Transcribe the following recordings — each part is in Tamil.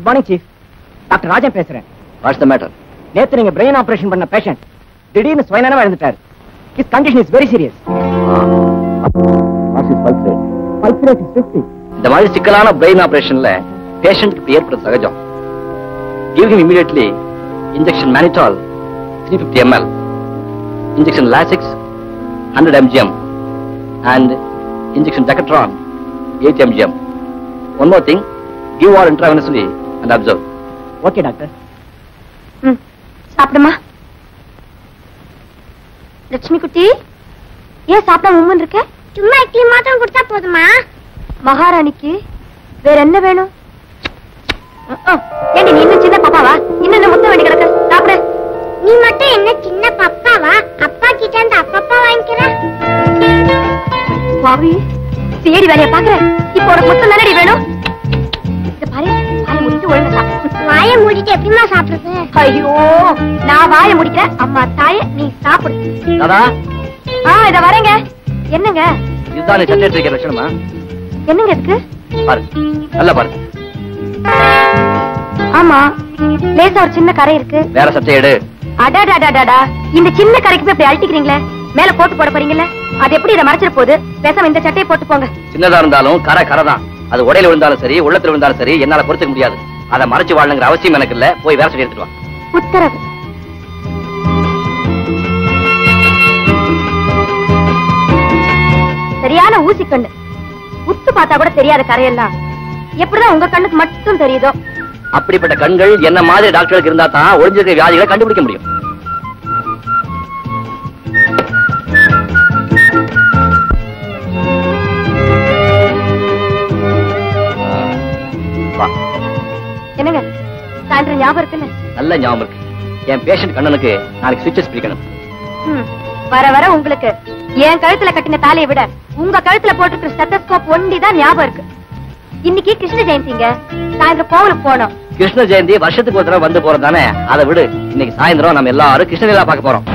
மார்னிங் சீஃப் டாக்டர் ராஜன் பேசுறேன் வாட்ஸ் த மேட்டர் நேத்து நீங்க பிரெயின் ஆபரேஷன் பண்ண பேஷண்ட் திடீர்னு சுயநனமா எழுந்துட்டாரு his condition is very serious what's is pulse rate pulse rate is 50 இந்த மாதிரி சிக்கலான பிரெயின் ஆபரேஷன்ல பேஷண்ட்க்கு ஏற்படுற சகஜம் give him immediately injection mannitol three fifty ML injection Lasix hundred MGM and injection Decadron eight MGM one more thing give all intravenously and observe okay doctor ம் சாப்பிடுமா லட்சுமி குட்டி ஏன் சாப்பிட உம்மன் இருக்க சும்மா இட்லி மாத்திரம் கொடுத்தா போதுமா மகாராணிக்கு வேற என்ன வேணும் ம், ம். ஏண்டி நீ இன்னும் சின்ன பாப்பாவா இன்னும் என்ன முத்த வேண்டி கிடக்கு சாப்பிடு நீ மட்டும் என்ன சின்ன பப்பாவா அப்பா கிட்ட இருந்து அப்பப்பா வாங்கிக்கிற பாவி தேடி வேலைய பாக்குறேன் இப்போ உனக்கு முத்தம் தானடி வேணும் இத பாரு வாயை முடிச்சு ஒழுங்கா சாப்பிடு வாயை மூடிட்டு எப்படிமா சாப்பிடுறது ஐயோ நான் வாயை முடிக்கிறேன் அம்மா தாயே நீ சாப்பிடு தாதா ஆ இத வரேங்க என்னங்க இதுதான் நீ சட்டை இருக்கிற லட்சணமா என்னங்க இதுக்கு பாரு நல்லா பாரு ஆமா லேசா ஒரு சின்ன கரை இருக்கு வேற சட்டை எடு அடாடாடாடாடா இந்த சின்ன கரைக்கு போய் இப்படி அழட்டிக்கிறீங்களே மேல போட்டு போட போறீங்கல்ல அது எப்படி இதை மறைச்சிட போகுது பேசாம இந்த சட்டையை போட்டு போங்க சின்னதா இருந்தாலும் கரை கரை தான் அது உடையில விழுந்தாலும் சரி உள்ளத்துல விழுந்தாலும் சரி என்னால பொறுத்துக்க முடியாது அதை மறைச்சு வாழணுங்கிற அவசியம் எனக்கு இல்ல போய் வேற சட்டை எடுத்துட்டு வா உத்தரவு சரியான ஊசி கண்ணு உத்து பார்த்தா கூட தெரியாத கரையெல்லாம் எப்படிதான் உங்க கண்ணுக்கு மட்டும் தெரியுதோ அப்படிப்பட்ட கண்கள் என்ன மாதிரி டாக்டர்களுக்கு இருந்தா தான் ஒளிஞ்சிருக்கிற வியாதிகளை கண்டுபிடிக்க முடியும் ஆ, வா. என்னங்க சாயந்தரம் ஞாபகம் இருக்குன்னு நல்ல ஞாபகம் இருக்கு என் பேஷண்ட் கண்ணனுக்கு நாளைக்கு சுவிச்சஸ் பிடிக்கணும் ம், வர வர உங்களுக்கு என் கழுத்துல கட்டின தாலியை விட உங்க கழுத்துல போட்டிருக்கிற ஸ்டெத்தஸ்கோப் ஒண்டி தான் ஞாபகம் இருக்கு இன்னைக்கு கிருஷ்ண ஜெயந்திங்க சாயந்தரம் கோவிலுக்கு போனோம் கிருஷ்ண ஜெயந்தி வருஷத்துக்கு ஒரு தடவை வந்து போறது தானே அதை விடு இன்னைக்கு சாயந்தரம் நம்ம எல்லாரும் கிருஷ்ணலீலா பார்க்க போறோம்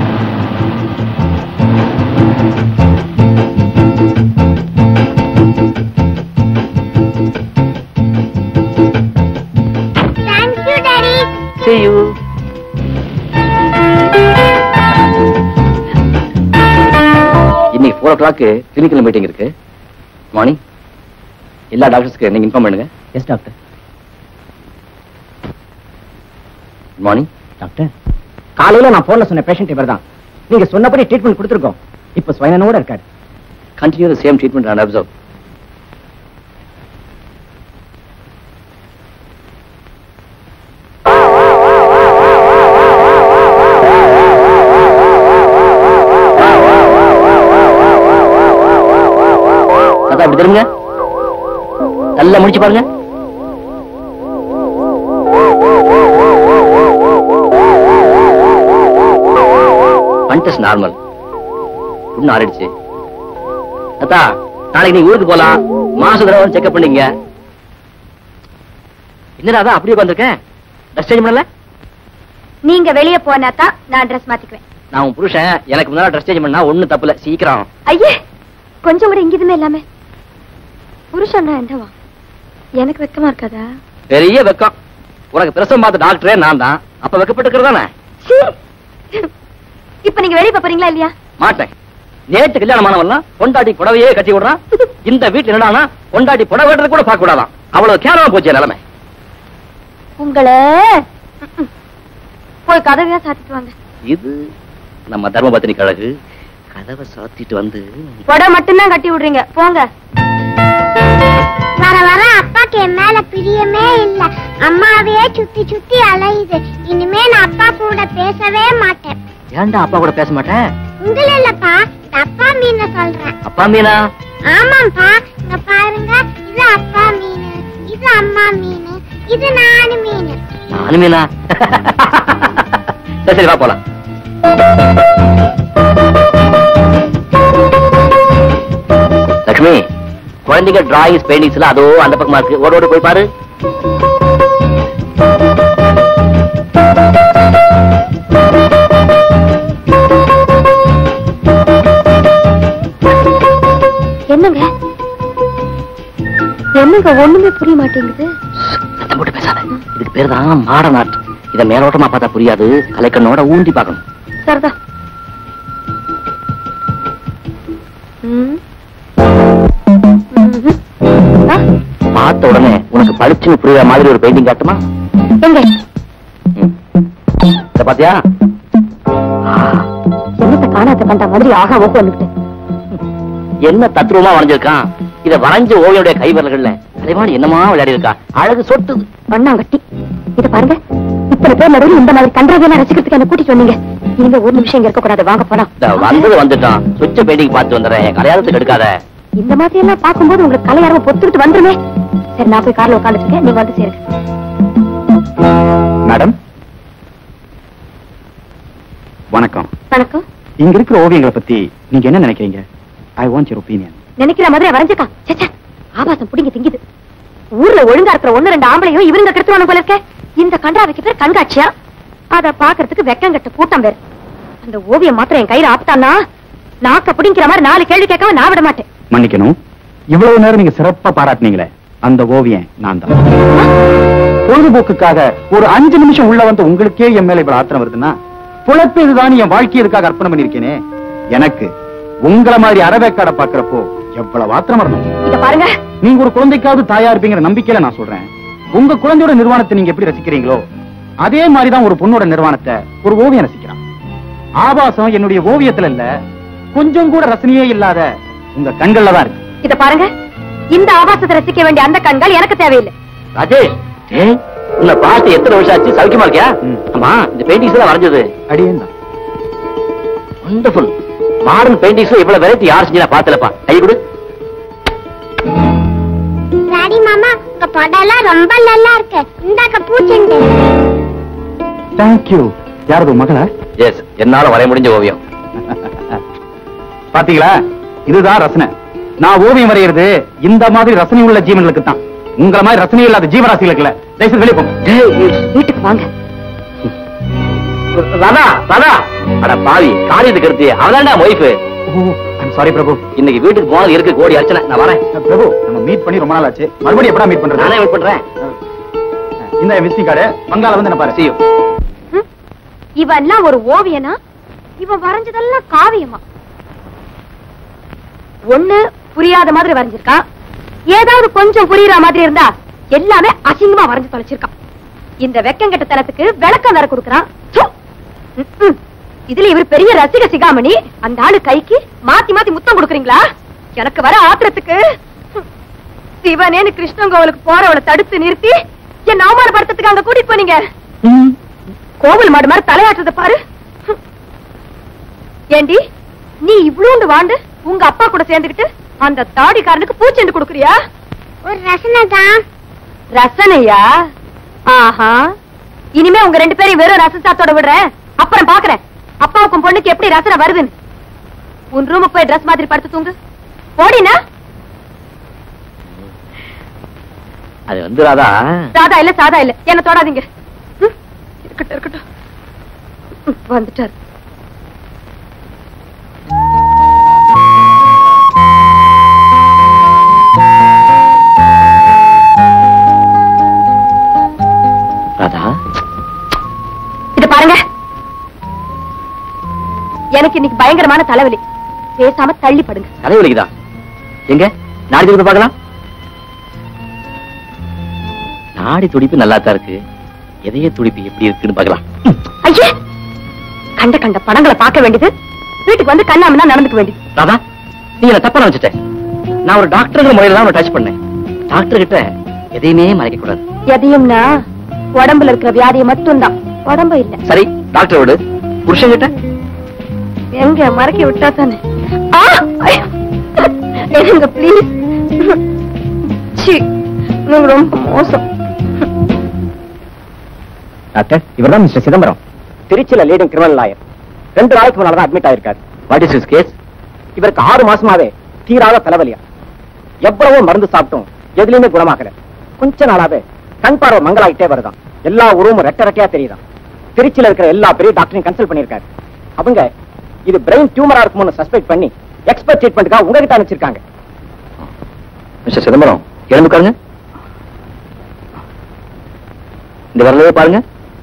தேங்க்யூ டாடி See you. இன்னைக்கு four o'clock clinical meeting இருக்கு மார்னிங் எல்லா டாக்டர்ஸ்க்கு நீங்க இன்ஃபார்ம் பண்ணுங்க எஸ் டாக்டர் மார்னிங் டாக்டர் காலையில நான் போன்ல சொன்ன பேஷண்ட் இவர்தான் நீங்க சொன்னபடி ட்ரீட்மெண்ட் கொடுத்துருக்கோம் இப்ப சுயநனோட இருக்காரு continue the same treatment and observe தாத்தா இப்படி திரும்புங்க நல்லா முடிச்சு பாருங்க பண்டஸ் நார்மல் புண்ணு ஆறிடுச்சு அத்தா நாளைக்கு நீங்க ஊருக்கு போலாம் மாச தடவை செக்அப் பண்ணீங்க என்னடா அதான் அப்படியே வந்திருக்கேன் ட்ரெஸ் சேஞ்ச் பண்ணல நீங்க வெளிய போனா தான் நான் ட்ரெஸ் மாத்திக்குவேன் நான் உன் புருஷன் எனக்கு முன்னால ட்ரெஸ் சேஞ்ச் பண்ணா ஒண்ணும் தப்பு இல்ல சீக்கிரம் ஐயே கொஞ்சம் கூட இங்கிதுமே இல்லாம புருஷன்னா என்னவா எனக்கு வெக்கமா இருக்காதா பெரிய வெக்கம் உனக்கு பிரசவம் பார்த்த டாக்டரே நான் தான் அப்ப வெக்கப்பட்டுக்கிறது தானே சீ. இப்ப நீங்க வெளிய போறீங்களா இல்லையா மாட்டேன் நேற்று கல்யாணமானவெல்லாம் பொண்டாட்டி புடவையே கட்டி விடுறான் இந்த வீட்டுல என்னடானா பொண்டாட்டி புடவை வெட்டுறது கூட பார்க்க கூடாதான் அவ்வளவு கேவலமா போச்சு என் நிலைமை உங்களை ம்ம். போய் கதவையா சாத்திட்டு வாங்க இது நம்ம தர்மபத்தினி கழகு கதவை சாத்திட்டு வந்து புடவை மட்டும்தான் கட்டி விடுறீங்க போங்க வர வர அப்பாக்கு என் மேல பிரியமே இல்ல அம்மாவையே சுத்தி சுத்தி அலையுது இனிமே நான் அப்பா கூட பேசவே மாட்டேன் ஏன்டா அப்பா கூட பேச மாட்டேன் உங்கள இல்லப்பா இந்த அப்பா மீன சொல்றேன் அப்பா மீனா ஆமாப்பா இங்க பாருங்க இது அப்பா மீன் இது அம்மா மீன் இது நானு மீன் நானு மீனா சரி சரி வா போலாம் லக்ஷ்மி குழந்தைங்க டிராயிங்ஸ் பெயிண்டிங்ஸ் அதோ அந்த பக்கமா இருக்கு ஓட ஓட போய் பாரு என்னங்க என்னங்க ஒண்ணுமே புரிய மாட்டேங்குது சத்தம் போட்டு பேச பேசாத இதுக்கு பேர் தான் மாடர்ன் ஆர்ட் இத மேலோட்டமா பார்த்தா புரியாது கலைக்கண்ணோட ஊண்டி பார்க்கணும் சரிதா ம். ம்ஹும். ஆ, பார்த்த உடனே உனக்கு பளிச்சுன்னு புரியுற மாதிரி ஒரு பெயிண்டிங் காட்டுமா எங்க ம். இத பாத்தியா என்னத்த காணாத கண்ட மாதிரி ஆகா ஓக்கு வந்துட்டு என்ன தத்ரூபமா வரைஞ்சிருக்கான் இத வரைஞ்ச ஓவியோடைய கைவிரல்கள்ல கலைவாணி என்னமா விளையாடி இருக்கா அழகு சொட்டுது வண்ணாங்கட்டி இத பாருங்க இத்தனை பேர் நடுவில் இந்த மாதிரி கன்றாவியெல்லாம் ரசிக்கிறதுக்கு என்ன கூட்டிட்டு வந்தீங்க நீங்க ஒரு நிமிஷம் இங்க இருக்க கூடாது வாங்க போலாம் இந்த வந்தது வந்துட்டான் சுவிட்ச பெயிண்டிங் பார்த்து வந்துடுறேன் என் கல்யாணத்துக்கு எடுக்காத இந்த மாதிரி எல்லாம் பார்க்கும்போது உங்களுக்கு கலையாரவ பொத்துக்கிட்டு வந்துருமே சரி நான் போய் கார்ல உட்காந்துட்டு இருக்கேன் நீங்க வந்து சேருங்க மேடம் வணக்கம் வணக்கம் இங்க இருக்கிற ஓவியங்களை பத்தி நீங்க என்ன நினைக்கிறீங்க ஐ வாண்ட் யுவர் ஒப்பீனியன் நினைக்கிற மாதிரி வரைஞ்சிருக்கான் சேச்சா ஆபாசம் புடிங்க திங்குது ஊர்ல ஒழுங்கா இருக்கிற ஒண்ணு ரெண்டு ஆம்பளையும் இவருங்க கெடுத்துவானு போல இருக்க இந்த கண்டாவைக்கு பேர் கண்காட்சியா அத பாக்குறதுக்கு வெக்கம் கட்ட கூட்டம் பேர் அந்த ஓவியம் மாத்திரம் என் கையில ஆப்தானா நாக்க பிடிங்கிற மாதிரி நாலு கேள்வி கேட்காம நான் விட மாட்டேன் மன்னிக்கணும் இவ்வளவு நேரம் நீங்க சிறப்பா பாராட்டுனீங்களே அந்த ஓவியம் நான் தான் பொழுதுபோக்குக்காக ஒரு அஞ்சு நிமிஷம் உள்ள வந்து உங்களுக்கே என் மேல இவ்வளவு ஆத்திரம் வருதுன்னா புழப்பு இதுதான் என் வாழ்க்கை இதுக்காக அர்ப்பணம் பண்ணிருக்கேனே எனக்கு உங்களை மாதிரி அறவேக்காட பாக்குறப்போ எவ்வளவு ஆத்திரம் வரணும் இத பாருங்க நீங்க ஒரு குழந்தைக்காவது தாயா இருப்பீங்கிற நம்பிக்கையில நான் சொல்றேன் உங்க குழந்தையோட நிர்வாணத்தை நீங்க எப்படி ரசிக்கிறீங்களோ அதே மாதிரிதான் ஒரு பொண்ணோட நிர்வாணத்தை ஒரு ஓவியம் ரசிக்கிறான் ஆபாசம் என்னுடைய ஓவியத்துல இல்ல கொஞ்சம் கூட ரசனையே இல்லாத உங்க கண்கள்ல தான் இருக்கு இத பாருங்க இந்த ஆபாசத்தை ரசிக்க வேண்டிய அந்த கண்கள் எனக்கு தேவையில்லை ராஜேஷ் ஏய் உன்னை பார்த்து எத்தனை வருஷம் ஆச்சு சௌக்கியமா இருக்கியா ம். ஆமா இந்த பெயிண்டிங்ஸ் எல்லாம் வரைஞ்சது அடியேன் தான் வண்டர்ஃபுல் மாடர்ன் பெயிண்டிங்ஸ் இவ்வளவு வெரைட்டி யார் செஞ்சு நான் பார்த்தலப்பா கை கொடு டாடி மாமா உங்க படம்லாம் ரொம்ப நல்லா இருக்கு இந்தாக்க பூச்செண்டு தேங்க்யூ யாரது உன் மகளா எஸ் என்னால வரைய முடிஞ்ச ஓவியம் பாத்தீங்களா இதுதான் ரசனை நான் ஓவியம் வரைகிறது இந்த மாதிரி ரசனை உள்ள ஜீவன்களுக்கு தான் உங்கள மாதிரி ரசனை இல்லாத ஜீவராசிகளுக்கு இல்ல தயவுசெய்து வெளியே போங்க வீட்டுக்கு வாங்க ராதா ராதா அட பாவி காரியத்துக்கு எடுத்து அவதான்டா ஒய்ஃப் சாரி பிரபு இன்னைக்கு வீட்டுக்கு போனது இருக்கு கோடி அர்ச்சனை நான் வரேன் பிரபு நம்ம மீட் பண்ணி ரொம்ப நாள் ஆச்சு மறுபடியும் எப்படா மீட் நானே பண்றது வெயிட் பண்றேன் இந்த விசிட்டிங் கார்டு பங்கால வந்து என்ன பாரு See you. ம்? இவெல்லாம் ஒரு ஓவியனா இவன் வரைஞ்சதெல்லாம் காவியமா ஒண்ணு புரியாத மாதிரி வரைஞ்சிருக்கான் ஏதாவது கொஞ்சம் புரியுற மாதிரி இருந்தா எல்லாமே அசிங்கமா வரைஞ்சு தொலைச்சிருக்கான் இந்த வெக்கங்கெட்ட தனத்துக்கு விளக்கம் வேற கொடுக்கறான் ச்சு! ம், ம். இதுல இவர் பெரிய ரசிக சிகாமணி அந்த ஆளு கைக்கு மாத்தி மாத்தி முத்தம் கொடுக்குறீங்களா எனக்கு வர ஆத்திரத்துக்கு ம், சிவனேன்னு கிருஷ்ணன் கோவிலுக்கு போறவளை தடுத்து நிறுத்தி என்ன அவமானப்படுத்துறதுக்கு அங்க கூட்டிட்டு போனீங்க கோவில் மாடு மாதிரி தலையாட்டுறத பாரு ஹம். ஏண்டி நீ இவ்வளோண்டு வாண்டு உங்க அப்பா கூட சேர்ந்துக்கிட்டு அந்த தாடிக்காரனுக்கு பூச்செண்டு கொடுக்குறியா ஒரு ரசனை தான் ரசனையா ஆஹா இனிமே உங்க ரெண்டு பேரையும் வெறும் ரசசாத்தோட விடுறேன் அப்புறம் பாக்குறேன் அப்பாவுக்கும் பொண்ணுக்கு எப்படி ரசனை வருதுன்னு உன் ரூமுக்கு போய் ட்ரெஸ் மாதிரி படுத்து தூங்கு போடினா அது வந்து ராதா சாதா இல்ல சாதா இல்ல என்ன தொடாதீங்க ம், இருக்கட்டும் இருக்கட்டும் ம், வந்துட்டாரு ராதா இத பாருங்க எனக்கு இன்னைக்கு பயங்கரமான தலைவலி பேசாம தள்ளி படுங்க கதை வலிக்குதா எங்க நாடி துடிப்பு பார்க்கலாம் நாடி துடிப்பு நல்லா தான் இருக்கு இதய துடிப்பு எப்படி இருக்குன்னு பார்க்கலாம் ஐயே கண்ட கண்ட படங்களை பார்க்க வேண்டியது வீட்டுக்கு வந்து கண்ணாமனா நடந்துக்க வேண்டியது ராதா நீ என்ன தப்பா வச்சுட்ட நான் ஒரு டாக்டருங்கிற முறையில தான் டச் பண்ணேன் டாக்டர் கிட்ட எதையுமே மறைக்க கூடாது எதையும்னா உடம்புல இருக்கிற வியாதியை மட்டும்தான் உடம்பு இல்ல சரி டாக்டர் விடு புருஷன் கிட்ட எங்க மறக்கி விட்டா தானே ஆ! ஐயோ! என்னங்க ப்ளீஸ் சி நீங்க ரொம்ப மோசம் டாக்டர் இவர்தான் மிஸ்டர் சிதம்பரம் திருச்சியில லீடிங் கிரிமினல் லாயர் ரெண்டு நாளைக்கு முன்னால தான் அட்மிட் ஆயிருக்காரு வாட் இஸ் இஸ் கேஸ் இவருக்கு ஆறு மாசமாவே தீராத தலைவலியா எவ்வளவோ மருந்து சாப்பிட்டும் எதுலயுமே குணமாகல கொஞ்ச நாளாவே கண் பார்வை மங்களாயிட்டே வருதாம் எல்லா உருவமும் ரெட்ட ரெட்டையா தெரியுதாம் திருச்சியில இருக்கிற எல்லா பெரிய டாக்டரையும் கன்சல்ட் பண்ணிருக்காரு அவங்க இது பிரெயின் டியூமரா இருக்கும்னு சஸ்பெக்ட் பண்ணி எக்ஸ்பர்ட் ட்ரீட்மெண்ட்டுக்காக உங்ககிட்ட அனுப்பிச்சிருக்காங்க மிஸ்டர் சிதம்பரம் எழுந்துக்காருங்க இந்த விரலையே பாருங்க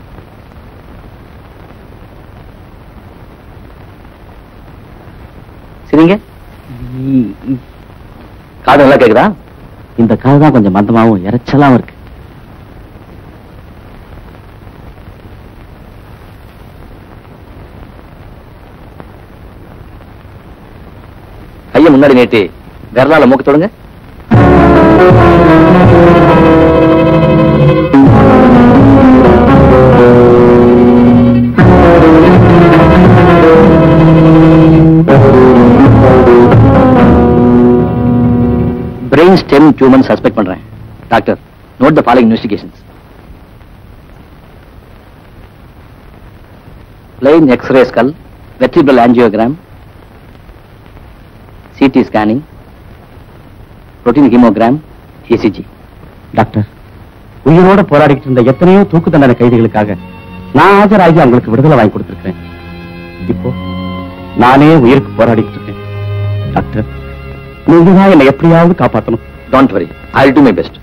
சரிங்க காது நல்லா கேக்குதா இந்த காது தான் கொஞ்சம் மந்தமாவும் இறைச்சலாவும் இருக்கு கையை முன்னாடி நீட்டி விரலால மூக்கு தொடுங்க பிரெயின் ஸ்டெம் டியூமர் சஸ்பெக்ட் பண்றேன் doctor note the following investigations plain X-ray skull, vertebral angiogram, CT scanning, protein hemogram, ECG. Doctor உயிரோட போராடிட்டு இருந்த எத்தனையோ தூக்கு தண்டனை கைதிகளுக்காக நான் ஆஜராகி அவங்களுக்கு விடுதலை வாங்கி கொடுத்திருக்கிறேன் இப்போ நானே உயிருக்கு போராடிட்டு இருக்கேன் டாக்டர் நீங்க தான் என்னை எப்படியாவது காப்பாத்தணும் Don't worry, I'll do my best.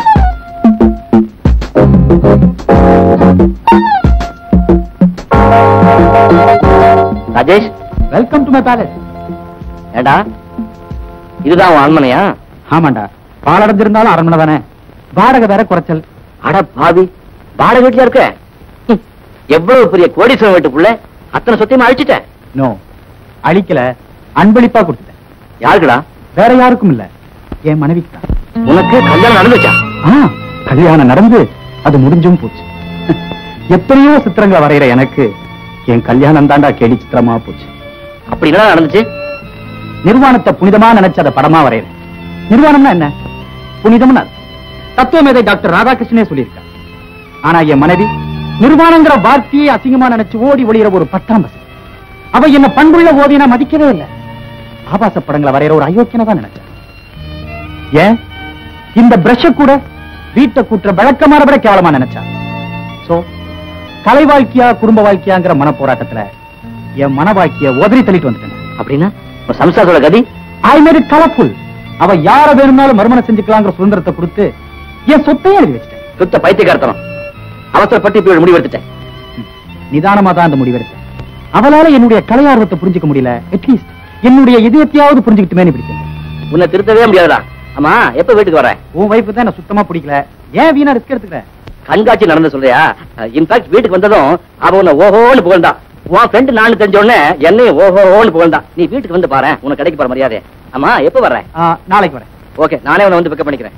Rajesh welcome to my palace ஏண்டா இதுதான் உன் அரண்மனையா ஆமாண்டா பாலடைஞ்சிருந்தாலும் அரண்மனை தானே வாடகை வேற குறைச்சல் அட பாவி வாடகை வீட்டுல இருக்க ஹம், எவ்வளவு பெரிய கோடீஸ்வரன் வீட்டு புள்ள அத்தனை சொத்தையும் அழிச்சிட்ட நோ அழிக்கல அன்பளிப்பா கொடுத்துட்டேன் யாருக்குடா வேற யாருக்கும் இல்ல என் மனைவிக்கு தான் உனக்கு கல்யாணம் நடந்துச்சா ஆ கல்யாணம் நடந்து அது முடிஞ்சும் போச்சு எத்தனையோ சித்திரங்களை வரைகிற எனக்கு என் கல்யாணம் தாண்டா கேலி சித்திரமா போச்சு அப்படி என்ன நடந்துச்சு நிர்வாணத்தை புனிதமா நினைச்சு அதை படமா வரைகிறேன் நிர்வாணம்னா என்ன புனிதம்னா அது. தத்துவமேதை டாக்டர் ராதாகிருஷ்ணனே சொல்லியிருக்கார் ஆனா என் மனைவி நிர்வாணங்கிற வார்த்தையை அசிங்கமா நினைச்சு ஓடி ஒளிகிற ஒரு பத்தாம் பசங்க அவ என்ன பண்புள்ள ஓவியனா மதிக்கவே இல்லை ஆபாச படங்களை வரைகிற ஒரு அயோக்கியனை தான் நினைச்சேன் ஏன் இந்த பிரஷ கூட வீட்டை கூட்டுற விளக்கமாற விட கேவலமா நினைச்சா சோ கலை வாழ்க்கையா குடும்ப வாழ்க்கையாங்கிற மன போராட்டத்துல என் மன வாழ்க்கைய உதறி தள்ளிட்டு வந்துட்டேன் அப்படின்னா உன் சம்சாரத்தோட கதி ஐ மேட் கலர்ஃபுல் அவ யார வேணும்னாலும் மறுமணம் செஞ்சுக்கலாங்கிற சுதந்திரத்தை கொடுத்து என் சொத்தையே எழுதி வச்சிட்டேன் சுத்த பைத்தியக்காரத்தனம் அவசரப்பட்டு இப்படி ஒரு முடிவு எடுத்துட்டேன் நிதானமா தான் அந்த முடிவெடுத்தேன் அவளால என்னுடைய கலை ஆர்வத்தை புரிஞ்சுக்க முடியல அட்லீஸ்ட் என்னுடைய இதயத்தையாவது புரிஞ்சுக்கிட்டுமேனு பிடிச்சேன் உன்னை திருத்தவே முடியாதுடா ஆமா எப்ப வீட்டுக்கு வர உன் வைஃப் தான் எனக்கு சுத்தமா பிடிக்கல ஏன் வீணா ரிஸ்க் எடுத்துக்கிற கண்காட்சி நடந்து சொல்றியா இன்ஃபேக்ட் வீட்டுக்கு வந்ததும் அவ உன்னை ஓஹோன்னு புகழ்ந்தா உன் ஃப்ரெண்டு நான் தெரிஞ்ச உடனே என்னையும் ஓஹோன்னு புகழ்ந்தா நீ வீட்டுக்கு வந்து பாரு உனக்கு கிடைக்க போற மரியாதை ஆமா எப்ப வர்ற ஆ, நாளைக்கு வரேன் ஓகே நானே உன்னை வந்து பிக்கப் பண்ணிக்கிறேன்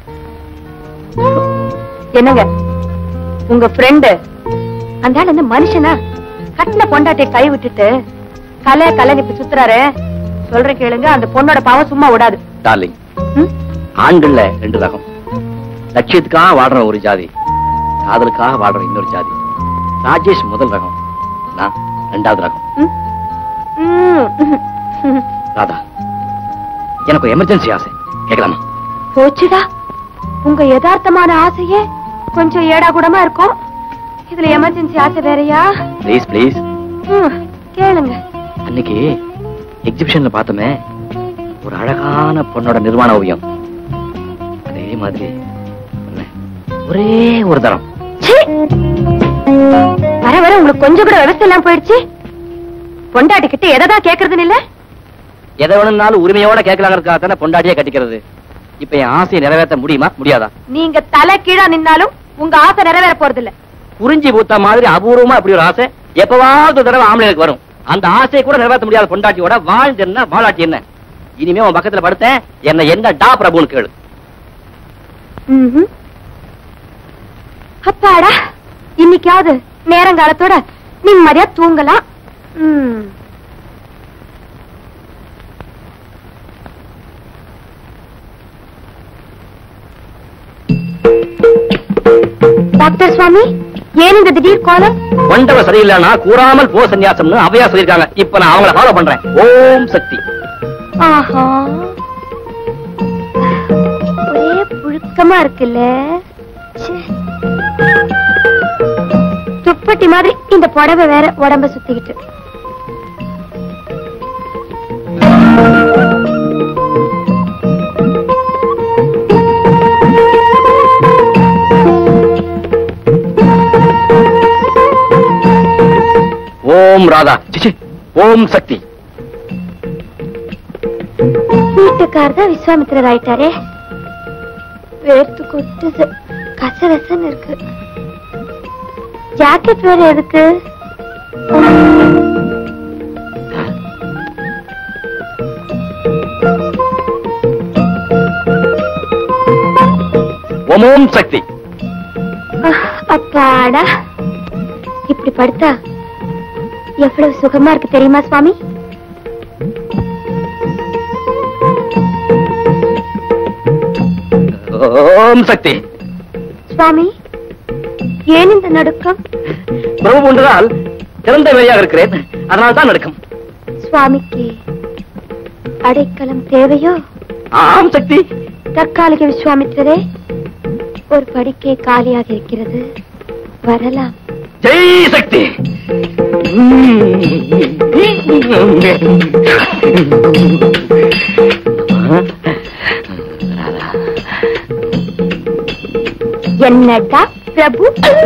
என்னங்க உங்க ஃப்ரெண்டு அந்த ஆள் என்ன மனுஷனா கட்டின பொண்டாட்டிய கை விட்டுட்டு கலை கலைன்னு இப்ப சுத்துறாரு சொல்றேன் கேளுங்க அந்த பொண்ணோட பாவம் சும்மா விடாது டார்லிங் ம்? ஆண்கள்ல ரெண்டு ரகம் லட்சியத்துக்காக வாடுற ஒரு ஜாதி காதலுக்காக வாடுற இன்னொரு ஜாதி ராஜேஷ் முதல் ரகம் நான் ரெண்டாவது ரகம் ம்? ம். ராதா எனக்கு ஒரு எமர்ஜென்சி ஆசை கேட்கலாமா போச்சுடா உங்க யதார்த்தமான ஆசையே கொஞ்சம் ஏடா கூடமா இருக்கும் இதுல எமர்ஜென்சி ஆசை வேறயா ப்ளீஸ் ப்ளீஸ் ம், கேளுங்க அன்னைக்கு எக்ஸிபிஷன்ல பார்த்தோமே ஒரு அழகான பொண்ணோட நிர்வாண ஓவியம் அதே மாதிரி ஒண்ணு, ஒரே ஒரு தரம் சீ! வர வர உங்களுக்கு கொஞ்சம் கூட விவசாயம் எல்லாம் போயிடுச்சு பொண்டாட்டி கிட்ட எததான் கேக்குறதுன்னு இல்ல எதை வேணும்னாலும் உரிமையோட கேட்கலாங்கிறதுக்காக தானே பொண்டாட்டியே கட்டிக்கிறது இப்ப என் ஆசையை நிறைவேற்ற முடியுமா முடியாதா நீங்க தலை கீழா நின்னாலும் உங்க ஆசை நிறைவேற போறது இல்ல குறிஞ்சி பூத்த மாதிரி அபூர்வமா இப்படி ஒரு ஆசை எப்பவாவது ஒரு தடவை ஆம்பளைக்கு வரும் அந்த ஆசையை கூட நிறைவேற்ற முடியாத பொண்டாட்டியோட வாழ்ந்து என்ன வாழாட்டி என்ன இனிமே உன் பக்கத்துல படுத்தேன் என்ன என்ன டா பிரபுன்னு கேளு ம்ஹும். அப்பாடா இன்னைக்காவது நேரங்காலத்தோட நிம்மதியா தூங்கலாம் ம். டாக்டர் சுவாமி ஏன் இந்த திடீர் கோலம் கொண்டவ சரியில்லைன்னா கூறாமல் போ சன்னியாசம்னு அவையா சொல்லிருக்காங்க இப்ப நான் அவங்கள ஃபாலோ பண்றேன் ஓம் சக்தி ஆஹா ஒரே புழுக்கமா இருக்குல்ல ச்சே. துப்பட்டி மாதிரி இந்த புடவை வேற உடம்ப சுத்திக்கிட்டு ராதா சிச்சி ஓம் சக்தி வீட்டுக்கார் தான் விஸ்வாமித்திரர் ஆயிட்டாரே வேர்த்து கொட்டுது கசகசன்னு இருக்கு ஜாக்கெட் வேற எதுக்கு ஓம் ஓம் சக்தி அஹ், அப்பாடா இப்படி படுத்தா எவ்வளவு சுகமா இருக்கு தெரியுமா சுவாமி ஓம் சக்தி சுவாமி ஏன் இந்த நடுக்கம் பிரபு ஒன்றால் திறந்த வெளியாக இருக்கிறேன் அதனால் தான் நடக்கும் சுவாமிக்கு அடைக்கலம் தேவையோ ஆம் சக்தி தற்காலிக விஸ்வாமித்திரரே ஒரு படுக்கை காலியாக இருக்கிறது வரலாம் ஜெய் சக்தி என்னடா பிரபு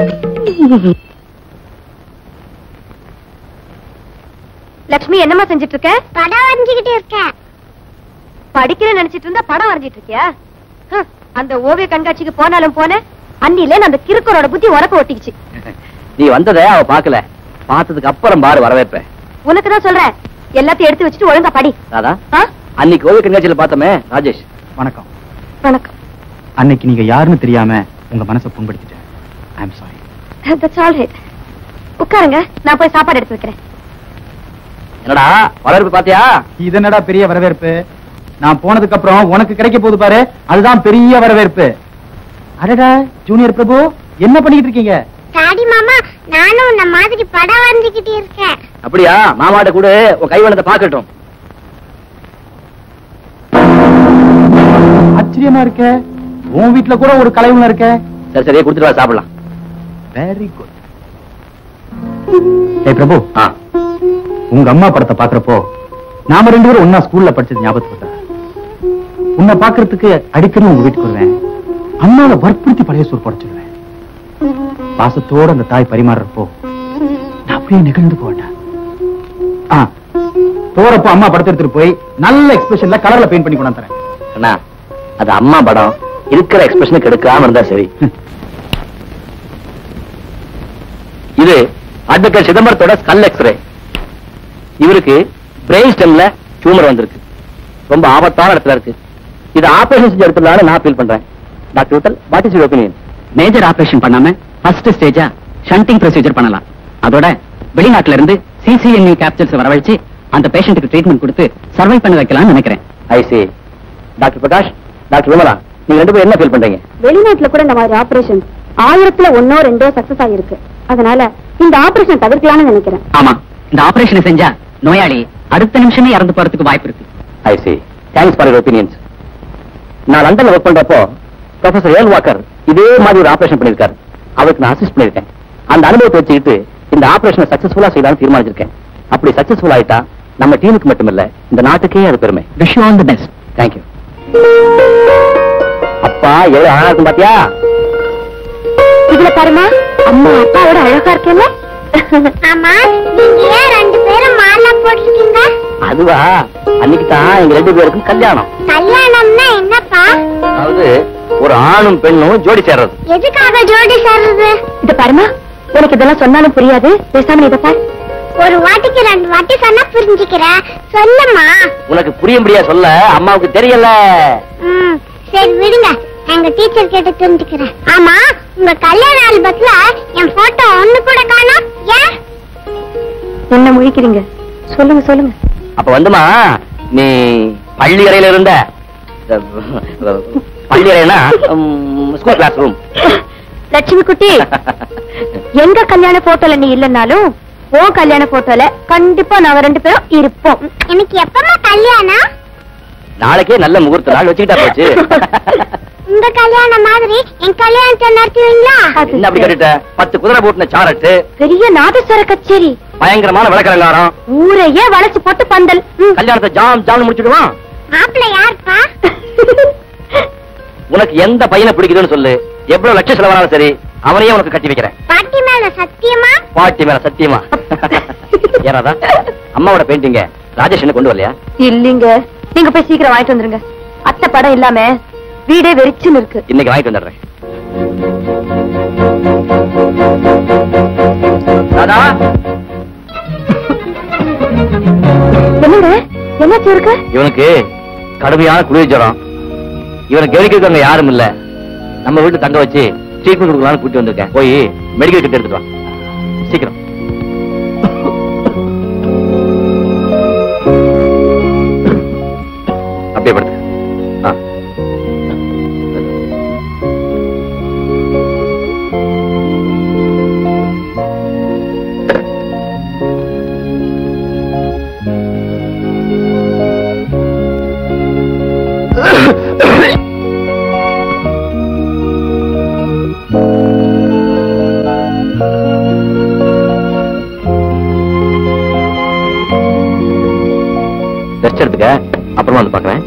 லக்ஷ்மி என்னம்மா செஞ்சிட்டு இருக்க படம் வரைஞ்சுக்கிட்டு இருக்கேன் படிக்கிறேன்னு நினைச்சிட்டு இருந்தா படம் வரைஞ்சிட்டு இருக்கியா ஹம், அந்த ஓவிய கண்காட்சிக்கு போனாலும் போன அன்னில அந்த கிறுக்கரோட புத்தி உனக்கு ஒட்டிக்கிச்சு நீ வந்ததை அவ பாக்கல பார்த்ததுக்கு அப்புறம் பாரு வரவேற்பேன் உனக்கு தான் சொல்றேன் எல்லாத்தையும் எடுத்து வச்சுட்டு ஒழுங்கா படி ராதா ஆ? அன்னைக்கு ஓவிய கண்காட்சியில பார்த்தோமே ராஜேஷ் வணக்கம் வணக்கம் அன்னைக்கு நீங்க யாருன்னு தெரியாம உங்க மனசை புண்படுத்திட்டேன் I am sorry That's all right. உட்காருங்க நான் போய் சாப்பாடு எடுத்து வைக்கிறேன் என்னடா வரவேற்பு பாத்தியா இது என்னடா பெரிய வரவேற்பு நான் போனதுக்கு அப்புறம் உனக்கு கிடைக்க போகுது பாரு அதுதான் பெரிய வரவேற்பு அடடா ஜூனியர் பிரபு என்ன பண்ணிட்டு இருக்கீங்க டாடி மாமா நானும் உன்ன மாதிரி படம் வரைஞ்சுக்கிட்டு இருக்கேன் அப்படியா மாமாட்ட கூட உன் கைவனத்தை பாக்கட்டும் ஆச்சரியமா இருக்க உன் வீட்ல கூட ஒரு கலைவனம் இருக்க சரி சரியா கொடுத்துட்டு வா சாப்பிடலாம் வெரி குட் ஏய் பிரபு ஆ உங்க அம்மா படத்தை பாக்குறப்போ நாம ரெண்டு பேரும் ஒன்னா ஸ்கூல்ல படிச்சது ஞாபகத்துக்கு வருதா? உன்னை பாக்குறதுக்கு அடிக்கடி உங்க வீட்டுக்கு வருவேன் அம்மாவை வற்புறுத்தி பழைய சோறு படைச்சிடுவேன் பாசத்தோட அந்த தாய் பரிமாறுறப்போ நான் அப்படியே நிகழ்ந்து போவேன் ஆ போறப்போ அம்மா படத்தை எடுத்துட்டு போய் நல்ல எக்ஸ்பிரஷன்ல கலர்ல பெயிண்ட் பண்ணி கொண்டாந்து தரேன் அண்ணா அது அம்மா படம் இருக்கிற எக்ஸ்பிரஷனுக்கு எடுக்காம இருந்தா சரி இது அட்வொகேட் சிதம்பரத்தோட ஸ்கல் எக்ஸ்ரே இவருக்கு பிரெயின் ஸ்டெம்ல டியூமர் வந்திருக்கு ரொம்ப ஆபத்தான இடத்துல இருக்கு இது ஆபரேஷன் செஞ்சு எடுத்துடலாம்னு நான் ஃபீல் பண்றேன் doctor Vittal what is your opinion major operation பண்ணாம ஃபர்ஸ்ட் ஸ்டேஜா ஷண்டிங் ப்ரொசீஜர் பண்ணலாம் அதோட வெளிநாட்டுல இருந்து சிசிஎன்யூ கேப்சர்ஸ் வரவழைச்சு அந்த பேஷண்ட்டுக்கு ட்ரீட்மெண்ட் கொடுத்து சர்வை பண்ண வைக்கலாம்னு நினைக்கிறேன் I see doctor Prakash doctor Vimala நீங்க ரெண்டு பேரும் என்ன ஃபீல் பண்றீங்க வெளிநாட்டுல கூட இந்த மாதிரி ஆபரேஷன் ஆயிரத்துல ஒன்னோ ரெண்டோ சக்சஸ் ஆகிருக்கு அதனால இந்த ஆபரேஷன் தவிர்க்கலாம்னு நினைக்கிறேன் ஆமா இந்த ஆபரேஷனை செஞ்சா நோயாளி அடுத்த நிமிஷமே இறந்து போறதுக்கு வாய்ப்பு இருக்கு I see thanks for your opinions நான் லண்டன்ல ஒர்க் பண்றப்போ ப்ரொஃபசர் ஏல் வாக்கர் இதே மாதிரி ஒரு ஆபரேஷன் பண்ணிருக்காரு அவருக்கு நான் அசிஸ்ட் பண்ணிருக்கேன் அந்த அனுபவத்தை வச்சுக்கிட்டு இந்த ஆபரேஷனை சக்சஸ்ஃபுல்லா செய்யலாம்னு தீர்மானிச்சிருக்கேன் அப்படி சக்சஸ்ஃபுல் ஆயிட்டா நம்ம டீமுக்கு மட்டுமில்ல இந்த நாட்டுக்கே அது பெருமை wish all the best thank you அப்பா எவ்வளவு அழகா இருக்கும் பாத்தியா இதுல பாருமா அம்மா அப்பாவோட அழகா இருக்கேல்ல ஆமா நீங்க ஏன் ரெண்டு பேரும் மாலை போட்டிருக்கீங்க அதுவா அன்னைக்கு தான் எங்க ரெண்டு பேருக்கும் கல்யாணம் கல்யாணம்னா என்னப்பா அதாவது ஒரு ஆணும் பெண்ணும் ஜோடி சேர்றது எதுக்காக ஜோடி சேர்றது இது பாருமா உனக்கு இதெல்லாம் சொன்னாலும் புரியாது பேசாம நீ இதை பாரு ஒரு வாட்டிக்கு ரெண்டு வாட்டி சொன்னா புரிஞ்சுக்கிறேன் சொல்லுமா உனக்கு புரியும்படியா சொல்ல அம்மாவுக்கு தெரியல ம் சரி விடுங்க எங்க டீச்சர் கிட்ட தெரிஞ்சுக்கிறேன் ஆமா உங்க கல்யாண ஆல்பத்துல என் போட்டோ ஒண்ணு கூட காணோம் ஏன் என்ன முழிக்கிறீங்க சொல்லுங்க சொல்லுங்க அப்ப வந்துமா நீ பள்ளி அறையில இருந்த பள்ளி அறைனா ஸ்கூல் கிளாஸ் ரூம் லட்சுமி குட்டி எங்க கல்யாண போட்டோல நீ இல்லனாலும் உன் கல்யாண போட்டோல கண்டிப்பா நாங்க ரெண்டு பேரும் இருப்போம் எனக்கு எப்பமா கல்யாணம் நாளைக்கே நல்ல முகூர்த்த நாள் வச்சுக்கிட்டா போச்சு உங்க கல்யாணம் மாதிரி என் கல்யாணத்தை நடத்துவீங்களா என்ன அப்படி கேட்டுட்ட பத்து குதிரை போட்டுன சாரட்டு பெரிய நாதஸ்வர கச்சேரி பயங்கரமான விளக்கரங்காரம் ஊரையே வளைச்சு போட்டு பந்தல் ம். கல்யாணத்தை ஜாம் ஜாம் முடிச்சிடுவான் மாப்பிள்ள யாருப்பா உனக்கு எந்த பையனை பிடிக்குதுன்னு சொல்லு எவ்வளவு லட்சம் செலவானாலும் சரி அவனையே உனக்கு கட்டி வைக்கிறேன் பாட்டி மேல சத்தியமா பாட்டி மேல சத்தியமா ஏறாதா அம்மாவோட பெயிண்டிங்க ராஜேஷ் என்ன கொண்டு வரலையா இல்லீங்க நீங்க போய் சீக்கிரம் வாங்கிட்டு வந்துருங்க அத்தை படம் இல்லாம வீடே வெறிச்சுன்னு இருக்கு இன்னைக்கு வாங்கிட்டு வந்துடுறேன் ராதா என்னங்க என்னாச்சு இருக்கு இவனுக்கு கடுமையான குளிர் ஜுரம் இவனை கவனிக்கிறதுக்கு அங்க யாரும் இல்ல நம்ம வீட்டுல தங்க வச்சு ட்ரீட்மெண்ட் கொடுக்கலாம்னு கூட்டி வந்திருக்கேன் போய் மெடிக்கல் கிட்ட எடுத்துட்டு வா சீக்கிரம் அப்படியே படுத்து ஆ ரெஸ்ட் எடுத்துக்க அப்புறமா வந்து பாக்குறேன்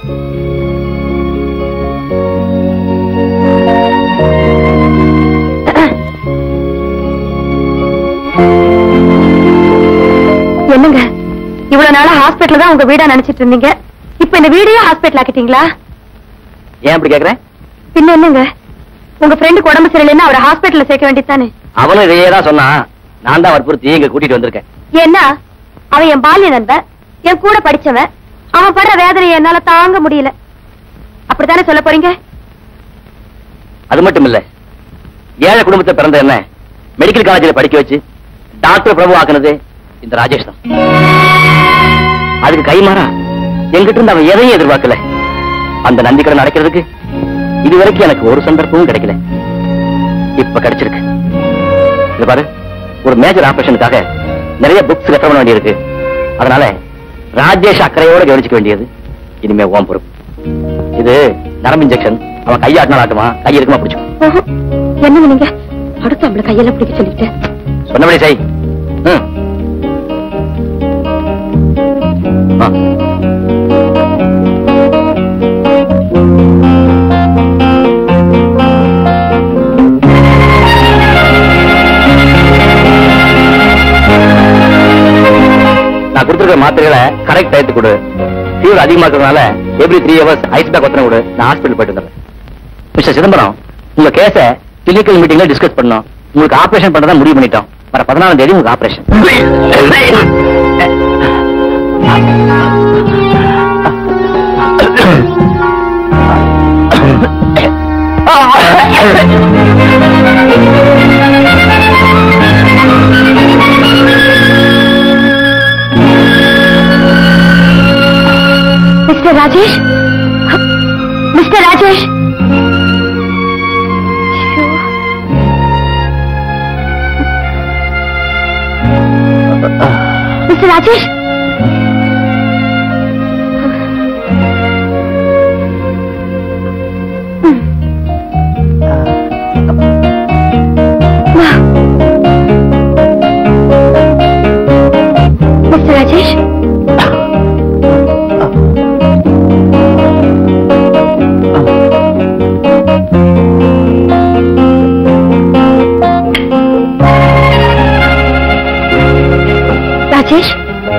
என்னங்க இவ்வளவு நாளா ஹாஸ்பிடல்ல தான் உங்க வீடா நினைச்சிட்டு இருந்தீங்க இப்ப இந்த வீடையே ஹாஸ்பிடல் ஆக்கிட்டீங்களா ஏன் அப்படி கேக்குறேன் பின்ன என்னங்க உங்க ஃப்ரெண்டுக்கு உடம்பு சரியில்லைன்னா அவரை ஹாஸ்பிடல்ல சேர்க்க வேண்டியதானே அவனும் இதையே தான் சொன்னான் நான் தான் வற்புறுத்தி இங்க கூட்டிட்டு வந்திருக்கேன் ஏன்னா அவன் என் பால்ய நண்பன் என் கூட படிச்சவன் அவன் படுற வேதனையை என்னால தாங்க முடியல அப்படித்தானே சொல்ல போறீங்க அது மட்டும் இல்ல ஏழை குடும்பத்தை பிறந்த என்ன மெடிக்கல் காலேஜில் படிக்க வச்சு டாக்டர் பிரபு ஆக்குனது இந்த ராஜேஷ் தான் அதுக்கு கைமாறா எங்கிட்ட இருந்து அவன் எதையும் எதிர்பார்க்கல அந்த நந்திக்கடன் நடக்கிறதுக்கு இதுவரைக்கும் எனக்கு ஒரு சந்தர்ப்பமும் கிடைக்கல இப்ப கிடைச்சிருக்கு இது பாரு ஒரு மேஜர் ஆபரேஷனுக்காக நிறைய புக்ஸ் ரெஃபர் பண்ண வேண்டியிருக்கு அதனால ராஜேஷ் அக்கறையோட கவனிச்சுக்க வேண்டியது இனிமே ஓம் பொறுப்பு இது நரம்பு இன்ஜெக்ஷன் அவன் கையாட்டினா ஆட்டுமா கை இருக்குமா பிடிச்சுக்கும் ஆஹா. என்னங்க நீங்க அடுத்து அவளை கையெல்லாம் பிடிக்க சொல்லிட்டு சொன்னபடி செய் ம். ஆ. நான் கொடுத்துருக்க மாத்திரைகளை கரெக்ட் டயத்து கொடு ஃபீவர் அதிகமா இருக்கிறதுனால every three hours ice pack ஒத்தனை கொடு நான் ஹாஸ்பிட்டல் போயிட்டு வந்துடுறேன் மிஸ்டர் சிதம்பரம் உங்க கேஸ கிளினிக்கல் மீட்டிங்ல டிஸ்கஸ் பண்ணோம் உங்களுக்கு ஆபரேஷன் பண்றதா முடிவு பண்ணிட்டோம் வர பதினாலாம் தேதி உங்களுக்கு operation mister Rajesh mister Rajesh mister Rajesh mister Rajesh Rajesh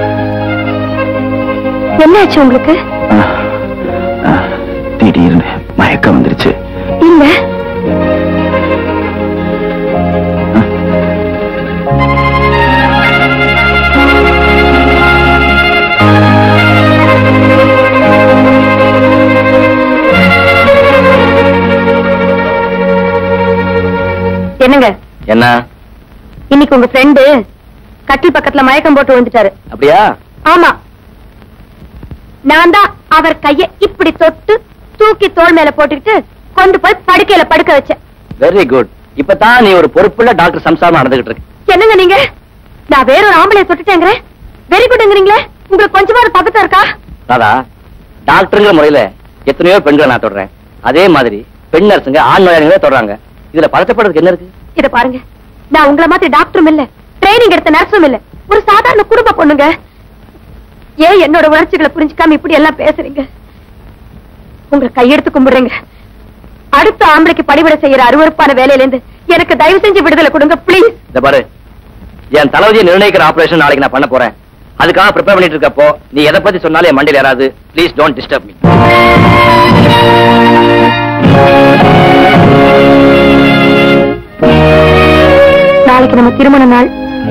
என்னாச்சு உங்களுக்கு திடீர்னு மயக்கம் வந்துருச்சு இல்ல என்னங்க என்ன இன்னைக்கு உங்க ஃப்ரெண்டு கட்டில் பக்கத்துல மயக்கம் போட்டு வந்துட்டாரு அப்படியா ஆமா நான் தான் அவர் கைய இப்படி தொட்டு தூக்கி தோள் மேல போட்டுக்கிட்டு கொண்டு போய் படுக்கையில படுக்க வச்சேன் வெரி குட் இப்பதான் நீ ஒரு பொறுப்புள்ள டாக்டர் சம்சாரம் நடந்துகிட்டு இருக்கு என்னங்க நீங்க நான் வேற ஒரு ஆம்பளை தொட்டுட்டேங்கிற வெரி குட்ங்கிறீங்களே உங்களுக்கு கொஞ்சமாவது பக்கத்தம் இருக்கா ராதா டாக்டருங்கிற முறையில எத்தனையோ பெண்களை நான் தொடறேன் அதே மாதிரி பெண் நர்ஸுங்க ஆண் நோயாளிகளே தொடறாங்க இதுல பதட்டப்படுறதுக்கு என்ன இருக்கு இத பாருங்க நான் உங்கள மாதிரி டாக்டரும் இல்ல ட்ரைனிங் எடுத்த நர்ஸும் இல்ல ஒரு சாதாரண குடும்ப பொண்ணுங்க ஏன் என்னோட உணர்ச்சிகளை புரிஞ்சுக்காம இப்படி எல்லாம் பேசுறீங்க உங்களை கையெடுத்து கும்பிடுறீங்க அடுத்த ஆம்பளைக்கு பணிவிட செய்யற அருவருப்பான வேலையில இருந்து எனக்கு தயவு செஞ்சு விடுதலை கொடுங்க ப்ளீஸ் இந்த பாரு என் தளபதியை நிர்ணயிக்கிற ஆபரேஷன் நாளைக்கு நான் பண்ண போறேன் அதுக்காக ப்ரிப்பேர் பண்ணிட்டு இருக்கப்போ நீ எதை பத்தி சொன்னாலும் என் மண்டியில் யாராவது ப்ளீஸ் டோன்ட் டிஸ்டர்ப் மீ நாளைக்கு நம்ம திருமண நாள்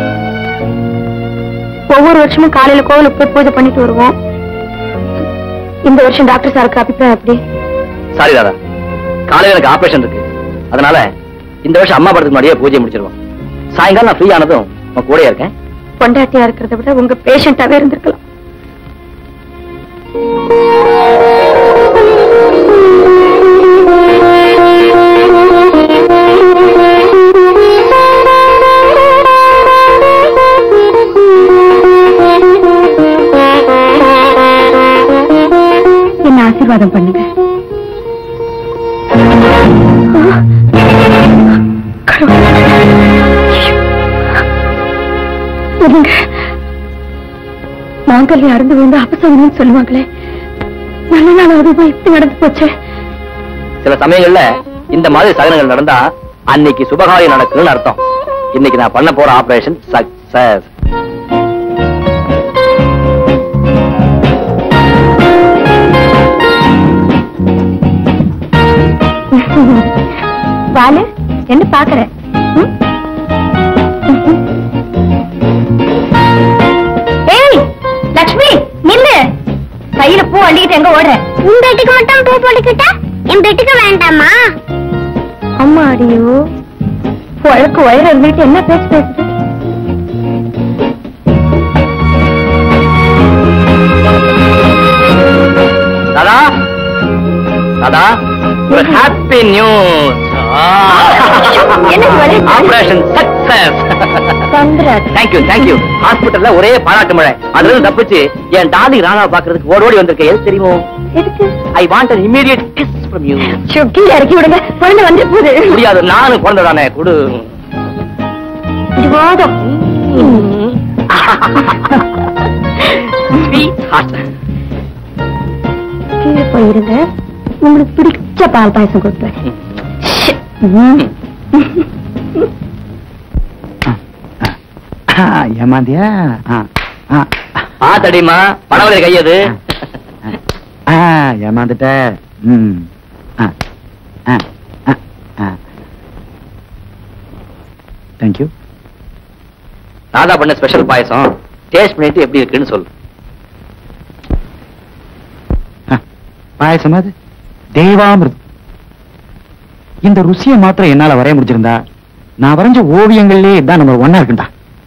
ஒவ்வொரு வருஷமும் காலையில கோவிலுக்கு போய் பூஜை பண்ணிட்டு வருவோம் இந்த வருஷம் டாக்டர் சாருக்கு அபிப்பிராயம் எப்படி சாரி தாதா காலையில எனக்கு ஆபரேஷன் இருக்கு அதனால இந்த வருஷம் அம்மா படத்துக்கு முன்னாடியே பூஜை முடிச்சிருவோம் சாயங்காலம் நான் ஃப்ரீ ஆனதும் உன் கூடயே இருக்கேன் பொண்டாட்டியா இருக்கிறத விட உங்க பேஷண்டாவே இருந்திருக்கலாம் என்ன ஆசீர்வாதம் பண்ணுங்க இருங்க. மாங்கல்யம் அருந்து விழுந்து அபசகுனம்னு சொல்லுவாங்களே நல்ல நாள் அதுவா இப்படி நடந்து போச்சே சில சமயங்கள்ல இந்த மாதிரி சகனங்கள் நடந்தா அன்னைக்கு சுபகாரியம் நடக்குன்னு அர்த்தம் இன்னைக்கு நான் பண்ண போற ஆபரேஷன் சக்சஸ் பாலு என்ன பாக்குற ம்? ஏய் லக்ஷ்மி நில்லு கையில பூ அள்ளிக்கிட்டு எங்க ஓடுற உன் பெட்டுக்கு மட்டும் பூ போட்டுக்கிட்ட என் பெட்டுக்கு வேண்டாமா அம்மா அடியோ உழக்கு உயர இருந்துட்டு என்ன பேச்சு பேசுது தாதா தாதா ஒரு ஹாப்பி நியூஸ் என்ன வலி? Operation success Chandran thank you thank you ஹாஸ்பிட்டல்ல ஒரே பாராட்டு மழை அதுல இருந்து தப்பிச்சு என் டாலி ராணா பாக்குறதுக்கு ஓடி ஓடி வந்திருக்கேன் எது தெரியுமோ எதுக்கு I want an immediate kiss from you சுக்கி இறக்கி விடுங்க குழந்தை வந்து போகுது முடியாது நானும் பிறந்ததானே குடு விவாதம் Sweetheart. கீழே போயிருங்க உங்களுக்கு பிடிச்ச பால் பாயசம் கொடுப்பேன் ம். ஏமாந்தியா ஆ, ஆ, பாத்தடிமா பணவரை கையது ஆ, ஏமாந்துட்ட ம் ஆ ஆ ஆ ஆ தேங்க்யூ தாதா பண்ண ஸ்பெஷல் பாயசம் டேஸ்ட் பண்ணிட்டு எப்படி இருக்குன்னு சொல்லு பாயசம் அது தேவாமிருதம் இந்த ருசியை மாத்திரம் என்னால வரைய முடிஞ்சிருந்தா நான் வரைஞ்ச ஓவியங்கள்லயே இதான் நம்பர் ஒன்னா இருக்குண்டா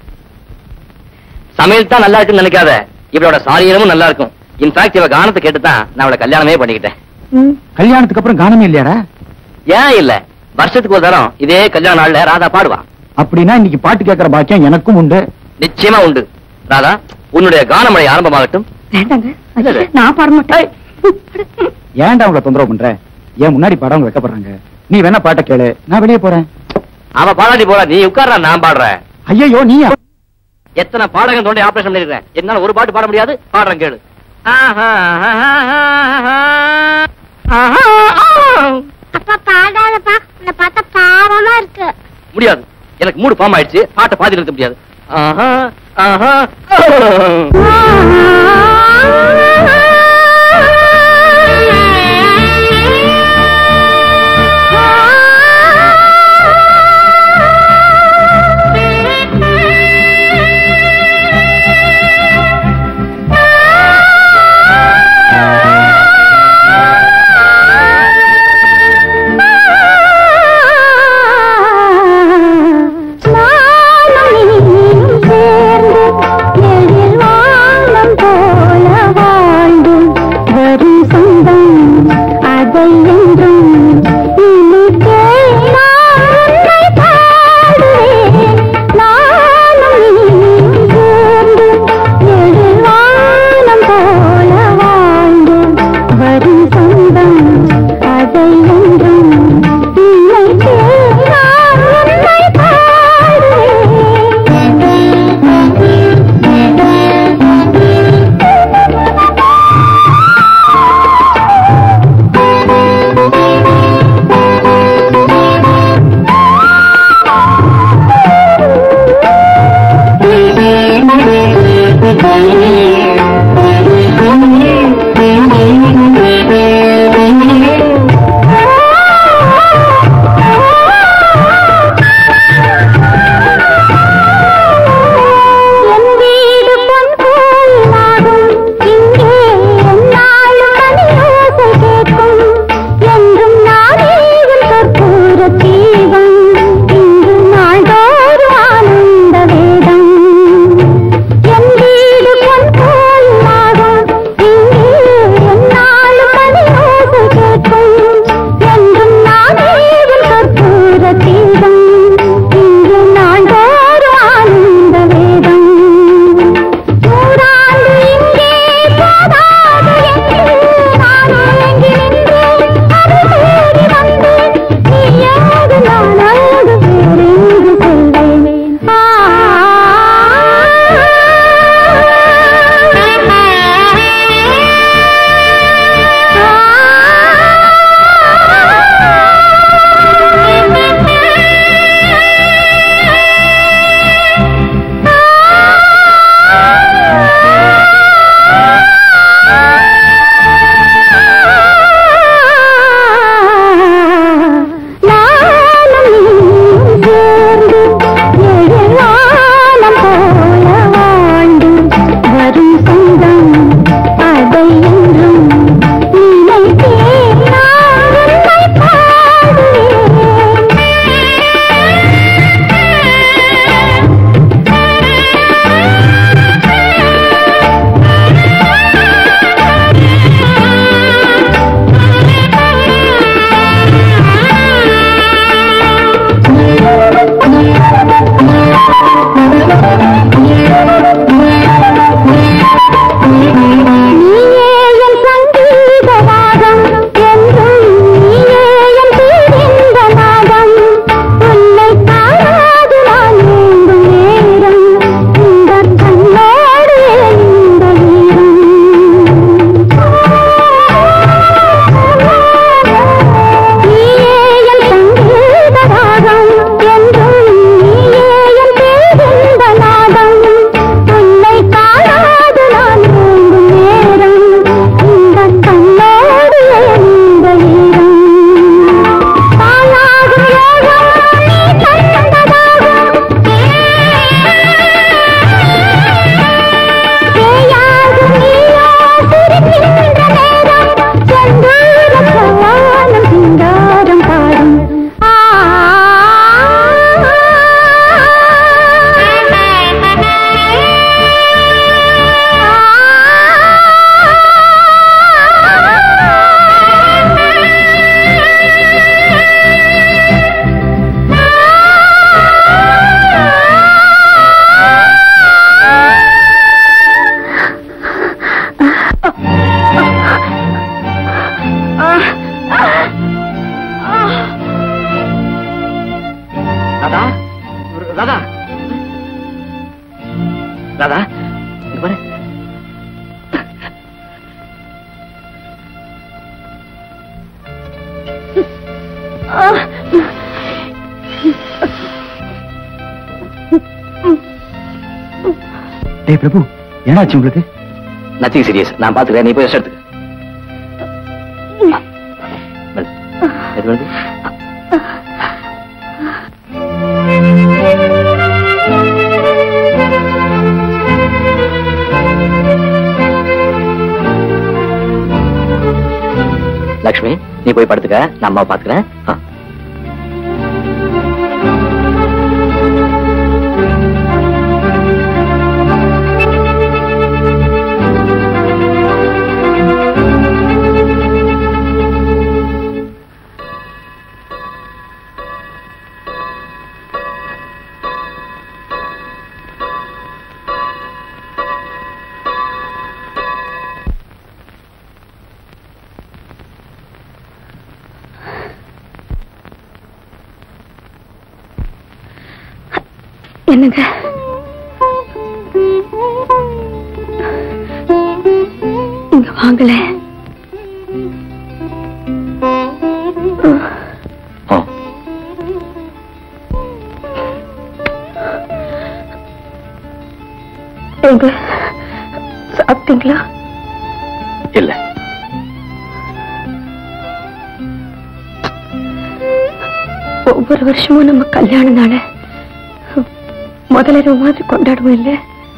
சமையல் தான் நல்லா இருக்குன்னு நினைக்காத இவளோட சாரீரமும் நல்லா இருக்கும் இன்ஃபேக்ட் இவ கானத்தை கேட்டு தான் நான் அவளை கல்யாணமே பண்ணிக்கிட்டேன் ம். கல்யாணத்துக்கு அப்புறம் காணமே இல்லையாடா ஏன் இல்ல வருஷத்துக்கு ஒரு தரம் இதே கல்யாண நாள்ல ராதா பாடுவா அப்படின்னா இன்னைக்கு பாட்டு கேட்கிற பாக்கியம் எனக்கும் உண்டு நிச்சயமா உண்டு ராதா உன்னுடைய கானமழை ஆரம்பமாகட்டும் வேண்டாங்க ஐயோ, நான் பாட மாட்டேன் ஏன்டா அவங்கள தொந்தரவு பண்ற ஏன் முன்னாடி பாடம் வைக்கப்படுறாங்க நீ வேணா பாட்டை கேளு நான் வெளியே போறேன் அவ பாடாட்டி போறா நீ உட்கார்றா நான் பாடுறேன் ஐயோ நீ எத்தனை பாடகம் தோண்டி ஆபரேஷன் பண்ணிருக்கேன் என்னால ஒரு பாட்டு பாட முடியாது பாடுறேன் கேளு ஆஹா, ஆஹா, ஆஹா, ஆஹா, ஆஹா. அப்பா பாடாதப்பா உன்னை பார்த்தா பாவமா இருக்கு முடியாது எனக்கு மூடு ஃபார்ம் ஆயிடுச்சு பாட்டை பாதி நிறுத்த முடியாது ஆஹா, ஆஹா, நானும் நீயும் சேர்ந்து எழில் வானம் போல் டேய் பிரபு என்னாச்சு உங்களுக்கு நத்திங் சீரியஸ் நான் பாத்துக்கிறேன் நீ போய் ரெஸ்ட் எடுத்துக்க ஆ, மெல்ல. எது வருது? லக்ஷ்மி நீ போய் படுத்துக்க நான் அம்மாவை பாத்துக்கிறேன் ஆ. என்னங்க இங்க வாங்கல ஆ. எங்க சாப்பிட்டீங்களா இல்ல ஒவ்வொரு வருஷமும் நம்ம கல்யாண நாள முதலிரவு மாதிரி கொண்டாடுவோம் இல்ல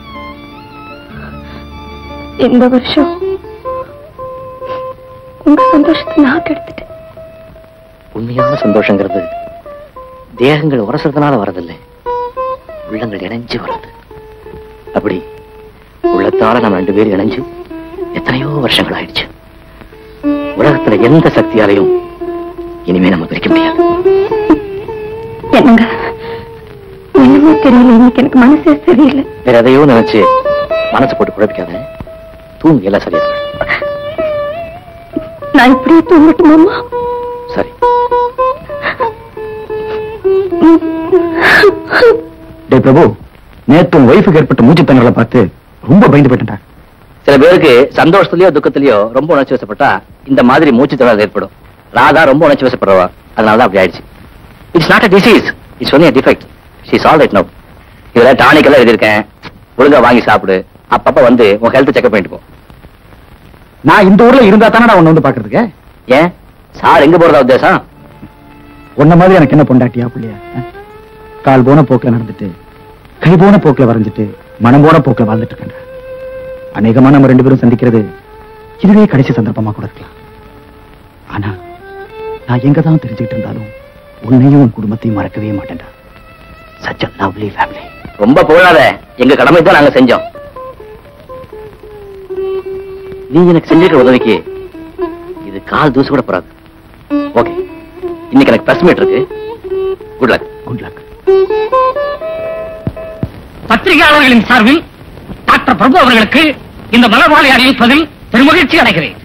இந்த வருஷம் உங்க சந்தோஷத்தை நான் கெடுத்துட்டேன் உண்மையான சந்தோஷங்கிறது தேகங்கள் உரசுறதுனால வரதில்லை உள்ளங்கள் இணைஞ்சு வருது அப்படி உள்ளத்தால நம்ம ரெண்டு பேரும் இணைஞ்சு எத்தனையோ வருஷங்கள் ஆயிடுச்சு உலகத்துல எந்த சக்தியாலையும் இனிமே நம்ம பிரிக்க முடியாது என்னங்க என்னமோ தெரியல இன்னைக்கு எனக்கு மனசே சரியில்லை வேற எதையோ நினைச்சு மனசு போட்டு குழப்பிக்காத தூங்கு எல்லாம் சரியா போயிடும். நான் இப்படியே தூங்கட்டுமாமா சரி டேய் பிரபு நேத்து உன் ஒய்ஃபுக்கு ஏற்பட்ட மூச்சு திணறலை பார்த்து ரொம்ப பயந்து போயிட்டேன்டா சில பேருக்கு சந்தோஷத்துலயோ துக்கத்திலயோ ரொம்ப உணர்ச்சி வசப்பட்டா இந்த மாதிரி மூச்சு திணறல் ஏற்படும் ராதா ரொம்ப உணர்ச்சி வசப்படுறவா அதனாலதான் அப்படி ஆயிடுச்சு it's not a disease it's only defect she's all right no இதுல டானிக் எல்லாம் எழுதியிருக்கேன் ஒழுங்கா வாங்கி சாப்பிடு அப்பப்ப வந்து உன் ஹெல்த் செக்அப் பண்ணிட்டு போ நான் இந்த ஊர்ல இருந்தா தானே நான் உன்னை வந்து பாக்குறதுக்கு ஏன் சார் எங்க போறதா உத்தேசம் உன்ன மாதிரி எனக்கு என்ன பொண்டாட்டியா பிள்ளையா அஹ்? கால் போன போக்குல நடந்துட்டு கை போன போக்குல வரைஞ்சிட்டு மனம் போன போக்குல வாழ்ந்துட்டு இருக்கேன் அநேகமா நம்ம ரெண்டு பேரும் சந்திக்கிறது இதுவே கடைசி சந்தர்ப்பமா கூட இருக்கலாம் ஆனா நான் எங்க தான் தெரிஞ்சுக்கிட்டு இருந்தாலும் உன்னையும் உன் குடும்பத்தையும் மறக்கவே மாட்டேன்டா சச் அ லவ்லி ஃபேமிலி ரொம்ப போகாத எங்க கடமை தான் நாங்க செஞ்சோம் நீ எனக்கு செஞ்சிருக்கிற உதவிக்கு இது கால் தூசு கூட போறாது ஓகே இன்னைக்கு எனக்கு பிரஸ் மீட் இருக்கு குட் லக் குட் லக் பத்திரிகையாளர்களின் சார்பில் டாக்டர் பிரபு அவர்களுக்கு இந்த மலர்வாழை அறிவிப்பதில் பெருமகிழ்ச்சி அடைகிறேன்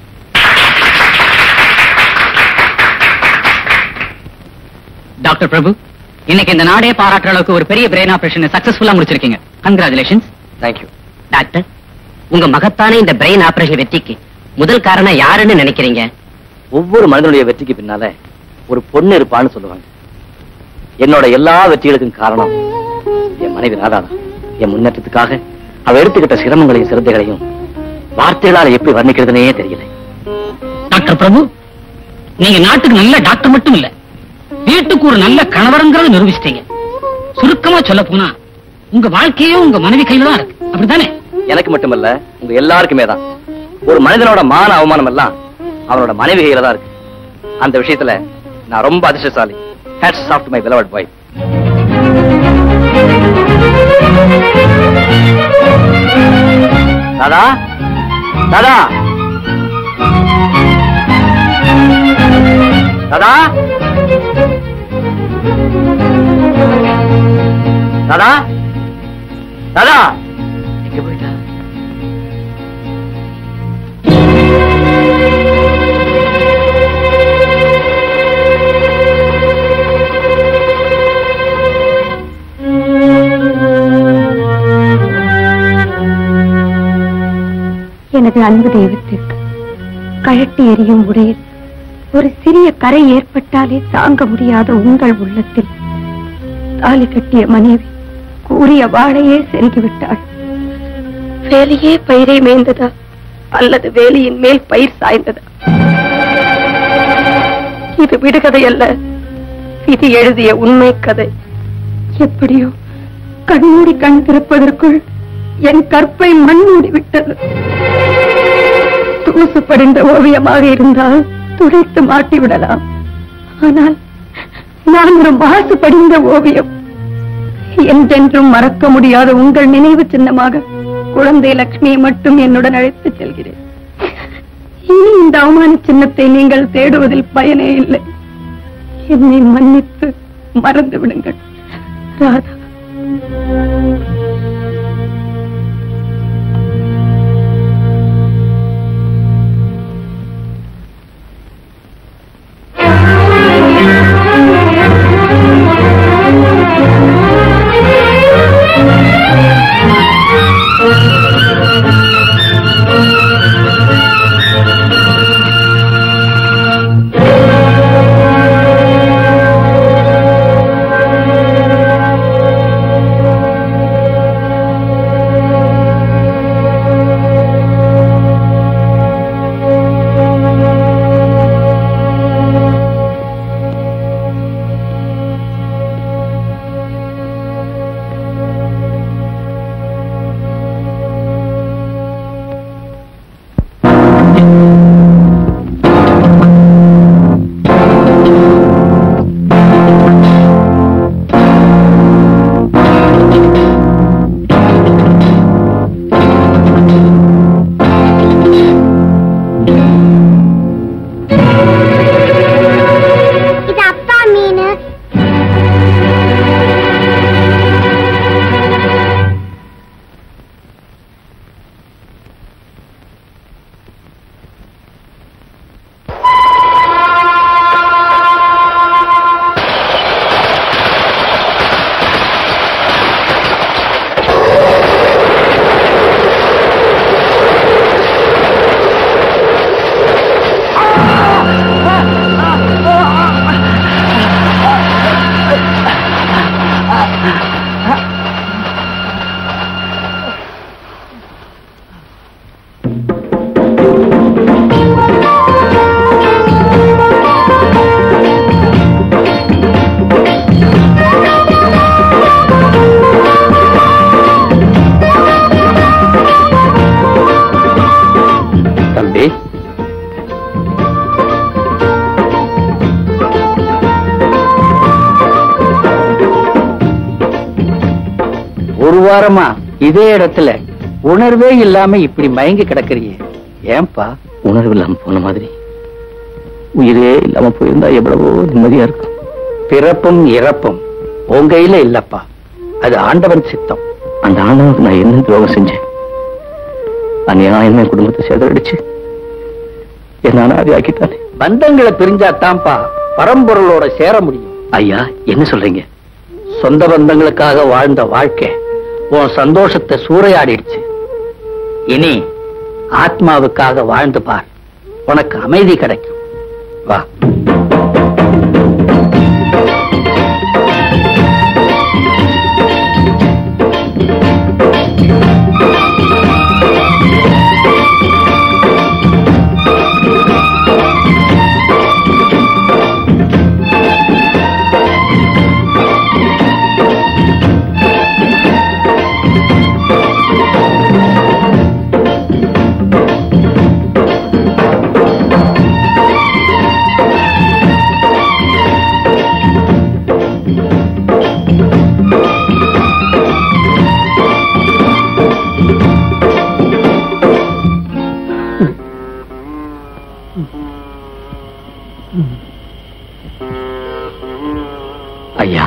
டாக்டர் பிரபு இன்னைக்கு இந்த நாடே பாராட்டுற அளவுக்கு ஒரு பெரிய பிரெயின் ஆபரேஷன் சக்சஸ்ஃபுல்லா முடிச்சிருக்கீங்க கங்க்ராச்சுலேஷன்ஸ் தேங்க்யூ டாக்டர் உங்க மகத்தான இந்த பிரெயின் ஆபரேஷன் வெற்றிக்கு முதல் காரணம் யாருன்னு நினைக்கிறீங்க ஒவ்வொரு மனிதனுடைய வெற்றிக்கு பின்னால ஒரு பொண்ணு இருப்பான்னு சொல்லுவாங்க என்னோட எல்லா வெற்றிகளுக்கும் காரணம் என் மனைவி ராதா தான் என் முன்னேற்றத்துக்காக அவ எடுத்துக்கிட்ட சிரமங்களையும் சிரத்தைகளையும் வார்த்தைகளால எப்படி வர்ணிக்கிறதுனே தெரியல டாக்டர் பிரபு நீங்க நாட்டுக்கு நல்ல டாக்டர் மட்டும் இல்ல வீட்டுக்கு ஒரு நல்ல கணவருங்கிறத நிரூபிச்சிட்டீங்க சுருக்கமா சொல்ல போனா உங்க வாழ்க்கையே உங்க மனைவி கையில தான் இருக்கு அப்படித்தானே எனக்கு மட்டுமல்ல உங்க எல்லாருக்குமே தான் ஒரு மனிதனோட மான அவமானம் எல்லாம் அவனோட மனைவி கையில தான் இருக்கு அந்த விஷயத்துல நான் ரொம்ப அதிர்ஷ்டசாலி hats off my beloved boy தாதா தாதா தாதா தாதா தாதா எங்க போயிட்டா எனது அன்பு தெய்வத்திற்கு கழட்டி எறியும் உடையில் ஒரு சிறிய கரை ஏற்பட்டாலே தாங்க முடியாத உங்கள் உள்ளத்தில் தாலி கட்டிய மனைவி கூறிய வாழையே செருகிவிட்டாள் வேலையே பயிரை மேய்ந்ததா அல்லது வேலியின் மேல் பயிர் சாய்ந்ததா இது விடுகதை அல்ல விதி எழுதிய உண்மை கதை எப்படியோ கண்மூடி கண் திறப்பதற்குள் என் கற்பை மண் மூடி விட்டது தூசு படிந்த ஓவியமாக இருந்தால் துடைத்து மாட்டி விடலாம் ஆனால் நான் ஒரு மாசு படிந்த ஓவியம் என்றென்றும் மறக்க முடியாத உங்கள் நினைவு சின்னமாக குழந்தை லட்சுமியை மட்டும் என்னுடன் அழைத்துச் செல்கிறேன் இனி இந்த அவமான சின்னத்தை நீங்கள் தேடுவதில் பயனே இல்லை என்னை மன்னித்து மறந்து விடுங்கள் ராதா இது அப்பா மீன் தம்பி ஒரு வாரமா இதே இடத்துல உணர்வே இல்லாம இப்படி மயங்கி கிடக்குறீங்க ஏன்பா உணர்வு இல்லாம போன மாதிரி உயிரே இல்லாம போயிருந்தா எவ்வளவோ நிம்மதியா இருக்கும் பிறப்பும் இறப்பும் உன் கையில இல்லப்பா அது ஆண்டவன் சித்தம் அந்த ஆண்டவனுக்கு நான் என்ன துரோகம் செஞ்சேன் அநியாயமே குடும்பத்தை சேதடிச்சு என்ன அனாதி ஆக்கிட்டானே பந்தங்களை பிரிஞ்சாத்தான்ப்பா பரம்பொருளோட சேர முடியும் ஐயா என்ன சொல்றீங்க சொந்த பந்தங்களுக்காக வாழ்ந்த வாழ்க்கை உன் சந்தோஷத்தை சூறையாடிடுச்சு இனி ஆத்மாவுக்காக வாழ்ந்து பார் உனக்கு அமைதி கிடைக்கும் வா ஐயா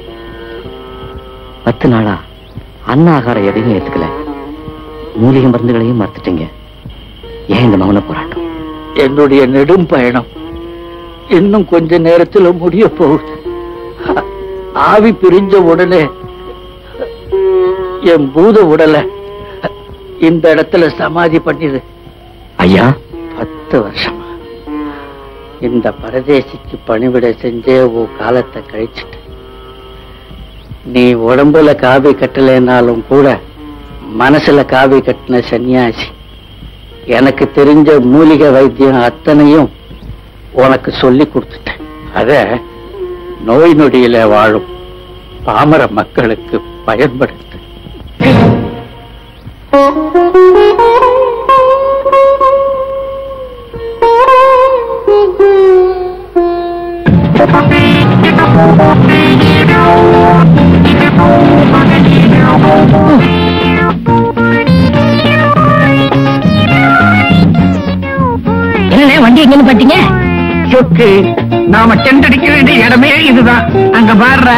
பத்து நாளா அன்ன ஆகாரம் எதையும் ஏத்துக்கல மூலிகை மருந்துகளையும் மறுத்துட்டீங்க ஏன் இந்த மௌன போராட்டம் என்னுடைய நெடும் பயணம் இன்னும் கொஞ்ச நேரத்துல முடிய போகுது ஆ- ஆவி பிரிஞ்ச உடனே என் பூத உடலை இந்த இடத்துல சமாதி பண்ணிது ஐயா பத்து வருஷமா இந்த பரதேசிக்கு பணிவிடை செஞ்சே உன் காலத்தை கழிச்சிட்ட நீ உடம்புல காவி கட்டலைன்னாலும் கூட மனசுல காவி கட்டின சன்னியாசி எனக்கு தெரிஞ்ச மூலிகை வைத்தியம் அத்தனையும் உனக்கு சொல்லி கொடுத்துட்டேன் அத நோய் நொடியில வாழும் பாமர மக்களுக்கு பயன்படுத்து என்ன வண்டி எங்கன்னு பாத்தீங்க சொக்கு நாம டென்ட் அடிக்க வேண்டிய இடமே இதுதான் அங்க பாடுற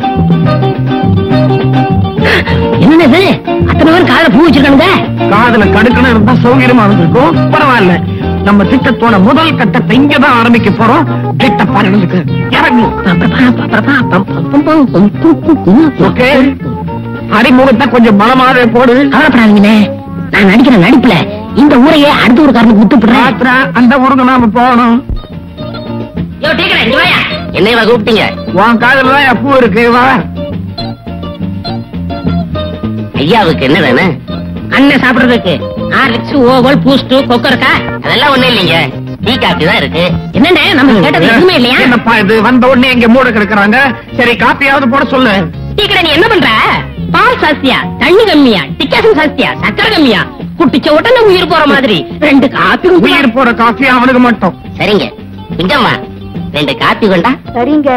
என்னது அத்தனை பேர் காலை பூ வச்சிருக்கானுங்க காதுல கடுக்கணும் இருந்தா சௌகரியமா இருந்திருக்கும் பரவாயில்ல நம்ம திட்டத்தோட முதல் கட்டத்தை இங்கதான் ஆரம்பிக்க போறோம் கிட்ட பாருங்களுக்கு இறங்கும் ஓகே அறிமுகத்தை கொஞ்சம் பலமாவே போடு கவலைப்படாதீங்கண்ணே நான் நடிக்கிற நடிப்புல இந்த ஊரையே அடுத்த ஒரு காரணம் விட்டுப்படுறேன் ராத்திரா அந்த ஊருக்கு நாம போகணும் என்னைய கூப்பிட்டீங்க உன் காதுல தான் பூ இருக்கு வா ஐயாவுக்கு என்ன வேணும் அண்ணன் சாப்பிடுறதுக்கு ஹார்லிக்ஸ் ஓவல் பூஸ்ட் கொக்கரக்கா அதெல்லாம் ஒண்ணும் இல்லைங்க டீ காப்பி தான் இருக்கு என்னண்ணே நம்ம கேட்டது எதுவுமே இல்லையா என்னப்பா இது வந்த உடனே இங்க மூட கிடக்குறாங்க சரி காப்பியாவது போட சொல்லு டீ கடை நீ என்ன பண்ற பால் சாஸ்தியா தண்ணி கம்மியா டிக்காசம் சாஸ்தியா சக்கரை கம்மியா குட்டிச்ச உடனே உயிர் போற மாதிரி ரெண்டு காப்பி குடிச்சியா? உயிர் போற காஃபி அவனுக்கு மட்டும் சரிங்க குஞ்சம்மா ரெண்டு காப்பி கொண்டா சரிங்க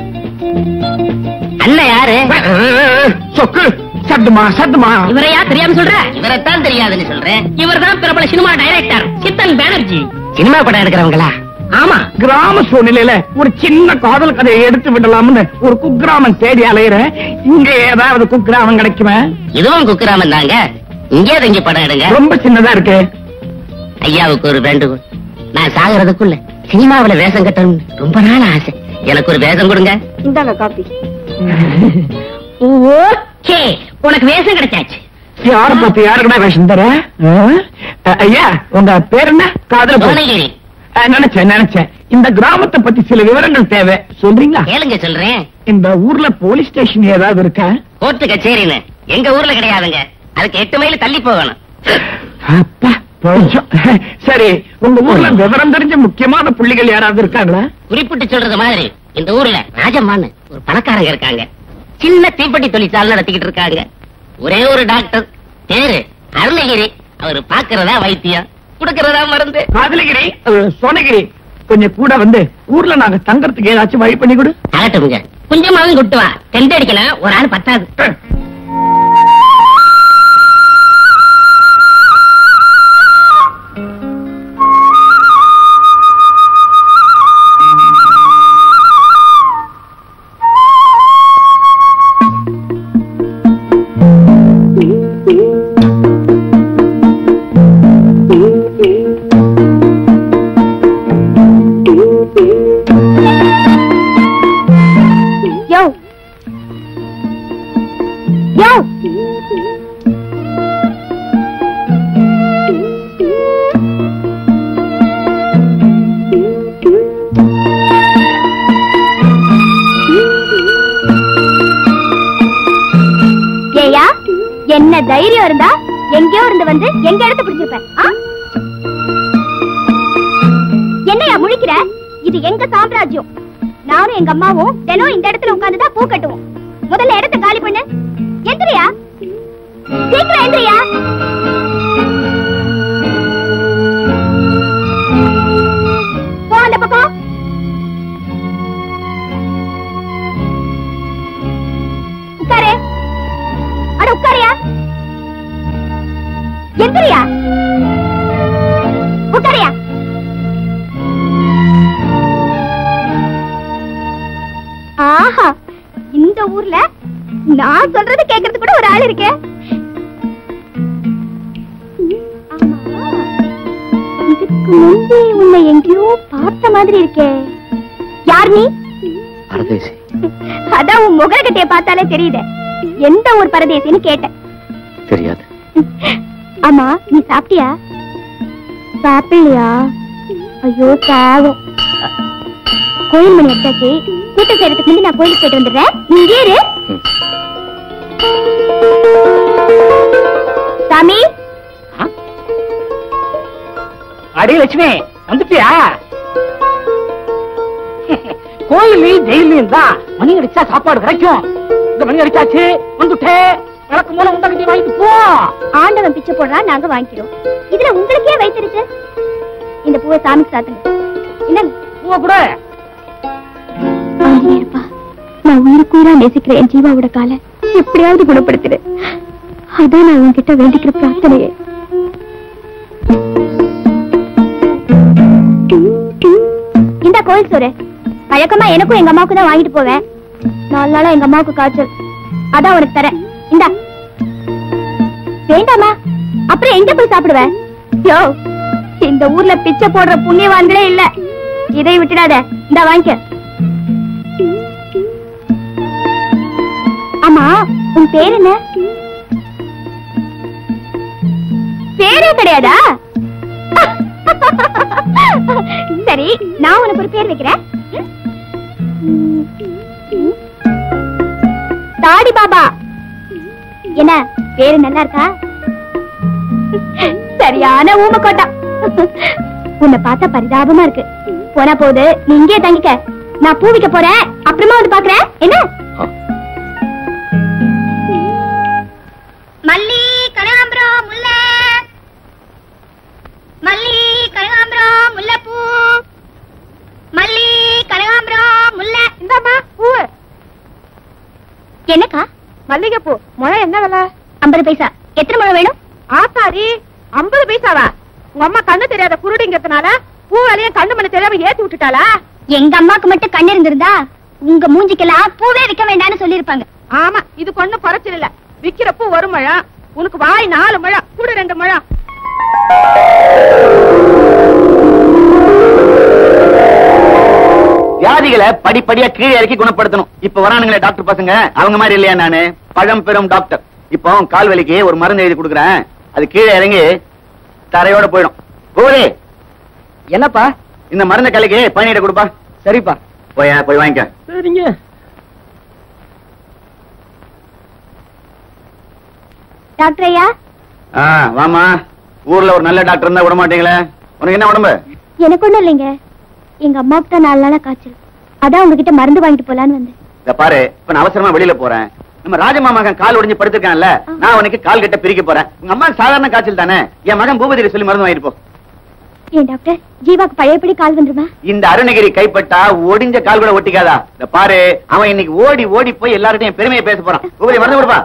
அண்ணன் யாரு சொக்கு சட்டுமா சட்டுமா இவரையா தெரியாம சொல்ற இவரைத்தான் தெரியாதுன்னு சொல்றேன் இவர்தான் பிரபல cinema director Chithan Banerjee cinema படம் எடுக்கிறவங்களா ஆமா கிராம சூழ்நிலையில ஒரு சின்ன காதல் கதையை எடுத்து விடலாம்னு ஒரு குக்கிராமம் தேடி அலையிறேன் இங்க ஏதாவது குக்கிராமம் கிடைக்குமே இதுவும் குக்கிராமன் தாங்க இங்கே தங்கி படம் எடுங்க ரொம்ப சின்னதா இருக்கு ஐயாவுக்கு ஒரு வேண்டுகோள் நான் சாகிறதுக்குள்ள சினிமாவுல வேஷம் கட்டணும் ரொம்ப நாள் ஆசை எனக்கு ஒரு வேஷம் கொடுங்க இந்தாங்க காப்பி ஓகே உனக்கு வேஷம் கிடைச்சாச்சு யார பார்த்து யாருக்குடா வேஷம் தர ஆ? அஹ், ஐயா உங்க பேர் என்ன காதல போ- புவனகிரி அஹ், நினைச்சேன் நினைச்சேன் இந்த கிராமத்தை பத்தி சில விவரங்கள் தேவை சொல்றீங்களா கேளுங்க சொல்றேன் இந்த ஊர்ல போலீஸ் ஸ்டேஷன் ஏதாவது இருக்கா கோர்ட்டு கச்சேரின்னு எங்க ஊர்ல கிடையாதுங்க அதுக்கு எட்டு மைல் தள்ளி போகணும் அப்பா போச்சோம். சரி உங்க ஊர்ல விவரம் தெரிஞ்ச முக்கியமான புள்ளிகள் யாராவது இருக்காங்களா குறிப்பிட்டு சொல்றது மாதிரி இந்த ஊர்ல ராஜம்மான்னு ஒரு பணக்காரங்க இருக்காங்க சின்ன தீப்பெட்டி தொழிற்சாலை நடத்திக்கிட்டு இருக்காங்க ஒரே ஒரு டாக்டர் பேரு அருணகிரி அவரு பாக்குறதா வைத்தியம் கொடுக்கறதா மருந்து காதலகிரி அஹ், சோனகிரி கொஞ்சம் கூட வந்து ஊர்ல நாங்க தங்கறதுக்கு ஏதாச்சும் வழி பண்ணி கொடு ஆகட்டுங்க கொஞ்சமாவும் கொட்டு வா டென்ட் அடிக்கலாம் ஒரு ஆள் பத்தாது யோ யோ ஏயா என்ன தைரியம் இருந்தா எங்கேயோ இருந்து வந்து எங்க இடத்த பிடிச்சிருப்பேன் ஆ? என்னையா முழிக்கிற இது எங்க சாம்ராஜ்யம் நானும் எங்க அம்மாவும் தினம் இந்த இடத்துல உட்கார்ந்துதான் பூ கட்டுவோம் முதல்ல இடத்த காலி பண்ணு எந்திரியா சீக்கிரம் எந்திரியா போ அந்த பக்கம் உட்காரு அட உட்காரியா எந்திரியா உட்காரியா ஆஹா இந்த ஊர்ல நான் சொல்றது கேக்குறது கூட ஒரு ஆள் இருக்கே ஆமா, இதுக்கு முந்தி உன்னை எங்கேயோ பார்த்த மாதிரி இருக்கே யார் நீ பரதேசி அதான் உன் முகரகட்டைய பார்த்தாலே தெரியுதே எந்த ஊர் பரதேசின்னு கேட்டேன் தெரியாது ஆமா நீ சாப்பிட்டியா சாப்பிடலையா ஐயோ பாவம் கோயில் மணி எடுத்தாச்சு கூட்டம் செய்யறதுக்கு முந்தி நான் கோயிலுக்கு போயிட்டு வந்துடுறேன் நீ இங்கே இரு ம். சாமி அடி லட்சுமி வந்துட்டியா கோயிலையும் ஜெயிலையும் தான் மணி அடிச்சா சாப்பாடு கிடைக்கும் இந்த மணி அடிச்சாச்சு வந்துட்டே விளக்கு மூலம் உண்டகட்டி வாங்கிட்டு போ ஆண்டவன் பிச்சை போடுறான் நாங்க வாங்கிக்கிறோம் இதுல உங்களுக்கே வைத்திருக்கு இந்த பூவை சாமிக்கு சாத்துங்க என்னங்க பூவை கூட ஆஞ்சநேயரப்பா நான் உயிருக்குயிரா நேசிக்கிற என் ஜீவாவோட காலை எப்படியாவது குணப்படுத்திடு அதான் நான் உன்கிட்ட வேண்டிக்கிற பிரார்த்தனையே இந்த கோயில் சோறு வழக்கமா எனக்கும் எங்க அம்மாவுக்கு தான் வாங்கிட்டு போவேன் நாலு நாளா எங்க அம்மாவுக்கு காய்ச்சல் அதான் உனக்கு தரேன் இந்தா வேண்டாமா அப்புறம் எங்க போய் சாப்பிடுவேன் யோ இந்த ஊர்ல பிச்சை போடுற புண்ணியவான்களே இல்ல இதை விட்டுடாத இந்த வாங்கிக்க ஆமா உன் பேர் என்ன பேரே கிடையாதா சரி நான் உனக்கு ஒரு பேர் வைக்கிறேன் தாடி பாபா என்ன பேரு நல்லா இருக்கா சரியான ஊமக்கோட்டா உன்னை பார்த்தா பரிதாபமா இருக்கு போனா போகுது நீ இங்கே தங்கிக்க நான் பூ விக்க போறேன் அப்புறமா வந்து பாக்குறேன் என்ன மல்லி கனகாம்பரம் முல்லை மல்லி கனகாம்பரம் முல்லைப்பூ மல்லி கனகாம்பரம் முல்லை இந்தாம்மா பூ என்னக்கா மல்லிகைப்பூ முழம் என்ன விலை ஐம்பது பைசா எத்தனை முழம் வேணும் ஆத்தாடி ஐம்பது பைசாவா உங்க அம்மா கண்ணு தெரியாத குருடிங்கிறதுனால பூ விலையும் கண்ணு மணி தெரியாம ஏத்தி விட்டுட்டாளா எங்க அம்மாக்கு மட்டும் கண்ணு இருந்திருந்தா உங்க மூஞ்சிக்கெல்லாம் பூவே விக்க வேண்டாம்னு சொல்லிருப்பாங்க ஆமா இதுக்கு ஒண்ணும் குறைச்சல் இல்ல விக்கிற பூ ஒரு முழம் உனக்கு வாய் நாலு முழம் கூட ரெண்டு முழம் வியாதிகளை படிப்படியா கீழே இறக்கி குணப்படுத்தணும் இப்ப வரானுங்களே டாக்டர் பசங்க அவங்க மாதிரி இல்லையா நானு பழம் பெரும் டாக்டர் இப்போ கால் வலிக்கு ஒரு மருந்து எழுதி கொடுக்குறேன் அது கீழே இறங்கி தரையோட போயிடும் கோவரே என்னப்பா இந்த மருந்த கலைக்கு பயணியிட கொடுப்பா சரிப்பா போய் போய் வாங்கிக்க சரிங்க டாக்டர் ஐயா ஆ வாமா ஊர்ல ஒரு நல்ல டாக்டர் இருந்தா விட மாட்டீங்களே உனக்கு என்ன உடம்பு எனக்கு ஒண்ணும் இல்லைங்க எங்க அம்மாவுக்கு தான் நாலு நாளா காய்ச்சல் அதான் உங்ககிட்ட மருந்து வாங்கிட்டு போலான்னு வந்தேன் இத பாரு இப்ப நான் அவசரமா வெளியில போறேன் நம்ம ராஜமா மகன் கால் ஒடிஞ்சு படுத்திருக்கான்ல நான் அவனுக்கு கால் கட்ட பிரிக்க போறேன் உங்க அம்மா சாதாரண காய்ச்சல் தானே என் மகன் பூபதிரி சொல்லி மருந்து வாங்கிட்டு போ ஏன் டாக்டர் ஜீவாக்கு பழையபடி கால் வந்துருமா இந்த அருணகிரி கைப்பட்டா ஒடிஞ்ச கால் கூட ஒட்டிக்காதா இந்த பாரு அவன் இன்னைக்கு ஓடி ஓடி போய் எல்லார்கிட்டயும் பெருமையை பேச போறான் பூபதி மருந்து கொடுப்பா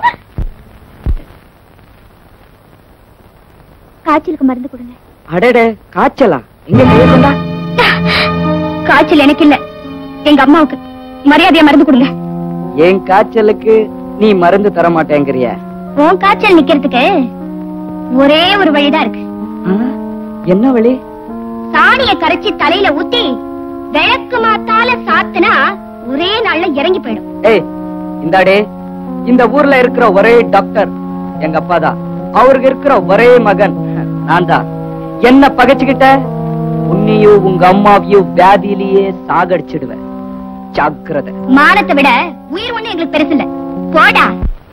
காய்ச்சலுக்கு மருந்து கொடுங்க அடடே காய்ச்சலா எங்க கையை கொண்டா காய்ச்சல் எனக்கு இல்ல எங்க அம்மாவுக்கு மரியாதையா மருந்து கொடுங்க என் காய்ச்சலுக்கு நீ மருந்து தர மாட்டேங்கிறிய உன் காய்ச்சல் நிக்கிறதுக்கு ஒரே ஒரு வழிதான் இருக்கு என்ன வழி சாணிய கரைச்சி தலையில ஊத்தி விளக்கு மாத்தால சாத்துனா ஒரே நாள்ல இறங்கி போயிடும் ஏய் இந்தாடே இந்த ஊர்ல இருக்கிற ஒரே டாக்டர் எங்க அப்பா தான் அவருக்கு இருக்கிற ஒரே மகன் நான் தான் என்ன பகைச்சுக்கிட்ட உன்னையும் உங்க அம்மாவையும் வியாதியிலேயே சாகடிச்சிடுவேன் ஜாக்கிரதை மானத்தை விட உயிர் ஒண்ணு எங்களுக்கு பெருசு இல்ல போடா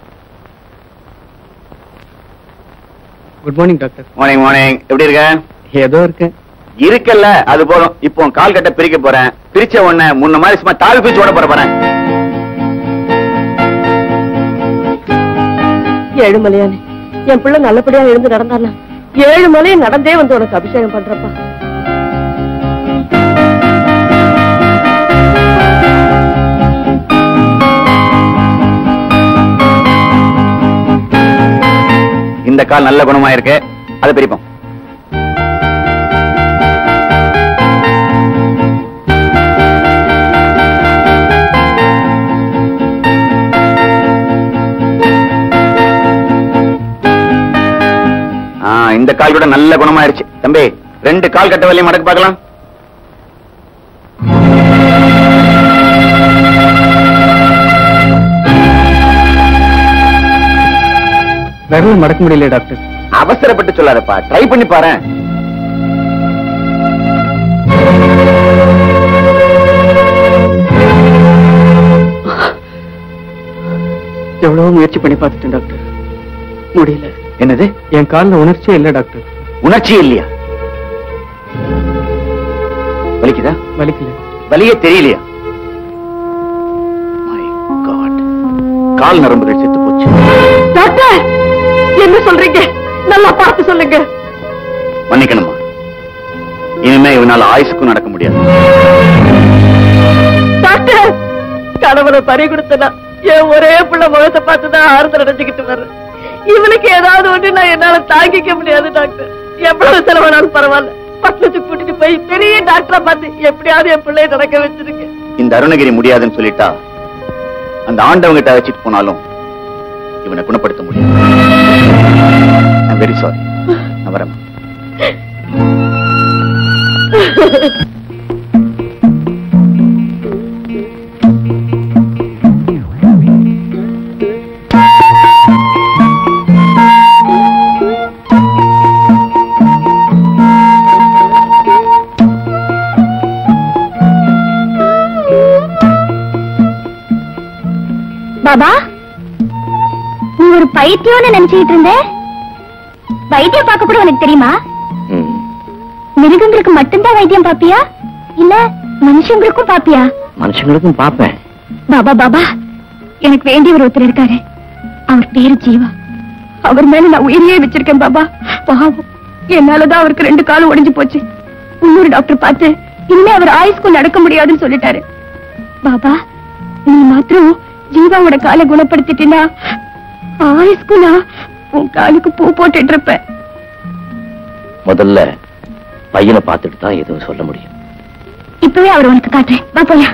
good morning doctor morning morning எப்படி இருக்க ஏதோ இருக்கு இருக்கல்ல அது போதும் இப்போ உன் கால் கட்ட பிரிக்க போறேன் பிரிச்ச உடனே முன்ன மாதிரி சும்மா தாவி பிரிச்சு ஓட போற போறேன் ஏழுமலையானே என் பிள்ளை நல்லபடியா எழுந்து நடந்தானா ஏழு மலையை நடந்தே வந்து உனக்கு அபிஷேகம் பண்றப்பா இந்த கால் நல்ல குணமா இருக்கு அதை பிரிப்போம் ஆ, இந்த கால் கூட நல்ல குணமாயிருச்சு தம்பி ரெண்டு கால் கட்ட வரையும் மடக்கு பார்க்கலாம் விரல் மடக்க முடியல டாக்டர் அவசரப்பட்டு சொல்லாதப்பா ட்ரை பண்ணி பாரு எவ்வளவு முயற்சி பண்ணி பார்த்துட்டேன் டாக்டர் முடியல என்னது என் காலில் உணர்ச்சியே இல்லை டாக்டர் உணர்ச்சியே இல்லையா வலிக்குதா வலிக்கல வலியே தெரியலையா My God. கால் நரம்புகள் செத்து போச்சு டாக்டர் என்ன சொல்றீங்க நல்லா பார்த்து சொல்லுங்க மன்னிக்கணுமா இனிமே இவனால ஆயுசுக்கும் நடக்க முடியாது டாக்டர் கணவனை பறி கொடுத்தனா என் ஒரே பிள்ளை முகத்தை பார்த்து தான் ஆறுதல் அடைஞ்சுக்கிட்டு வர்றேன் இவனுக்கு ஏதாவது ஒண்ணு நான் என்னால தாங்கிக்க முடியாது டாக்டர் எவ்வளவு செலவானாலும் பரவாயில்ல பட்டணத்துக்கு கூட்டிட்டு போய் பெரிய டாக்டரை பார்த்து எப்படியாவது என் பிள்ளைய நடக்க வச்சிருக்க இந்த அருணகிரி முடியாதுன்னு சொல்லிட்டா அந்த ஆண்டவங்கிட்ட அழைச்சிட்டு போனாலும் இவனை குணப்படுத்த முடியாது வெரி சாரி நான் வரேன் பாபா நீ ஒரு பைத்தியம்னு நினைச்சுக்கிட்டு இருந்த வைத்தியம் பார்க்க கூட உனக்கு தெரியுமா மிருகங்களுக்கு மட்டும்தான் வைத்தியம் பாப்பியா இல்ல மனுஷங்களுக்கும் பாப்பியா மனுஷங்களுக்கும் பார்ப்பேன் பாபா பாபா எனக்கு வேண்டிய ஒரு ஒருத்தர் இருக்காரு அவர் பேரு ஜீவா அவர் மேல நான் உயிரையே வச்சிருக்கேன் பாபா பாவம் என்னாலதான் அவருக்கு ரெண்டு காலம் உடைஞ்சு போச்சு இன்னொரு டாக்டர் பார்த்து இனிமே அவர் ஆயுஸ்க்கும் நடக்க முடியாதுன்னு சொல்லிட்டாரு பாபா நீ மாத்திரம் ஜீவாவோட காலை குணப்படுத்திட்டீன்னா ஆயுஸ்க்கும் நான் உன் காலுக்கு பூ போட்டுட்டு இருப்பேன் முதல்ல பையனை பார்த்துட்டு தான் எதுவும் சொல்ல முடியும் இப்பவே அவர் உனக்கு காட்டுறேன் வா போயா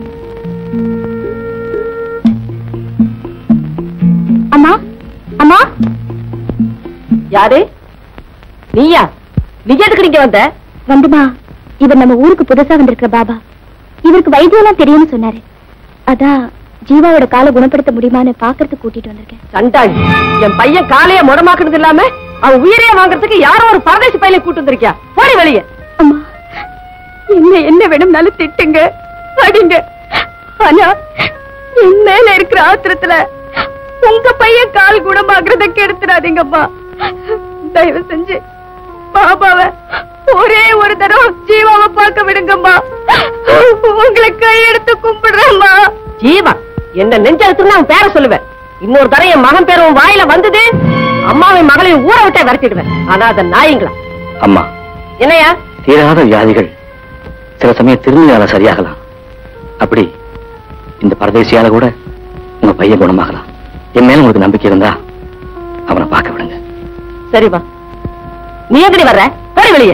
அம்மா அம்மா யாரு நீயா நீ எதுக்கு இங்க வந்த வந்துமா இவர் நம்ம ஊருக்கு புதுசா வந்திருக்கிற பாபா இவருக்கு வைத்தியம்லாம் தெரியும்னு சொன்னாரு அதான் ஜீவாவோட காலை குணப்படுத்த முடியுமான்னு பாக்குறதுக்கு கூட்டிட்டு வந்திருக்கேன் சண்டாளி என் பையன் காலைய முடமாக்குறது இல்லாம அவன் உயிரையே வாங்குறதுக்கு யாரோ ஒரு பரதேசி பையனை கூட்டு வந்திருக்கியா போடி வெளியே அம்மா என்ன என்ன வேணும்னாலும் திட்டுங்க அடிங்க ஆனா என் மேல இருக்கிற ஆத்திரத்துல உங்க பையன் கால் குணமாக்குறத கெடுத்துடாதீங்கம்மா தயவு செஞ்சு பாபாவ ஒரே ஒரு தடவை ஜீவாவை பார்க்க விடுங்கம்மா உங்களை கையெடுத்து கும்பிடுறேம்மா ஜீவா என்ன நெஞ்செழுத்துன்னு அவன் பேரை சொல்லுவேன் இன்னொரு தடவை என் மகன் பேர் உன் வாயில வந்தது அம்மாவின் மகளையும் ஊற விட்டே விரட்டிடுவேன் ஆனா அத நாயங்களா அம்மா என்னையா தீராத வியாதிகள் சில சமயம் திரும்பியால சரியாகலாம் அப்படி இந்த பரதேசியால கூட உங்க பையன் குணமாகலாம் என் மேல உங்களுக்கு நம்பிக்கை இருந்தா அவனை பார்க்க விடுங்க சரிம்மா நீ எங்கடி வர்ற போடி வெளியே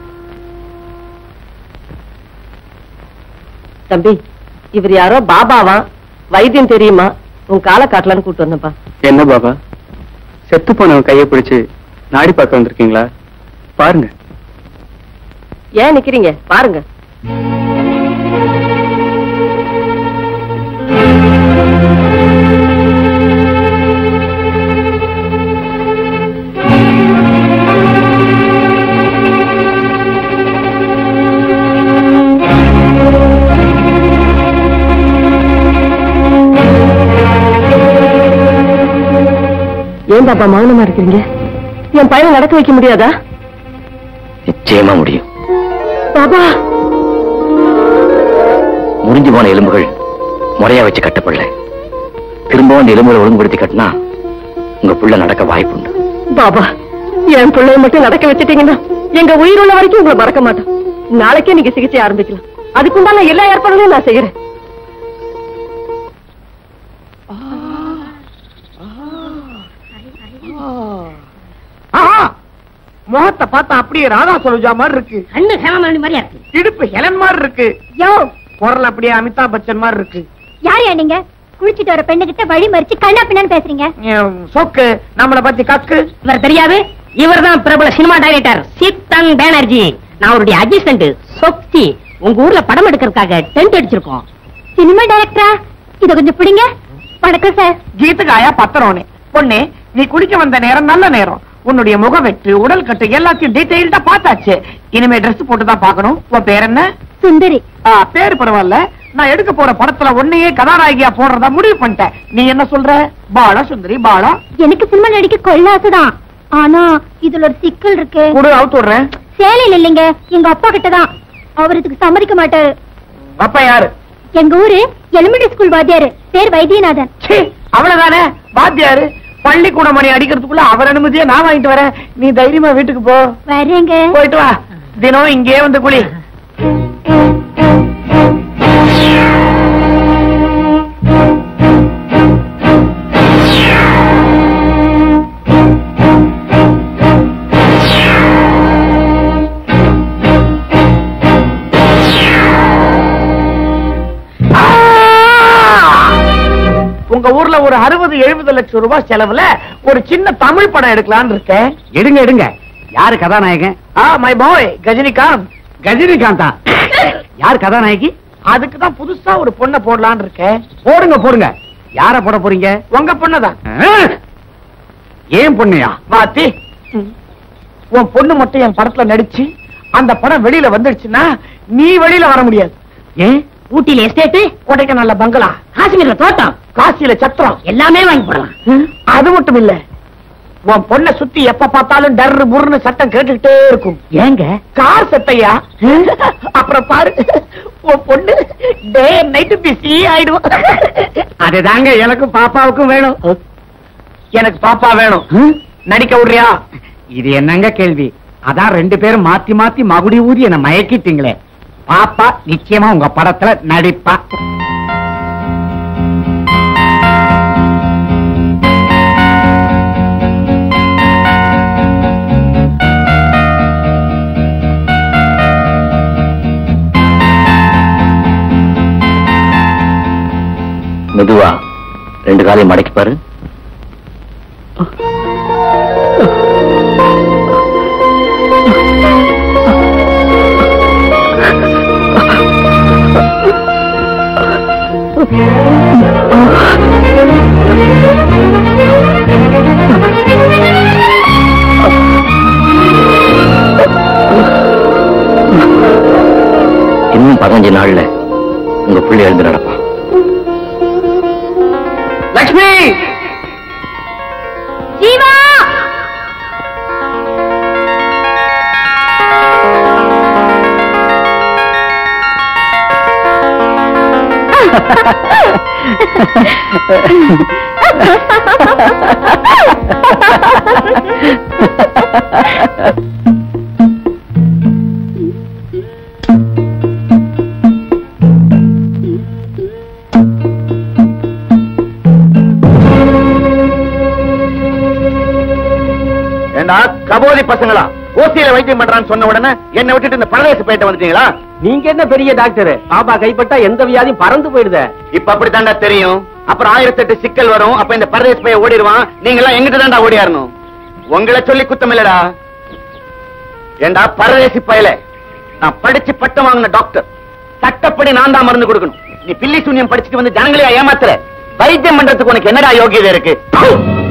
தம்பி இவர் யாரோ பாபாவா வைத்தியம் தெரியுமா உன் காலை காட்டலான்னு கூட்டு வந்தப்பா என்ன பாபா செத்து போனவன் கையை பிடிச்சு நாடி பார்க்க வந்திருக்கீங்களா பாருங்க ஏன் நிக்கிறீங்க பாருங்க ஏன் பாப்பா மௌனமா இருக்கிறீங்க என் பையனை நடக்க வைக்க முடியாதா நிச்சயமா முடியும் பாபா முறிஞ்சு போன எலும்புகள் முறையா வச்சு கட்டப்படல திரும்பவும் அந்த எலும்புகளை ஒழுங்குபடுத்தி கட்டினா உங்க புள்ள நடக்க வாய்ப்புண்டு பாபா என் பிள்ளைய மட்டும் நடக்க வச்சுட்டீங்கன்னா எங்க உயிர் உள்ள வரைக்கும் உங்களை மறக்க மாட்டோம் நாளைக்கே நீங்க சிகிச்சை ஆரம்பிக்கலாம் அதுக்குண்டான எல்லா ஏற்பாடுகளையும் நான் செய்யறேன் முகத்தை பார்த்தா அப்படியே ராதா சரோஜா மாதிரி இருக்கு கண்ணு சேமமணி மாதிரியா இருக்கு இடுப்பு ஹெலன் மாதிரி இருக்கு யோ குரல் அப்படியே அமிதாப் பச்சன் மாதிரி இருக்கு யாரையா நீங்க குளிச்சிட்டு வர பெண்ணுகிட்ட வழி மறிச்சு கண்ணா பின்னான்னு பேசுறீங்க எம், சொக்கு நம்மள பத்தி கக்கு இவர் தெரியாது இவர்தான் பிரபல சினிமா டைரக்டர் சீத்தங் பேனர்ஜி நான் அவருடைய அசிஸ்டன்ட் சொக்தி உங்க ஊர்ல படம் எடுக்கிறதுக்காக டென்ட் அடிச்சிருக்கோம் சினிமா டைரக்டரா இத கொஞ்சம் பிடிங்க வணக்கம் சார் கீத்துக்காயா பத்திரம்னு பொண்ணு நீ குளிக்க வந்த நேரம் நல்ல நேரம் உன்னுடைய முகவெட்டு உடல் கட்டு எல்லாத்தையும் டீடைல்டா பார்த்தாச்சு இனிமே Dress போட்டு தான் பார்க்கணும் உன் பேர் என்ன சுந்தரி ஆ, பேரு பரவாயில்ல நான் எடுக்க போற படத்துல உன்னையே கதாநாயகியா போடுறதா முடிவு பண்ணிட்டேன் நீ என்ன சொல்ற பாலா சுந்தரி பாலா எனக்கு சினிமா நடிக்க கொள்ள ஆசைதான் ஆனா இதுல ஒரு சிக்கல் இருக்கு கூட அவுத்து விடுறேன் சேலையில இல்லைங்க எங்க அப்பா கிட்ட தான் அவர் இதுக்கு சம்மதிக்க மாட்டாரு அப்பா யாரு எங்க ஊரு எலிமெண்டரி ஸ்கூல் வாத்தியாரு பேர் வைத்தியநாதன் ச்சீ, அவ்வளவுதானே வாத்தியாரு பள்ளிக்கூட மணி அடிக்கிறதுக்குள்ள அவர் அனுமதியை நான் வாங்கிட்டு வரேன் நீ தைரியமா வீட்டுக்கு போ வரேங்க போயிட்டு வா தினம் இங்கே வந்து குளி ஆ! உங்க ஊர்ல ஒரு அறுபது எழுபது லட்சம் ரூபாய் செலவுல ஒரு சின்ன தமிழ் படம் எடுக்கலாம்னு இருக்கேன் எடுங்க எடுங்க யாரு கதாநாயகன் ஆ மை பாய் கஜினிகாந்த் கஜினிகாந்தா யார் கதாநாயகி அதுக்கு தான் புதுசா ஒரு பொண்ணை போடலாம்னு இருக்கேன் போடுங்க போடுங்க யார போட போறீங்க உங்க பொண்ணுதான் ஆ? ஏன் பொண்ணையா வாத்தி உன் பொண்ணு மட்டும் என் படத்துல நடிச்சு அந்த படம் வெளியில வந்துடுச்சுன்னா நீ வெளியில வர முடியாது ஏன் ஊட்டியில எஸ்டேட் கொடைக்கானல்ல பங்களா காஷ்மீர்ல தோட்டம் காசியில சத்திரம் எல்லாமே வாங்கி போடலாம் அது மட்டும் இல்ல உன் பொண்ணை சுத்தி எப்ப பார்த்தாலும் டர்ரு புர்னு சத்தம் கேட்டுக்கிட்டே இருக்கும் ஏங்க கார் சத்தையா அப்புறம் பாரு உன் பொண்ணு டே நைட்டு பிஸி ஆயிடுவோம் அதுதாங்க எனக்கும் பாப்பாவுக்கும் வேணும் எனக்கு பாப்பா வேணும் ம்? நடிக்க விடுறியா இது என்னங்க கேள்வி அதான் ரெண்டு பேரும் மாத்தி மாத்தி மகுடி ஊதி என்ன மயக்கிட்டீங்களே பாப்பா நிச்சயமா உங்க படத்துல நடிப்பா மெதுவா ரெண்டு காலையும் மடக்கி பாரு இன்னும் பதினஞ்சு நாள்ல உங்க பிள்ளை எழுந்து நடப்பான் லக்ஷ்மி ஜீவா ஏண்டா கபோதி பசங்களா ஓசியில வைத்தியம் பண்றான்னு சொன்ன உடனே என்ன விட்டுட்டு இந்த பரதேச போயிட்டு வந்துட்டீங்களா நீங்க என்ன பெரிய டாக்டர் பாப்பா கைப்பட்டா எந்த வியாதியும் பறந்து போயிடுத இப்ப அப்படித்தாண்டா தெரியும் அப்புறம் ஆயிரத்தி எட்டு சிக்கல் வரும் அப்ப இந்த பரதேச பைய ஓடிடுவான் நீங்க எல்லாம் எங்கிட்ட தாண்டா ஓடியாரணும் உங்களை சொல்லி குத்தம் இல்லடா ஏண்டா பரதேசி பயல நான் படிச்சு பட்டம் வாங்கின டாக்டர் சட்டப்படி நான் தான் மருந்து கொடுக்கணும் நீ பில்லி சூன்யம் படிச்சுட்டு வந்து ஜனங்களையா ஏமாத்துற வைத்தியம் பண்றதுக்கு உனக்கு என்னடா யோகியதை இருக்கு ப்பு!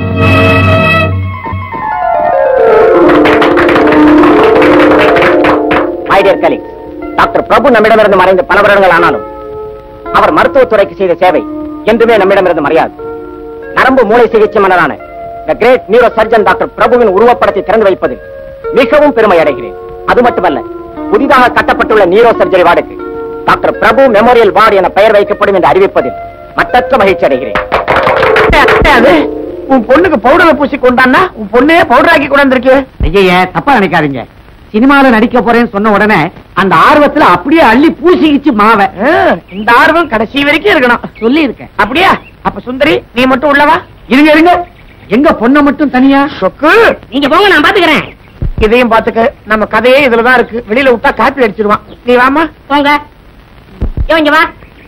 My dear colleague doctor Prabhu நம்மிடமிருந்து மறைந்து பல வருடங்கள் ஆனாலும் அவர் மருத்துவத்துறைக்கு செய்த சேவை என்றுமே நம்மிடமிருந்து மறையாது நரம்பு மூளை சிகிச்சை மன்னரான the great neurosurgeon doctor பிரபுவின் உருவப்படத்தை திறந்து வைப்பதில் மிகவும் பெருமை அடைகிறேன் அது மட்டுமல்ல புதிதாக கட்டப்பட்டுள்ள நியூரோ சர்ஜரி வார்டுக்கு டாக்டர் பிரபு மெமோரியல் வார்டு என பெயர் வைக்கப்படும் என்று அறிவிப்பதில் மட்டற்ற மகிழ்ச்சி அடைகிறேன் அது உன் பொண்ணுக்கு பவுடரை பூசி கொண்டான்னா உன் பொண்ணே பவுடர் ஆக்கி கொண்டாந்துருக்கு ஐய தப்பா நினைக்காதீங்க சினிமால நடிக்க போறேன்னு சொன்ன உடனே அந்த ஆர்வத்துல அப்படியே அள்ளி பூசிக்கிச்சு மாவ இந்த ஆர்வம் கடைசி வரைக்கும் இருக்கணும் சொல்லி இருக்கேன் அப்படியா அப்ப சுந்தரி நீ மட்டும் உள்ளவா இருங்க இருங்க எங்க பொண்ண மட்டும் தனியா சொக்கு நீங்க போங்க நான் பாத்துக்கிறேன் இதையும் பாத்துக்க நம்ம கதையே இதுலதான் இருக்கு வெளியில விட்டா காப்பி அடிச்சிருவான் நீ வாமா போங்க யோ, இங்க வா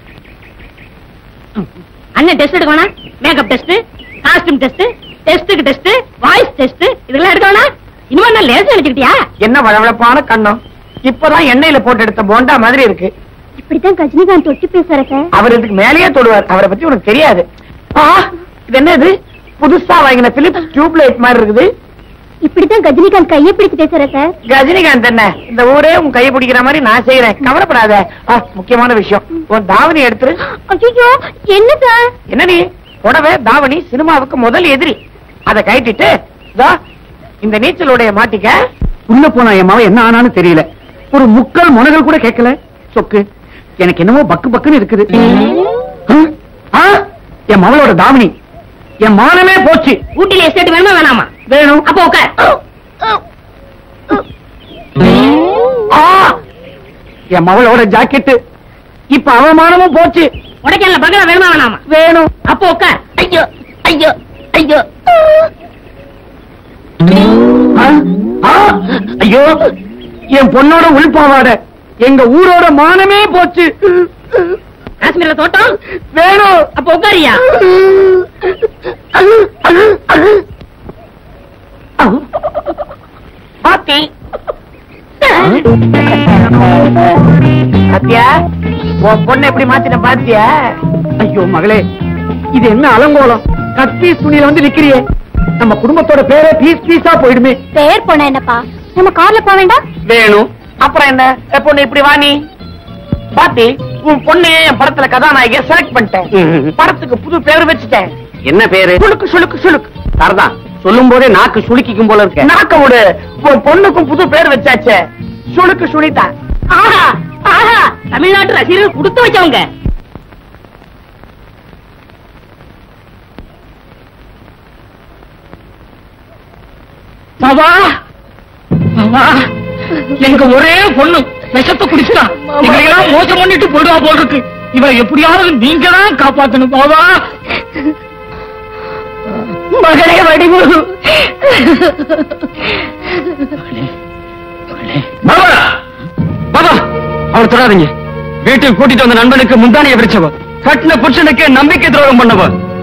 அண்ணன் டெஸ்ட் எடுக்க வேணாம் மேக்கப் டெஸ்ட் காஸ்டியூம் டெஸ்ட் டெஸ்ட்டுக்கு டெஸ்ட் வாய்ஸ் டெஸ்ட் இதெல்லாம் எடுக்க வேணாம் இனிமே நான் லேசா நினைச்சுக்கிட்டியா என்ன வளவளப்பான கண்ணம் இப்பதான் எண்ணெயில போட்டு எடுத்த போண்டா மாதிரி இருக்கு இப்படித்தான் ரஜினிகாந்த் தொட்டு பேசுறக்க அவர் இதுக்கு மேலேயே தொடுவார் அவரை பத்தி உனக்கு தெரியாது ஆ, இது என்ன இது புதுசா வாங்கின பிலிப்ஸ் டியூப் லைட் மாதிரி இருக்குது இப்படித்தான் கஜினிகாந்த் கையை பிடிச்சு பேசுற சார் ரஜினிகாந்த் என்ன இந்த ஊரே உன் கையை பிடிக்கிற மாதிரி நான் செய்யறேன் கவலைப்படாத ஆ, முக்கியமான விஷயம் உன் தாவணி எடுத்துரு ஐயோ என்ன சார் என்னடி புடவை தாவணி சினிமாவுக்கு முதல் எதிரி அதை கட்டிட்டு இதோ, இந்த நீச்சலுடைய மாட்டிக்க உள்ள போனா என் மாவன் என்ன ஆனான்னு தெரியல ஒரு முக்கால் முனகள் கூட கேட்கல சொக்கு எனக்கு என்னமோ பக்கு பக்குன்னு இருக்குது ஆ? ஆ? என் மகளோட தாவணி என் மானமே போச்சு ஊட்டில எஸ்டேட் வேணுமா வேணாமா வேணும் அப்போ உட்கார் ஆ! என் மகளோட ஜாக்கெட்டு இப்ப அவமானமும் போச்சு உடைக்கல பங்களா வேணுமா வேணாமா வேணும் அப்போ உட்கார் ஐயோ ஐயோ ஐயோ ஆ? ஆ! ஐயோ என் பொண்ணோட உள்பாவாட எங்க ஊரோட மானமே போச்சு காஷ்மீர்ல தோட்டம் வேணும் அப்போ உட்காரியா பாத்தி பாத்தியா உன் பொண்ணு எப்படி மாத்தின பாத்தியா ஐயோ மகளே இது என்ன அலங்கோலம் கத்தி துணியில வந்து நிக்கிறியே நம்ம குடும்பத்தோட பேரே பீஸ் பீஸா போயிடுமே பேர் போனா என்னப்பா நம்ம கார்ல போக வேண்டாம் வேணும் அப்புறம் என்ன என் பொண்ணு இப்படி வா நீ பாத்தி உன் பொண்ணையே என் படத்துல கதாநாயகிய செலக்ட் பண்ணிட்டேன் படத்துக்கு புது பேர் வச்சுட்டேன் என்ன பேரு சுளுக்கு சுளுக்கு சுளுக்கு சரிதான் சொல்லும் போதே நாக்கு சுளுக்கிக்கும் போல இருக்க நாக்க விடு உன் பொண்ணுக்கும் புது பேர் வச்சாச்சே சுளுக்கு சுனிதா ஆஹா ஆஹா தமிழ்நாட்டு ரசிகர்கள் கொடுத்து வச்சவங்க பாபா பாபா எங்க ஒரே பொண்ணு விஷத்தை குடிச்சா எல்லாம் மோசம் பண்ணிட்டு போடுவா போல் இருக்கு இவ எப்படியாவது நீங்க தான் காப்பாத்தணும் பாபா மகளே வடிவு பாபா பாபா அவர் தொடாதீங்க வீட்டுக்கு கூட்டிட்டு வந்த நண்பனுக்கு முந்தானிய விரிச்சவ கட்டின புருஷனுக்கு நம்பிக்கை துரோகம் பண்ணவ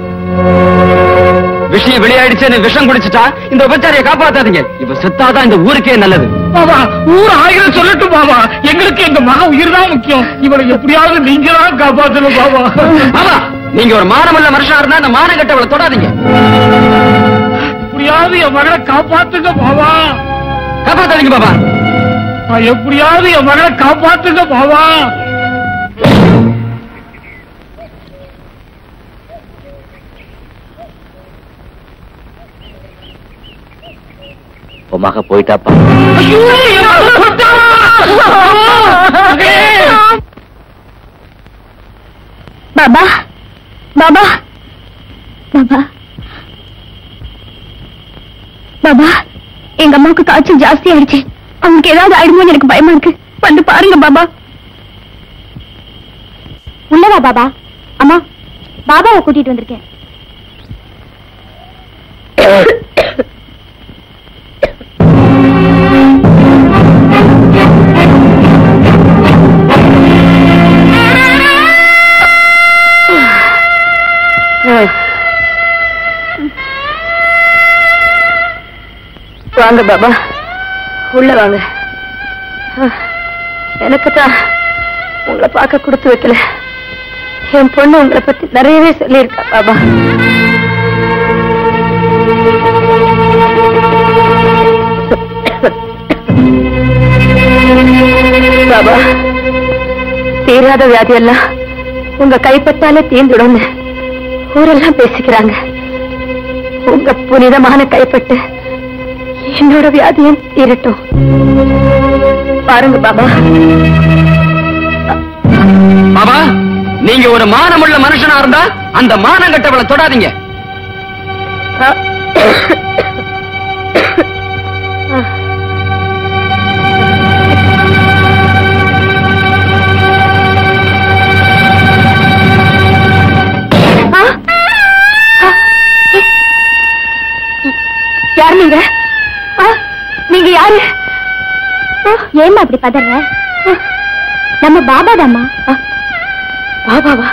விஷயம் வெளியாயிடுச்சுன்னு விஷம் குடிச்சிட்டா இந்த உபச்சாரிய காப்பாத்தாதீங்க இவ செத்தாதான் இந்த ஊருக்கே நல்லது பாபா ஊர் ஆயிரம் சொல்லட்டும் பாபா எங்களுக்கு எங்க மக உயிர் தான் முக்கியம் இவளை எப்படியாவது நீங்க தான் காப்பாத்தணும் பாபா பாபா நீங்க ஒரு மானமுள்ள மனுஷனா இருந்தா அந்த மானம் கட்டவளை தொடாதீங்க எப்படியாவது என் மகளை காப்பாத்துங்க பாபா காப்பாத்தாதீங்க பாபா நான் எப்படியாவது என் மகளை காப்பாத்துங்க பாபா உன் மக போயிட்டாப்பா ஐயோ, என் மகளை கொண்டா! பாபா பாபா பாபா பாபா எங்க அம்மாவுக்கு காய்ச்சல் ஜாஸ்தி ஆயிடுச்சு அவங்களுக்கு ஏதாவது ஆயிடுமோன்னு எனக்கு பயமா இருக்கு வந்து பாருங்க பாபா உள்ளவா பாபா அம்மா பாபாவை கூட்டிட்டு வந்திருக்கேன் வாங்க பாபா உள்ள வாங்க எனக்கு தான் உங்களை பார்க்க கொடுத்து வைக்கல என் பொண்ணு உங்களை பத்தி நிறையவே சொல்லியிருக்கா பாபா பாபா தீராத வியாதி எல்லாம் உங்க கைப்பட்டாலே தீர்ந்துடும் ஊரெல்லாம் பேசிக்கிறாங்க உங்க புனிதமான கைப்பட்டு என்னோட வியாதியும் தீரட்டும் பாருங்க பாபா பாபா நீங்க ஒரு மானமுள்ள மனுஷனா இருந்தா அந்த மானம் கட்டவளை தொடாதீங்க ஆ? ஆ? யார் நீங்க ஆ? நீங்க யாரு ஏமா அப்படி பதற நம்ம பாபா தாம்மா பாபாவா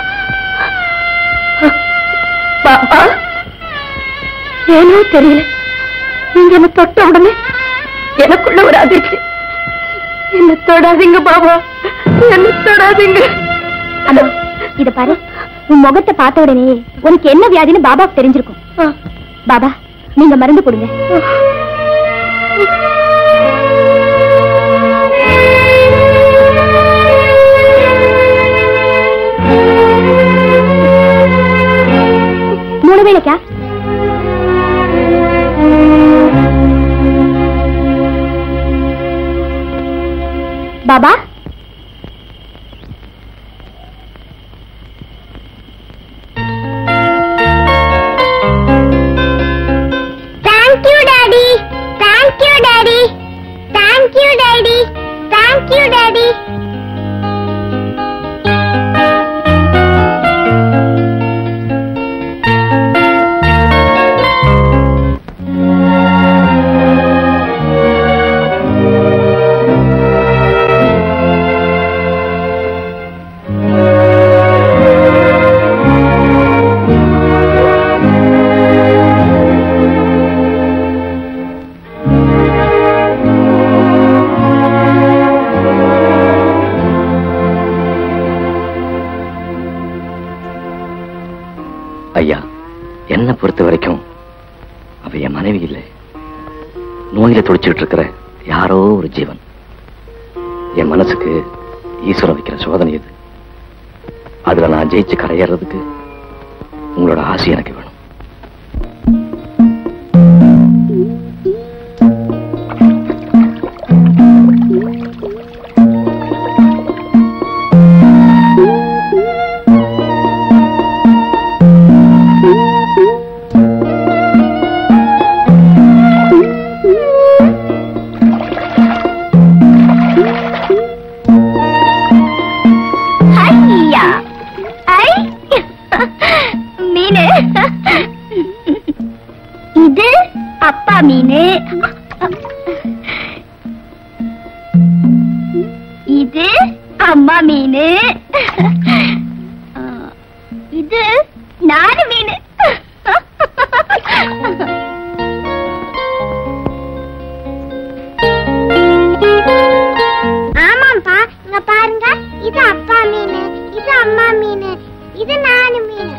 பாபா ஏனோ தெரியல நீங்க என்ன தொட்ட உடனே எனக்குள்ள ஒரு அதிர்ச்சி என்ன தொடாதீங்க பாபா என்ன தொடாதீங்க அண்ணா இத பாரு உன் முகத்தை பார்த்த உடனே உனக்கு என்ன வியாதின்னு பாபாவுக்கு தெரிஞ்சிருக்கும் பாபா நீங்க மருந்து கொடுங்க மூணு வேலைக்கா Baba Thank you, Daddy. Thank you, Daddy. Thank you, Daddy. Thank you, Daddy. ஐயா என்னை பொறுத்த வரைக்கும் அவ என் மனைவி இல்லை நோயில துடிச்சுட்டு இருக்கிற யாரோ ஒரு ஜீவன் என் மனசுக்கு ஈஸ்வரன் வைக்கிற சோதனை இது அதுல நான் ஜெயிச்சு கரையேறதுக்கு உங்களோட ஆசை எனக்கு வேணும் ஐயா ஐ மீனு இது அப்பா மீனு இது அம்மா மீனு இது நானு மீனு ஆமாப்பா இங்க பாருங்க இது அப்பா மீன் இது அம்மா மீன் இது நானு மீன்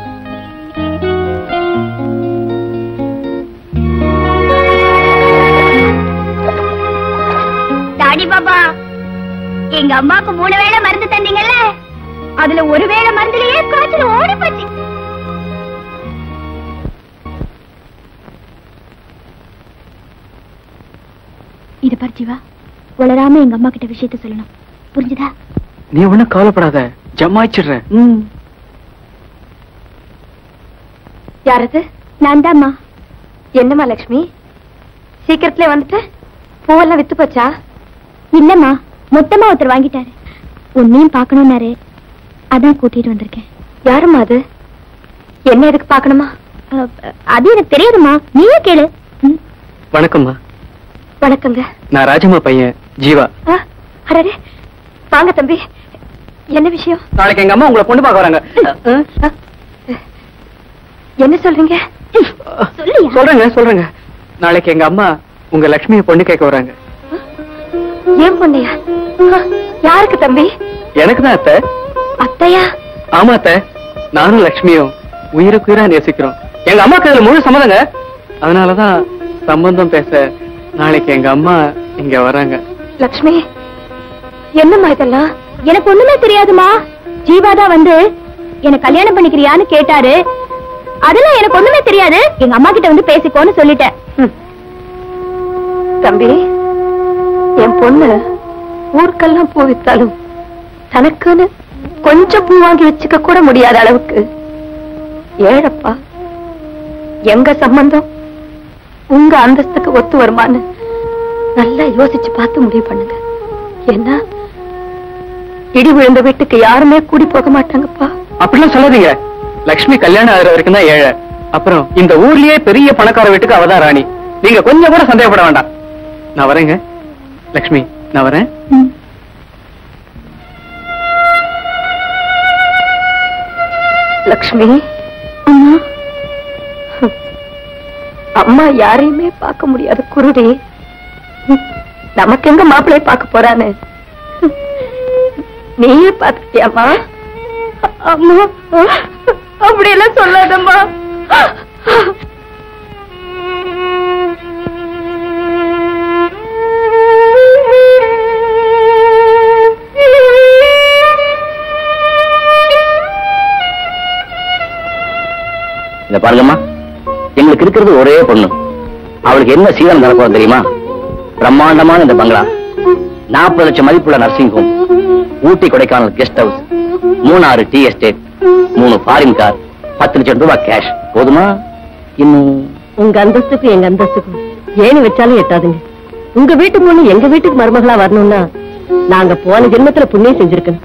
டாடி பாபா எங்க அம்மாக்கு மூணு வேளை மருந்து தந்தீங்கல்ல அதுல ஒரு வேளை மருந்துலயே காய்ச்சல் ஓடி போச்சு இது பார் ஜீவா உளராம எங்க அம்மா கிட்ட விஷயத்த சொல்லணும் புரிஞ்சுதா நீ ஒண்ணும் கவலைப்படாத ஜமாயிச்சிடுறேன் யாரது நான் தான்மா என்னம்மா லட்சுமி சீக்கிரத்துல வந்துட்டு பூவெல்லாம் வித்து போச்சா இல்லம்மா மொத்தமா ஒருத்தர் வாங்கிட்டாரு உன்னையும் பார்க்கணும்னாரு அதான் கூட்டிட்டு வந்திருக்கேன் யாரும்மா அது என்ன எதுக்கு பார்க்கணுமா அ, அது எனக்கு தெரியாதும்மா நீயே கேளு ம். வணக்கம்மா வணக்கங்க நான் ராஜம்மா பையன் ஜீவா ஆ, அடடே வாங்க தம்பி என்ன விஷயம் நாளைக்கு எங்க அம்மா உங்களை பொண்ணு பார்க்க வராங்க ஆ, என்ன சொல்றீங்க சொல்லியா சொல்றேங்க சொல்றேங்க நாளைக்கு எங்க அம்மா உங்க லட்சுமியை பொண்ணு கேட்க வராங்க ஏன் பொண்ணையா ஆ, யாருக்கு தம்பி எனக்கு தான் அத்தை அத்தையா ஆமா அத்தை நானும் லட்சுமியும் உயிருக்கு உயிரா நேசிக்கிறோம் எங்க அம்மாக்கு இதுல முழு சம்மதங்க அதனாலதான் சம்பந்தம் பேச நாளைக்கு எங்க அம்மா இங்க வராங்க லக்ஷ்மி என்னம்மா இதெல்லாம் எனக்கு ஒண்ணுமே தெரியாதுமா ஜீவா தான் வந்து என்ன கல்யாணம் பண்ணிக்கிறியான்னு கேட்டாரு அதெல்லாம் எனக்கு ஒண்ணுமே தெரியாது எங்க அம்மா கிட்ட வந்து பேசிக்கோன்னு சொல்லிட்டேன் ம். தம்பி என் பொண்ணு ஊருக்கெல்லாம் பூ வித்தாலும் தனக்குன்னு கொஞ்சம் பூ வாங்கி வச்சுக்க கூட முடியாத அளவுக்கு ஏழப்பா எங்க சம்பந்தம் உங்க அந்தஸ்துக்கு ஒத்து வருமான்னு நல்லா யோசிச்சு பார்த்து முடிவு பண்ணுங்க ஏன்னா இடி விழுந்த வீட்டுக்கு யாருமே கூடி போக மாட்டாங்கப்பா அப்படிலாம் சொல்லாதீங்க லட்சுமி கல்யாணம் ஆகுற வரைக்கும் தான் ஏழை அப்புறம் இந்த ஊர்லயே பெரிய பணக்கார வீட்டுக்கு அவதான் ராணி நீங்க கொஞ்சம் கூட சந்தேகப்பட வேண்டாம் நான் வரேங்க லட்சுமி நான் வரேன் லக்ஷ்மி அம்மா அம்மா யாரையுமே பார்க்க முடியாத குருடி நமக்கு எங்க மாப்பிள்ளை பார்க்க போறான்னு நீயே பார்த்துட்டியாம்மா அம்மா அப்படியெல்லாம் சொல்லாதம்மா இந்த பாருங்கம்மா எங்களுக்கு இருக்கிறது ஒரே பொண்ணு அவளுக்கு என்ன சீதனம் நடக்கும் தெரியுமா பிரம்மாண்டமான இந்த பங்களா நாற்பது லட்சம் மதிப்புள்ள nursing home Ooty Kodaikanal guest house Munnar tea estate மூணு ஃபாரின் கார் பத்து லட்சம் ரூபாய் கேஷ் போதுமா இன்னும் உங்க அந்தஸ்துக்கும் எங்க அந்தஸ்துக்கும் ஏணி வச்சாலும் எட்டாதுங்க உங்க வீட்டு பொண்ணு எங்க வீட்டுக்கு மருமகளா வரணும்னா நாங்க போன ஜென்மத்துல புண்ணியம் செஞ்சிருக்கணும்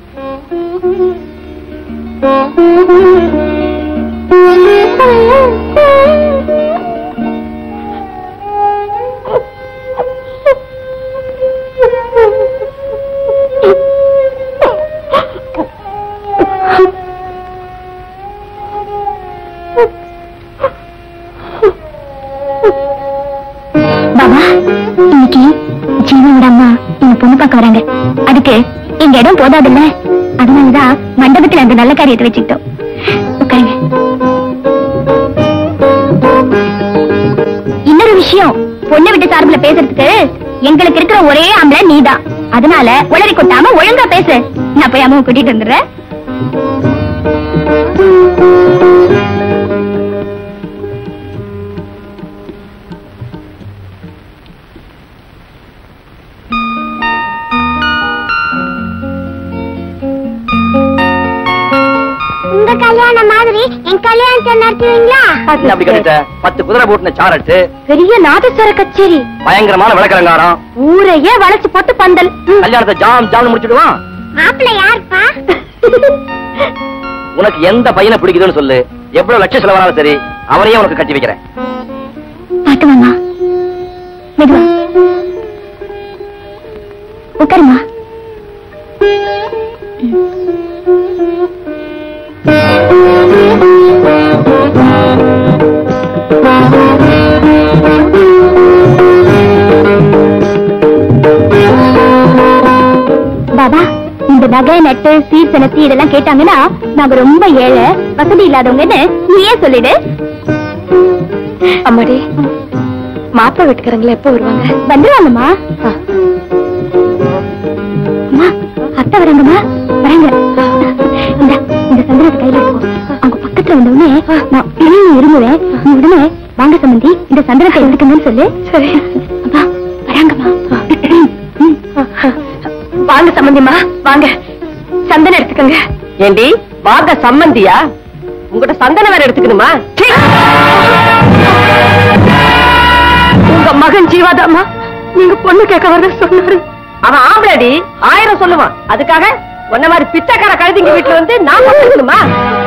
பாபா இன்னைக்கு ஜீவனோட அம்மா எங்க பொண்ணு பார்க்க வராங்க அதுக்கு எங்க இடம் போதாதுல்ல அதனாலதான் மண்டபத்துல அந்த நல்ல காரியத்தை வச்சுக்கிட்டோம் உட்காருங்க இன்னொரு விஷயம் பொண்ணு விட்டு சார்பில் பேசுறதுக்கு எங்களுக்கு இருக்கிற ஒரே ஆம்பளை நீதான் அதனால உளறி கொட்டாம ஒழுங்கா பேசு நான் போய் அம்மாவை கூட்டிட்டு வந்துடுறேன் உங்க கல்யாணம் மாதிரி என் கல்யாணத்தை நடத்துவீங்களா என்ன அப்படி கேட்ட பத்து குதிரை போட்டுன சாரட்டு பெரிய நாதஸ்வர கச்சேரி பயங்கரமான விளக்கரங்காரம் ஊரையே வளைச்சு போட்டு பந்தல் ம். கல்யாணத்தை ஜாம் ஜாம் முடிச்சுடுவான் மாப்பிள்ளை யாருப்பா உனக்கு எந்த பையனை பிடிக்குதுன்னு சொல்லு எவ்வளவு லட்சம் செலவானாலும் சரி அவரையே உனக்கு கட்டி வைக்கிறேன் பாத்து மாமா மெதுவா உட்காருமா பாபா இந்த நகை நட்டு சீர் செனத்தி இதெல்லாம் கேட்டாங்கன்னா நாங்க ரொம்ப ஏழை வசதி இல்லாதவங்கன்னு நீயே சொல்லிடு அம்மாடி மாப்பிள்ளை வீட்டுக்காரங்களா எப்ப வருவாங்க வந்துருவாங்கம்மா அம்மா அத்தை வராங்கம்மா வராங்க இந்த இந்த சந்திரத்தை கையில இருக்கும் அவங்க பக்கத்துல வந்தவுடனே நான் பிள்ளைங்க இருமுவேன் நீ உடனே வாங்க சம்பந்தி இந்த சந்திரத்தை எடுத்துக்கங்கன்னு சொல்லு சரி அம்மா வராங்கம்மா ம். வாங்க சம்பந்திமா வாங்க சந்தனம் எடுத்துக்கங்க ஏண்டி வாங்க சம்மந்தியா உங்ககிட்ட சந்தனம் வேற எடுத்துக்கணுமா சீ! உங்க மகன் ஜீவாதாமா நீங்க பொண்ணு கேட்க வரத சொன்னாரு அவன் ஆம்பளடி ஆயிரம் சொல்லுவான் அதுக்காக உன்ன மாதிரி பிச்சைக்கார கழுதிங்க வீட்டுல வந்து நான் இருக்கணுமா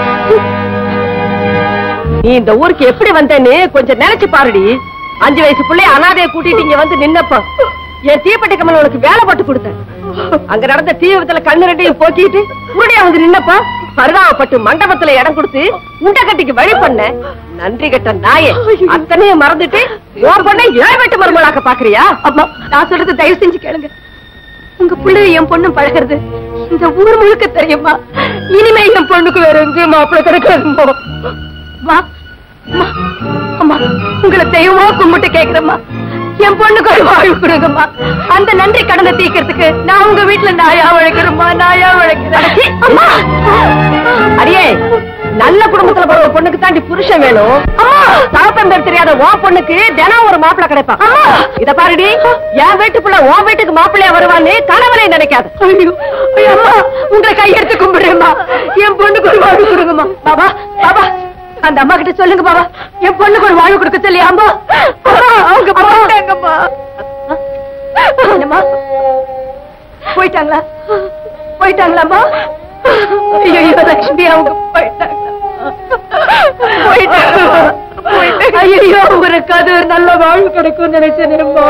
நீ இந்த ஊருக்கு எப்படி வந்தேன்னு கொஞ்சம் நினைச்சு பாருடி அஞ்சு வயசு பிள்ளைய அனாதைய கூட்டிட்டு இங்க வந்து நின்னப்ப என் தீப்பெட்டி கமல் உனக்கு வேலை போட்டு கொடுத்தேன் அங்க நடந்த தீ விபத்துல கண்ணு ரெண்டையும் போக்கிட்டு உருடியா வந்து நின்னப்ப பரிதாபப்பட்டு மண்டபத்துல இடம் கொடுத்து உண்டகட்டிக்கு வழி பண்ண நன்றி கெட்ட நாயே அத்தனையும் மறந்துட்டு உன் பொண்ணை ஏழை வெட்டு மருமலாக்க பாக்குறியா அம்மா நான் சொல்றது தயவு செஞ்சு கேளுங்க உங்க பிள்ளைய என் பொண்ணும் பழகிறது இந்த ஊர் முழுக்க தெரியுமா இனிமே என் பொண்ணுக்கு வேற எங்க மாப்பிள்ளை கிடைக்காதுமா அம்மா அம்மா, அம்மா உங்களை தெய்வமா கும்பிட்டு கேக்குறேம்மா என் பொண்ணுக்கு ஒரு வாழ்வு கொடுங்கம்மா அந்த நன்றி கடனை தீக்கிறதுக்கு நான் உங்க வீட்டுல நாயா உழைக்கிறேம்மா நாயா உழைக்கிறேன் அம்மா அடியே நல்ல குடும்பத்துல பிறந்த பொண்ணுக்கு தாண்டி புருஷன் வேணும் சாத்தந்தர் தெரியாத உன் பொண்ணுக்கு தினம் ஒரு மாப்பிள்ளை கிடைப்பான் இத பாருடி என் வீட்டுக்குள்ள உன் வீட்டுக்கு மாப்பிள்ளையா வருவான்னு கணவனை நினைக்காது ஐயோ ஐயோ, அம்மா உங்களை கையெடுத்து கும்பிடுறேம்மா என் பொண்ணுக்கு ஒரு வாழ்வு கொடுங்கம்மா பாபா பாபா அந்த அம்மா கிட்ட சொல்லுங்க பாபா என் பொண்ணுக்கு ஒரு வாழ்வு கொடுக்க சொல்லி அம்மா அம்மா, அவங்க போயிட்டாங்கம்மா என்னம்மா போயிட்டாங்களா போயிட்டாங்களாம்மா ஐயோ லட்சுமி அவங்க போயிட்டாங்க போயிட்டாங்க ஐயோ உங்களுக்கு அது ஒரு நல்ல வாழ்வு கிடைக்கும் நினைச்சேனேம்மா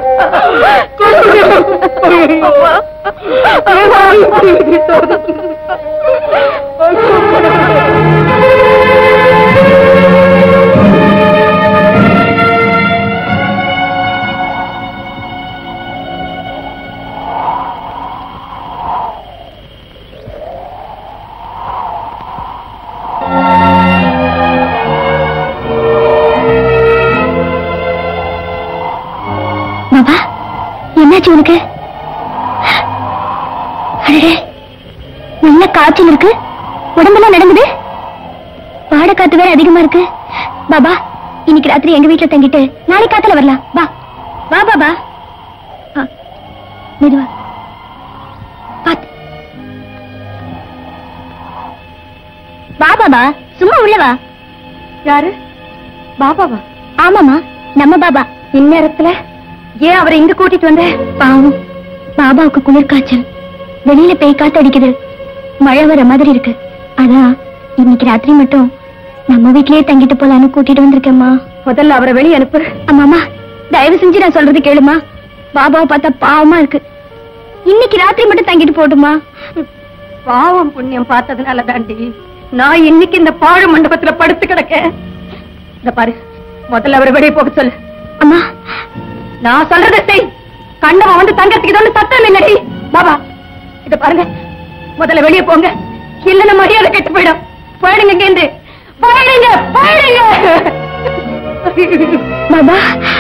பாபா என்னாச்சு உனக்கு அடடே நல்ல காய்ச்சல் இருக்கு உடம்பெல்லாம் நடந்தது பாட காத்து வேற அதிகமா இருக்கு பாபா இன்னைக்கு ராத்திரி எங்க வீட்டுல தங்கிட்டு நாளைக்கு காத்துல வரலாம் வா வா பாபா ஆ, மெதுவா பாத்து வா பாபா சும்மா உள்ள வா யாரு பாபாவா ஆமாமா நம்ம பாபா இந்நேரத்துல ஏன் அவரை இங்க கூட்டிட்டு வந்த பாவம் பாபாவுக்கு குளிர் காய்ச்சல் வெளியில பேய் காத்து அடிக்குது மழை வர மாதிரி இருக்கு அதான் இன்னைக்கு ராத்திரி மட்டும் நம்ம வீட்லயே தங்கிட்டு போலான்னு கூட்டிட்டு வந்திருக்கேம்மா முதல்ல அவரை வெளியே அனுப்பு அம்மாமா தயவு செஞ்சு நான் சொல்றது கேளுமா பாபாவை பார்த்தா பாவமா இருக்கு இன்னைக்கு ராத்திரி மட்டும் தங்கிட்டு போட்டுமா பாவம் புண்ணியம் பார்த்ததுனால தாண்டி நான் இன்னைக்கு இந்த பாழ மண்டபத்துல படுத்து கிடக்கேன் இத பாரு முதல்ல அவரை வெளியே போக சொல்லு அம்மா நான் சொல்றதை செய் கண்டவன் வந்து தங்கறதுக்கு இது ஒண்ணு சத்தம் இல்லடி பாபா இத பாருங்க முதல்ல வெளியே போங்க இல்லன்னா மரியாதை கெட்டு போயிடும் போயிடுங்க இங்க இருந்து போயிடுங்க போயிடுங்க பாபா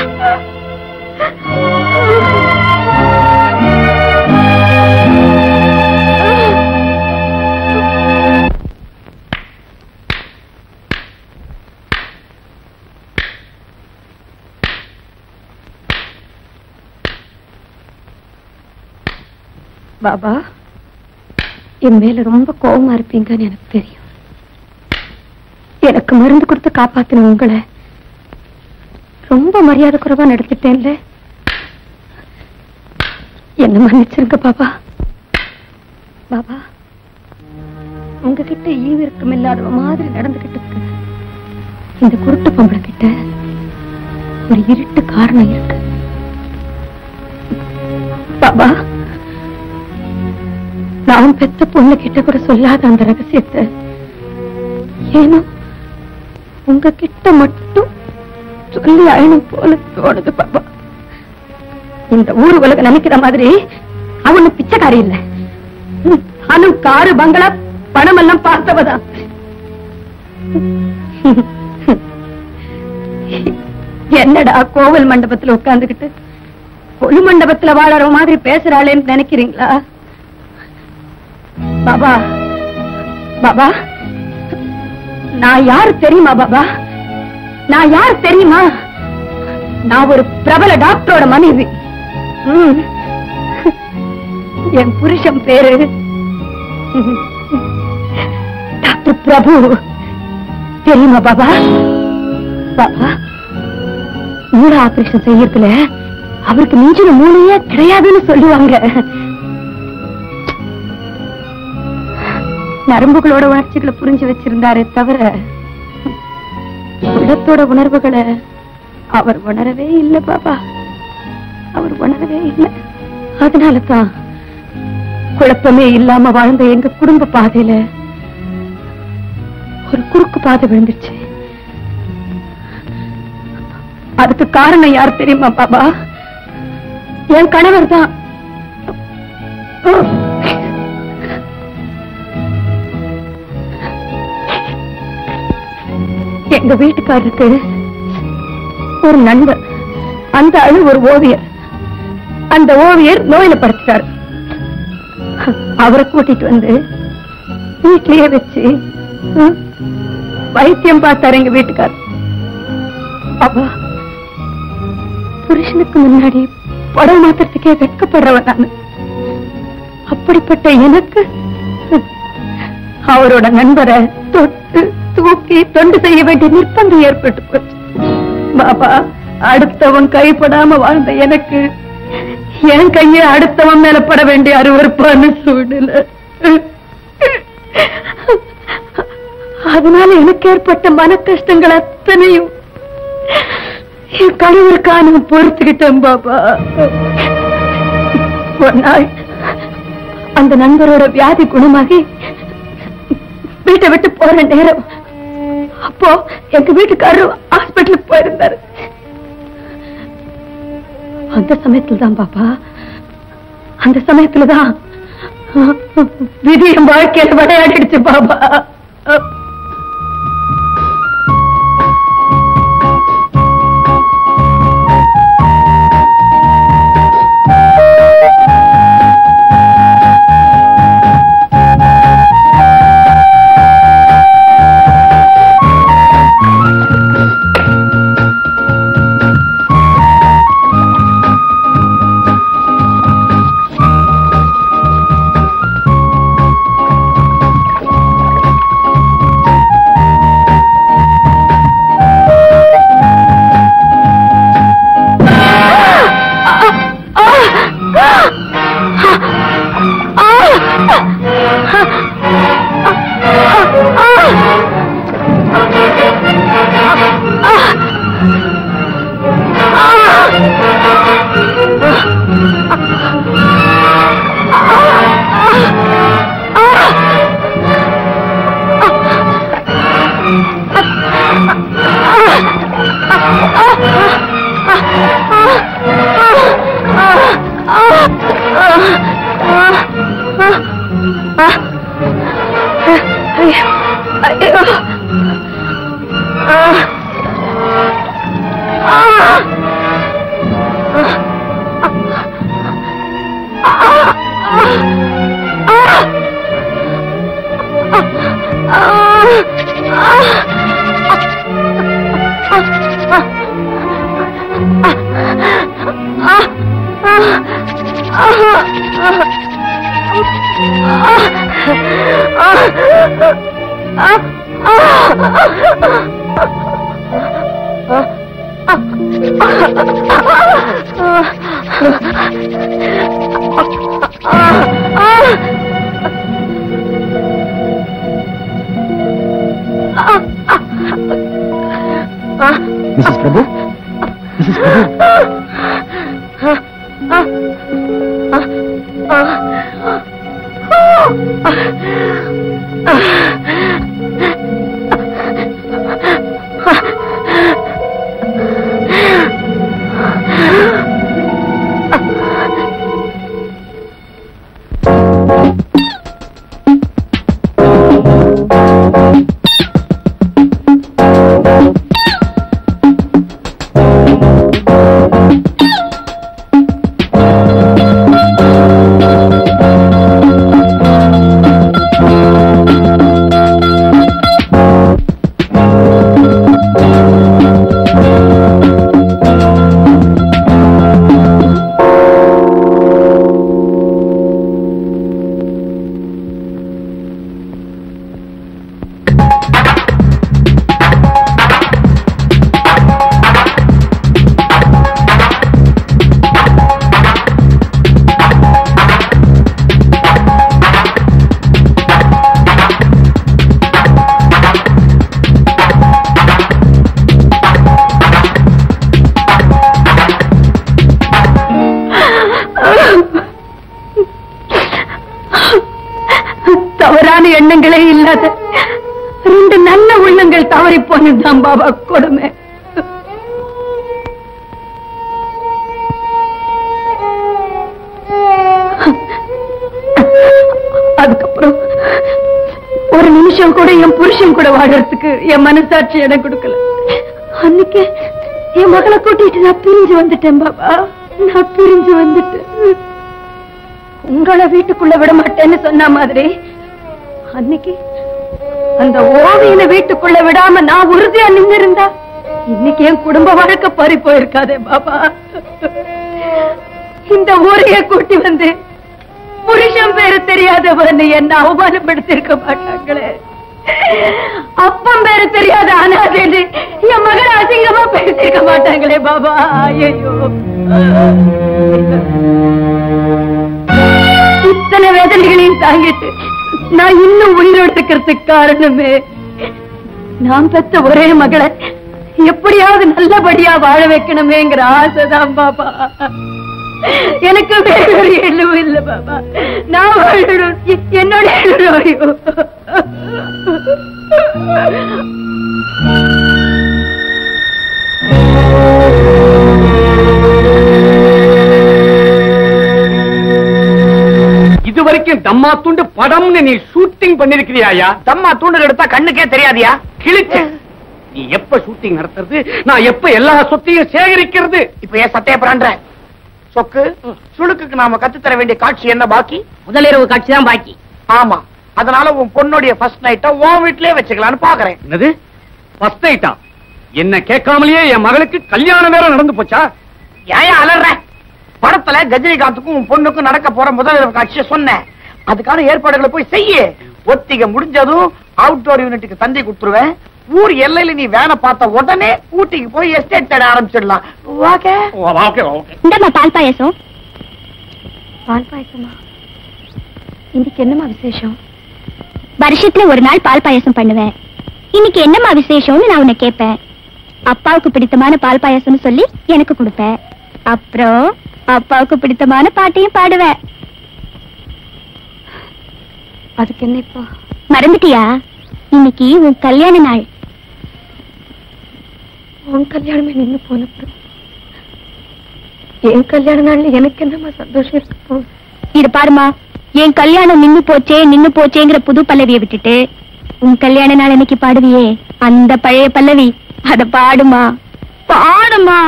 பாபா என் மேல ரொம்ப கோவமா இருப்பீங்கன்னு எனக்கு தெரியும் எனக்கு மருந்து கொடுத்து காப்பாத்தின உங்களை ரொம்ப மரியாதை குறைவா நடத்திட்டேன்ல என்ன மன்னிச்சிருங்க பாபா பாபா உங்ககிட்ட ஈவு இருக்கும் இல்லாதவ மாதிரி நடந்துகிட்டு இருக்கு இந்த குருட்டு பொம்பளை கிட்ட ஒரு இருட்டு காரணம் இருக்கு பாபா நான் பெத்த பொண்ணு கிட்ட கூட சொல்லாத அந்த ரகசியத்தை ஏனோ உங்க கிட்ட மட்டும் சொல்லி அழணும் போல தோணுது பாப்பா இந்த ஊர் உலக நினைக்கிற மாதிரி அவனு பிச்சைக்காரி இல்ல ம், அனு காரு பங்களா பணம் எல்லாம் பார்த்தவதான் என்னடா கோவில் மண்டபத்துல உட்கார்ந்துகிட்டு பொழு மண்டபத்துல வாழற மாதிரி பேசுறாளேன்னு நினைக்கிறீங்களா பாபா பாபா நான் யாரு தெரியுமா பாபா நான் யார் தெரியுமா நான் ஒரு பிரபல டாக்டரோட மனைவி ம். என் புருஷன் பேரு டாக்டர் பிரபு தெரியுமா பாபா பாபா மூளை ஆபரேஷன் செய்யறதுல அவருக்கு மிஞ்சின மூளையே கிடையாதுன்னு சொல்லுவாங்க நரம்புகளோட உணர்ச்சிகளை புரிஞ்சு வச்சிருந்தாரே தவிர உள்ளத்தோட உணர்வுகளை அவர் உணரவே இல்லை பாபா அவர் உணரவே இல்லை அதனால தான் குழப்பமே இல்லாம வாழ்ந்த எங்க குடும்ப பாதையில ஒரு குறுக்கு பாதை விழுந்துச்சு அதுக்கு காரணம் யார் தெரியுமா பாபா என் கணவர் தான் எங்க வீட்டுக்காரருக்கு ஒரு நண்பர் அந்த ஆளு ஒரு ஓவியர் அந்த ஓவியர் நோயில படுத்துட்டார் அவரை கூட்டிட்டு வந்து வீட்லயே வச்சு ம், வைத்தியம் பார்த்தாரு எங்க வீட்டுக்கார் அப்பா புருஷனுக்கு முன்னாடி படம் மாத்திரத்துக்கே வெட்கப்படுறவன் நான் அப்படிப்பட்ட எனக்கு அவரோட நண்பரை தொட்டு தூக்கி தொண்டு செய்ய வேண்டிய நிர்பந்தம் ஏற்பட்டு போச்சு பாபா அடுத்தவன் கைப்படாம வாழ்ந்த எனக்கு என் கையை அடுத்தவன் மேல பட வேண்டிய அருவருப்பான சூழ்நிலை அதனால எனக்கு ஏற்பட்ட மன கஷ்டங்கள் அத்தனையும் என் கணவருக்காக நான் பொறுத்துக்கிட்டேன் பாபா ஒரு நாள் அந்த நண்பரோட வியாதி குணமாகி வீட்டை விட்டு போற நேரம் அப்போ எங்க வீட்டுக்காரர் ஹாஸ்பிட்டலுக்கு போயிருந்தாரு அந்த சமயத்துல தான் பாப்பா அந்த சமயத்துல தான் விதி என் வாழ்க்கையில விளையாடிடுச்சு பாபா மிஸ்ஸஸ் பிரபு மிஸ்ஸஸ் பிரபு தவறான எண்ணங்களே இல்லாத ரெண்டு நல்ல உள்ளங்கள் தவறி போனதுதான் பாபா கொடுமை அதுக்கப்புறம் ஒரு நிமிஷம் கூட என் புருஷன் கூட வாழறதுக்கு என் மனசாட்சி இடம் கொடுக்கல அன்னைக்கு என் மகளை கூட்டிட்டு நான் பிரிஞ்சு வந்துட்டேன் பாபா நான் பிரிஞ்சு வந்துட்டேன் உங்களை வீட்டுக்குள்ள விட மாட்டேன்னு சொன்ன மாதிரி அன்னைக்கு அந்த ஓவியனை வீட்டுக்குள்ள விடாம நான் உறுதியா நின்னிருந்தா இன்னைக்கு என் குடும்ப வாழ்க்கை பறி போயிருக்காதே பாபா இந்த ஊரையே கூட்டி வந்து புருஷன் பேரு தெரியாதவன் என்ன அவமானப்படுத்திருக்க மாட்டாங்களே அப்பம் பேரு தெரியாத அனாதேன்னு என் மகன் அசிங்கமா பேசியிருக்க மாட்டாங்களே பாபா ஐயோ இத்தனை வேதனைகளையும் தாங்கிட்டு நான் இன்னும் உயிரோடு இருக்கிறதுக்கு காரணமே நான் பெத்த ஒரே மகளை எப்படியாவது நல்லபடியா வாழ வைக்கணுமேங்கிற ஆசைதான் பாபா எனக்கு வேறொரு எண்ணமும் இல்ல பாபா நான் வாழணும் எ- என்னோட எண்ணம் ஐயோ. இது வரைக்கும் தம்மா துண்டு படம்னு நீ ஷூட்டிங் பண்ணிருக்கிறியாயா தம்மா துண்டு எடுத்தா கண்ணுக்கே தெரியாதியா கிழிச்ச நீ எப்ப ஷூட்டிங் நடத்துறது நான் எப்ப எல்லா சொத்தையும் சேகரிக்கிறது இப்ப ஏன் சட்டைய பிராண்ட சொக்கு சுளுக்குக்கு நாம கத்து தர வேண்டிய காட்சி என்ன பாக்கி முதலிரவு காட்சி தான் பாக்கி ஆமா அதனால உன் பொண்ணுடைய ஃபர்ஸ்ட் நைட்ட உன் வீட்லயே வச்சுக்கலாம்னு பாக்குறேன் என்னது ஃபர்ஸ்ட் நைட்டா என்ன கேட்காமலேயே என் மகளுக்கு கல்யாணம் வேற நடந்து போச்சா ஏன் அலற படத்துல கஜினிகாந்துக்கும் உன் பொண்ணுக்கும் நடக்க போற முதலிரவு காட்சியை சொன்னேன் அதுக்கான ஏற்பாடுகளை போய் செய்ய ஒத்திகை முடிஞ்சதும் அவுட்டோர் யூனிட்டுக்கு தந்தி கொடுத்துருவேன் ஊர் எல்லையில நீ வேலை பார்த்த உடனே ஊட்டிக்கு போய் எஸ்டேட் தேட ஆரம்பிச்சிடலாம் ஓகே ஓகே ஓகே இந்தம்மா பால் பாயசம் பால் பாயசமா இன்னைக்கு என்னம்மா விசேஷம் வருஷத்துல ஒரு நாள் பால் பாயசம் பண்ணுவேன் இன்னைக்கு என்னம்மா விசேஷம்னு நான் உன்னை கேட்பேன் அப்பாவுக்கு பிடித்தமான பால் பாயசம்னு சொல்லி எனக்கு கொடுப்பேன் அப்புறம் அப்பாவுக்கு பிடித்தமான பாட்டையும் பாடுவேன் அதுக்கு என்ன இப்போ மறந்துட்டியா இன்னைக்கு உன் கல்யாண நாள் உன் கல்யாணமே நின்னு போனப்ப என் கல்யாண நாள்ல எனக்கு என்னமா சந்தோஷம் இருக்கு போகுது இது பாருமா என் கல்யாணம் நின்னு போச்சே நின்னு போச்சேங்கிற புது பல்லவியை விட்டுட்டு உன் கல்யாண நாள் அன்னைக்கு பாடுவியே அந்த பழைய பல்லவி அத பாடுமா பாடுமா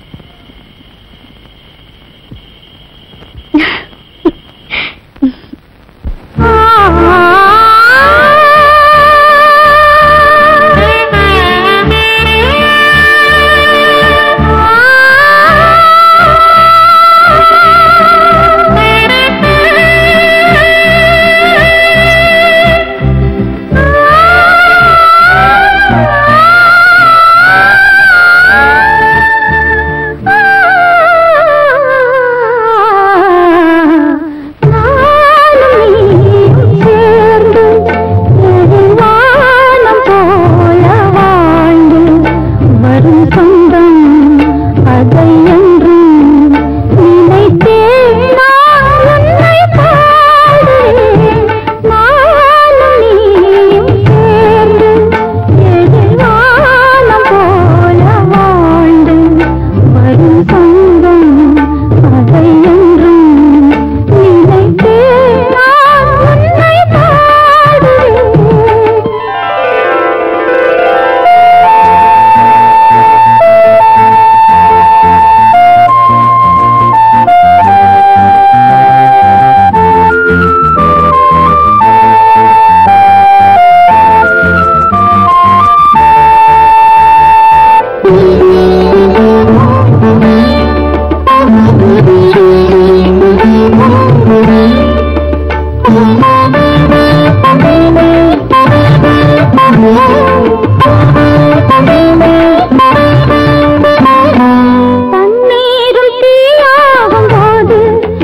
தண்ணீரும் தீயாகும் போது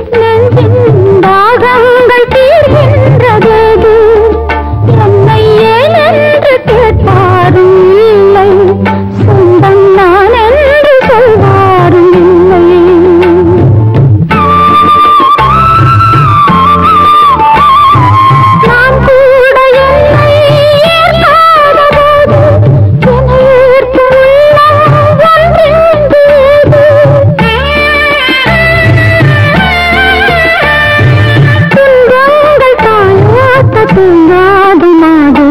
நெஞ்சின் தாகங்கள் தீர்கின்றதேது என்னை ஏன் என்று கேட்பாரும் இல்லை சொந்தம் நான் என்று சொல்வாரும் இல்லை நான் கூட என்னை ஏற்காத போது என்னை ஏற்கும் உள்ளம் ஒன்றின்றது துன்பங்கள் தாயாத்த தூங்காது மாது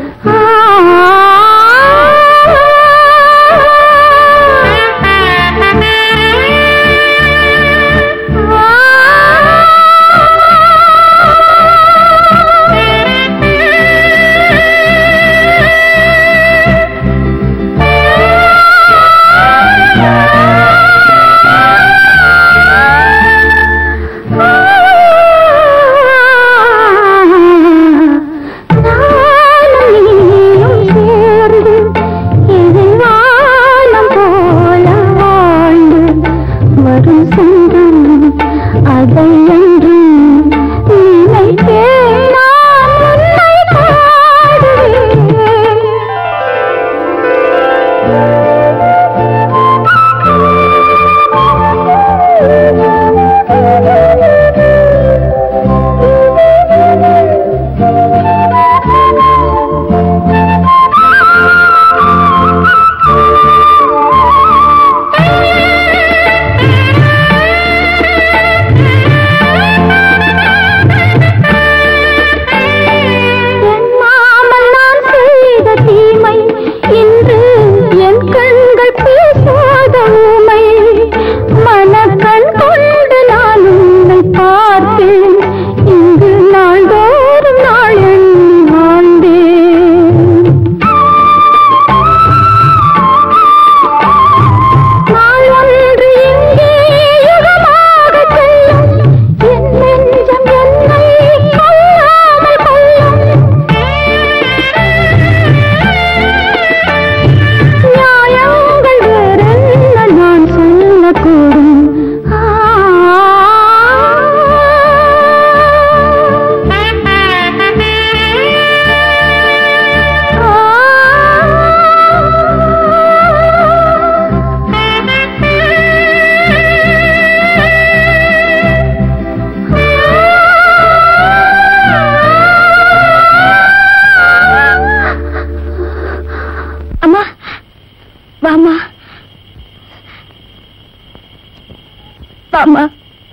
நானும் நீயும் சேர்ந்து எதிர்வானம் போல வாழ்ந்து வரும் சொந்தம் அதை என்றும் நினைத்தேன் நான் உன்னை பாடுவேன் என் மாமல் நான் செய்த தீமை இன்று என் கண்கள் பேசாத ஊமை மனக்கண் கொண்டு நான் உன்னை பார்த்தேன் இங்கு நாள்தோறும் நாள் எண்ணி வாழ்ந்தேன் நாள் ஒன்று இங்கே யுகமாகச் செல்லும் என் நெஞ்சம் என்னை கொல்லாமல் கொல்லும் நியாயங்கள் வேறென்ன நான் சொல்லக்கூடும் ஆ அம்மா வாமா வாமா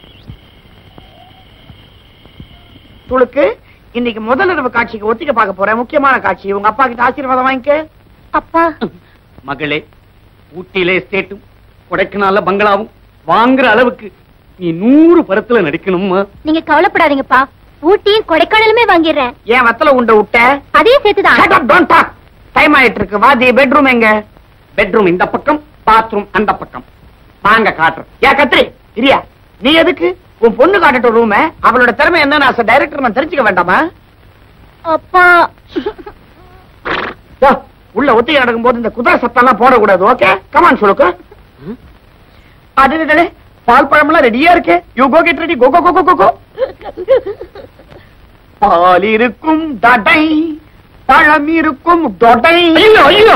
துளுக்கு இன்னைக்கு முதல் இரவு காட்சிக்கு ஒத்திக்க பார்க்க போறேன் முக்கியமான காட்சி உங்க அப்பா கிட்ட ஆசீர்வாதம் வாங்கிக்க அப்பா மகளே ஊட்டியில எஸ்டேட்டும் கொடைக்கானல்ல பங்களாவும் வாங்குற அளவுக்கு நீ நூறு படத்துல நடிக்கணுமா நீங்க கவலைப்படாதீங்கப்பா ஊட்டியும் கொடைக்கானலுமே வாங்கிடுறேன் ஏன் வத்தல உண்டை விட்ட அதையும் சேர்த்துதான் டைம் ஆயிட்டு இருக்கு வாதி பெட்ரூம் எங்க பெட்ரூம் இந்த பக்கம் பாத்ரூம் அந்த பக்கம் வாங்க காட்டுறேன் ஏன் கத்திரி இரியா நீ எதுக்கு உன் பொண்ணு காட்டட்டும் ரூம அவளோட திறமை என்ன as a டைரக்டர் நான் தெரிஞ்சுக்க வேண்டாமா அப்பா யோ, உள்ள ஒத்திகை நடக்கும்போது இந்த குதிரை சத்தம் எல்லாம் போடக்கூடாது ஓகே கமான் சொல்லுக்கு அது பால் பழமெல்லாம் ரெடியா இருக்கு you go get ready go go go go go பால் இருக்கும் டடை பழம் இருக்கும் டொடை ஐயோ ஐயோ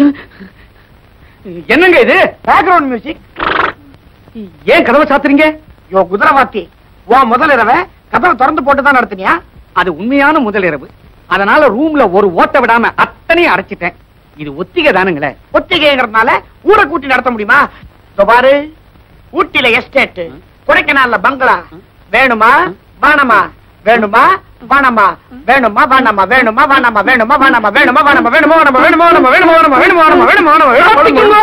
என்னங்க இது பேக்ரவுண்ட் மியூசிக் ஏன் கதவை சாத்துறீங்க யோ குதிரவாத்தி உன் முதல் இரவை கதவை திறந்து போட்டு தான் நடத்தினியா அது உண்மையான முதல் இரவு அதனால ரூம்ல ஒரு ஓட்ட விடாம அத்தனையும் அடைச்சிட்டேன் இது ஒத்திகை தானுங்களே ஒத்திகைங்கிறதுனால ஊரை கூட்டி நடத்த முடியுமா இதோ பாரு ஊட்டில எஸ்டேட் கொடைக்கானல்ல பங்களா வேணுமா வானமா வேணுமா வானமா வேணுமா வானமா வேணுமா வானமா வேணுமா வானமா வேணுமா வானமா வேணுமா வானமா வேணுமா வானமா வேணுமா வானமா வேணுமா வானமா வேணுமா வானமா வேணுமா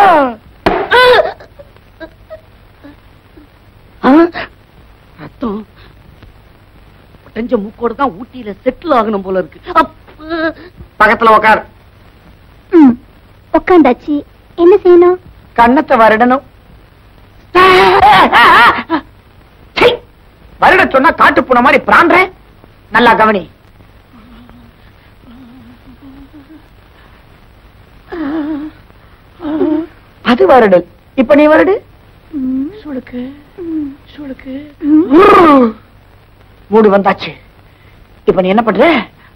ரத்தம் உடஞ்ச மூக்கோட தான் ஊட்டியில செட்டில் ஆகணும் போல இருக்கு பக்கத்துல உட்கார் உட்காந்தாச்சு என்ன செய்யணும் கண்ணத்தை வருடணும் சீ! வருட சொன்னா காட்டு பூனை மாதிரி பிராண்டேன் நல்லா கவனி அது வருடு இப்ப நீ வருடு சுளுக்கு சுளுக்கு மூடு வந்தாச்சு இப்ப நீ என்ன பண்ற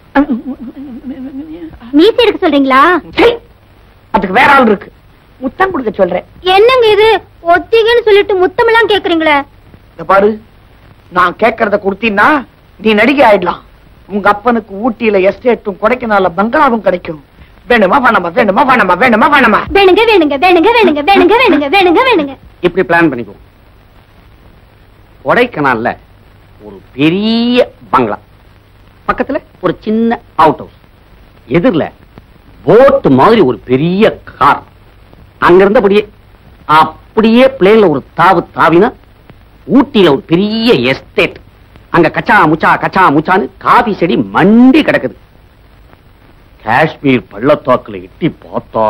மீசி எடுக்க சொல்றீங்களா சீ! அதுக்கு வேற ஆள் இருக்கு முத்தம் கொடுக்க சொல்றேன் என்னங்க இது ஒத்திகைன்னு சொல்லிட்டு முத்தமெல்லாம் கேக்குறீங்களே இத பாரு நான் கேட்கறத கொடுத்தீன்னா நீ நடிகை ஆயிடலாம் உங்க அப்பனுக்கு ஊட்டியில எஸ்டேட்டும் கொடைக்கானல்ல பங்களாவும் கிடைக்கும் வேணுமா வேணாமா வேணுமா வேணாமா வேணுமா வேணாமா வேணுங்க வேணுங்க வேணுங்க வேணுங்க வேணுங்க வேணுங்க வேணுங்க வேணுங்க இப்படி பிளான் பண்ணிக்குவோம் கொடைக்கானல்ல ஒரு பெரிய பங்களா பக்கத்துல ஒரு சின்ன அவுட் ஹவுஸ் எதிரில போட் மாதிரி ஒரு பெரிய கார் அங்க இருந்தபடியே அப்படியே பிளேன்ல ஒரு தாவு தாவினா ஊட்டியில ஒரு பெரிய எஸ்டேட் அங்க கச்சா முச்சா கச்சா முச்சான்னு காபி செடி மண்டி கிடக்குது காஷ்மீர் பள்ளத்தாக்குல எட்டி பார்த்தா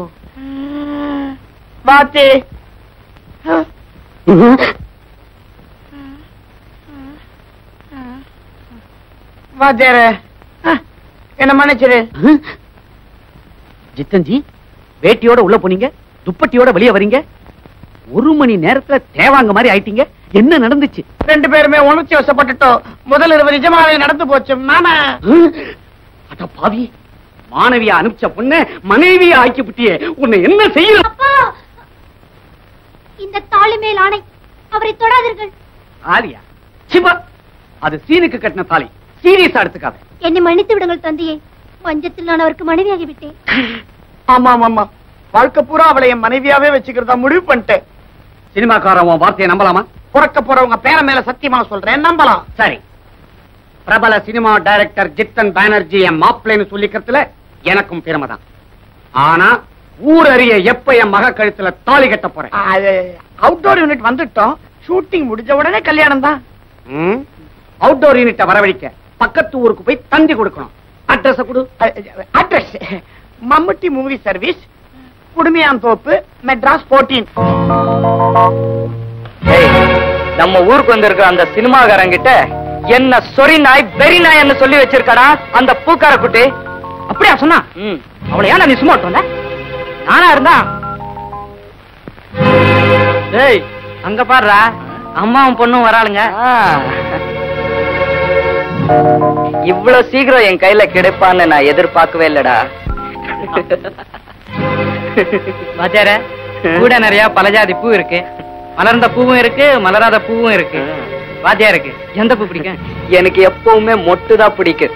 வாத்து வாத்தியார என்ன மன்னிச்சிரு ஜித்தன்ஜி வேட்டியோட உள்ள போனீங்க துப்பட்டியோட வெளியே வரீங்க ஒரு மணி நேரத்துல தேவாங்க மாதிரி ஆயிட்டீங்க என்ன நடந்துச்சு ரெண்டு பேருமே உணர்ச்சி வசப்பட்டுட்டோம் முதல் இரவு நிஜமாவே நடந்து போச்சு மாமா அட பாவி மாணவியா அனுப்பிச்ச பொண்ண மனைவியா ஆக்கி விட்டியே உன்னை என்ன செய்யணும் அப்பா இந்த தாலி மேல் ஆணை அவரை தொடாதீர்கள் ஆலியா சிவா அது சீனுக்கு கட்டின தாலி சீரியஸா எடுத்துக்காத என்னை மன்னித்து விடுங்கள் தந்தையே மஞ்சத்தில் நான் அவருக்கு மனைவியாகி விட்டேன் ஆமா ஆமா வாழ்க்கை பூரா அவளை என் மனைவியாவே வச்சுக்கிறதா முடிவு பண்ணிட்டேன் சினிமாக்காரன் உன் வார்த்தையை நம்பலாமா பிறக்க போறவங்க பேர மேல சத்தியமா சொல்றேன் நம்பலாம் சரி பிரபல சினிமா டைரக்டர் ஜித்தன் பானர்ஜி என் மாப்பிள்ளைன்னு சொல்லிக்கிறதுல எனக்கும் பெருமை தான் ஆனா ஊர் அறிய எப்ப என் மக கழுத்துல தாலி கட்ட போறேன் அவுட்டோர் யூனிட் வந்துட்டோம் ஷூட்டிங் முடிஞ்ச உடனே கல்யாணம் தான் அவுட்டோர் யூனிட்ட வரவழைக்க பக்கத்து ஊருக்கு போய் தந்தி கொடுக்கணும் அட்ரஸ் கொடு அட்ரஸ் மம்முட்டி மூவி சர்வீஸ் குடுமையான் தோப்பு மெட்ராஸ் போர்டீன் நம்ம ஊருக்கு வந்திருக்க அந்த சினிமாக்காரங்கிட்ட என்ன சொரி நாய் வெறி நாய் சொல்லி வச்சிருக்கடா அந்த பூக்கார குட்டி அப்படியா சொன்னா அவளை ஏன் நீ சும்மா விட்டு வந்த நானா இருந்தா டேய் அங்க பாருடா அம்மாவும் பொண்ணும் வராளுங்க இவ்வளவு சீக்கிரம் என் கையில கிடைப்பான்னு நான் எதிர்பார்க்கவே இல்லடா வாத்தியார கூட நிறைய பலஜாதி பூ இருக்கு மலர்ந்த பூவும் இருக்கு மலராத பூவும் இருக்கு வாத்தியாருக்கு எந்த பூ பிடிக்கும் எனக்கு எப்பவுமே மொட்டு தான் பிடிக்கும்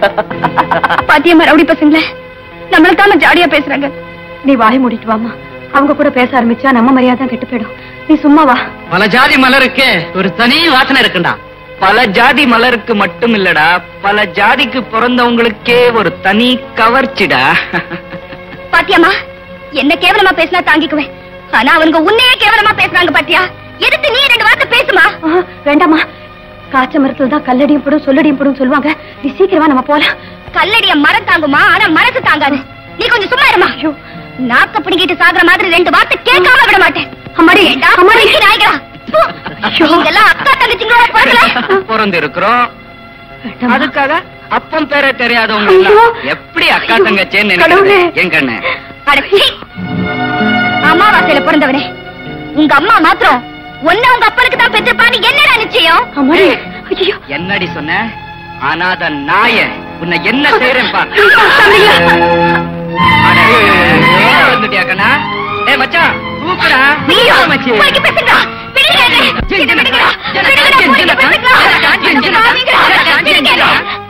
பாத்தியம்மா ரவுடி பசங்களே நம்மளுக்கான ஜாலியா பேசுறாங்க நீ வாய் மூடிட்டு வாமா அவங்க கூட பேச ஆரம்பிச்சா நம்ம மரியாதை கெட்டு போயிடும் நீ சும்மா வா பல ஜாதி மலருக்கு ஒரு தனி வாசனை இருக்குண்டா பல ஜாதி மலருக்கு மட்டும் இல்லடா பல ஜாதிக்கு பிறந்தவங்களுக்கே ஒரு தனி கவர்ச்சிடா பாத்தியாமா என்ன கேவலமா பேசினா தாங்கிக்குவேன் ஆனா அவனுங்க உன்னையே கேவலமா பேசுறாங்க பாத்தியா எதுக்கு நீ ரெண்டு வார்த்தை பேசுமா ஆ, வேண்டாம்மா காய்ச்ச மரத்துல தான் கல்லடியும் படும் சொல்லடியும் படும் சொல்லுவாங்க நீ சீக்கிரமா நம்ம போலாம் கல்லடிய மரம் தாங்குமா ஆனா மனசு தாங்காது நீ கொஞ்சம் சும்மா இருமா நாக்க பிடிங்கிட்டு சாகுற மாதிரி ரெண்டு வார்த்தை கேட்காம விட மாட்டேன் அம்மாடி அம்மாடி நாய்களா நீங்கெல்லாம் அக்கா தங்கச்சிங்களோட பிறக்கல பிறந்து இருக்கிறோம் அதுக்காக அப்பம் பேர தெரியாதவங்க எல்லாம் ஐயோ. எப்படி அக்கா தங்கச்சேன்னு கடவுளே. நினைக்கிறது என் கண்ணு அடச்சி அமாவாசையில பிறந்தவனே உங்க அம்மா மாத்திரம் ஒன்ன உங்க அப்பனுக்கு தான் பெற்றிருப்பான்னு என்னடா நிச்சயம் அம்மாடி ஐயோ என்னடி சொன்ன அனாத நாய உன்னை என்ன செய்யறேன் பா வந்துட்டியா கண்ணா ஏ மச்சான் தூக்குடா ஐயோ, மச்சி போய்க்கு பேசுங்கடா. விடுங்க என்னை. விடுங்க, விடுங்கடா. விடுங்கடா, போய்க்கு பேசுங்கடா. விடுங்கடா, விடுங்கடா.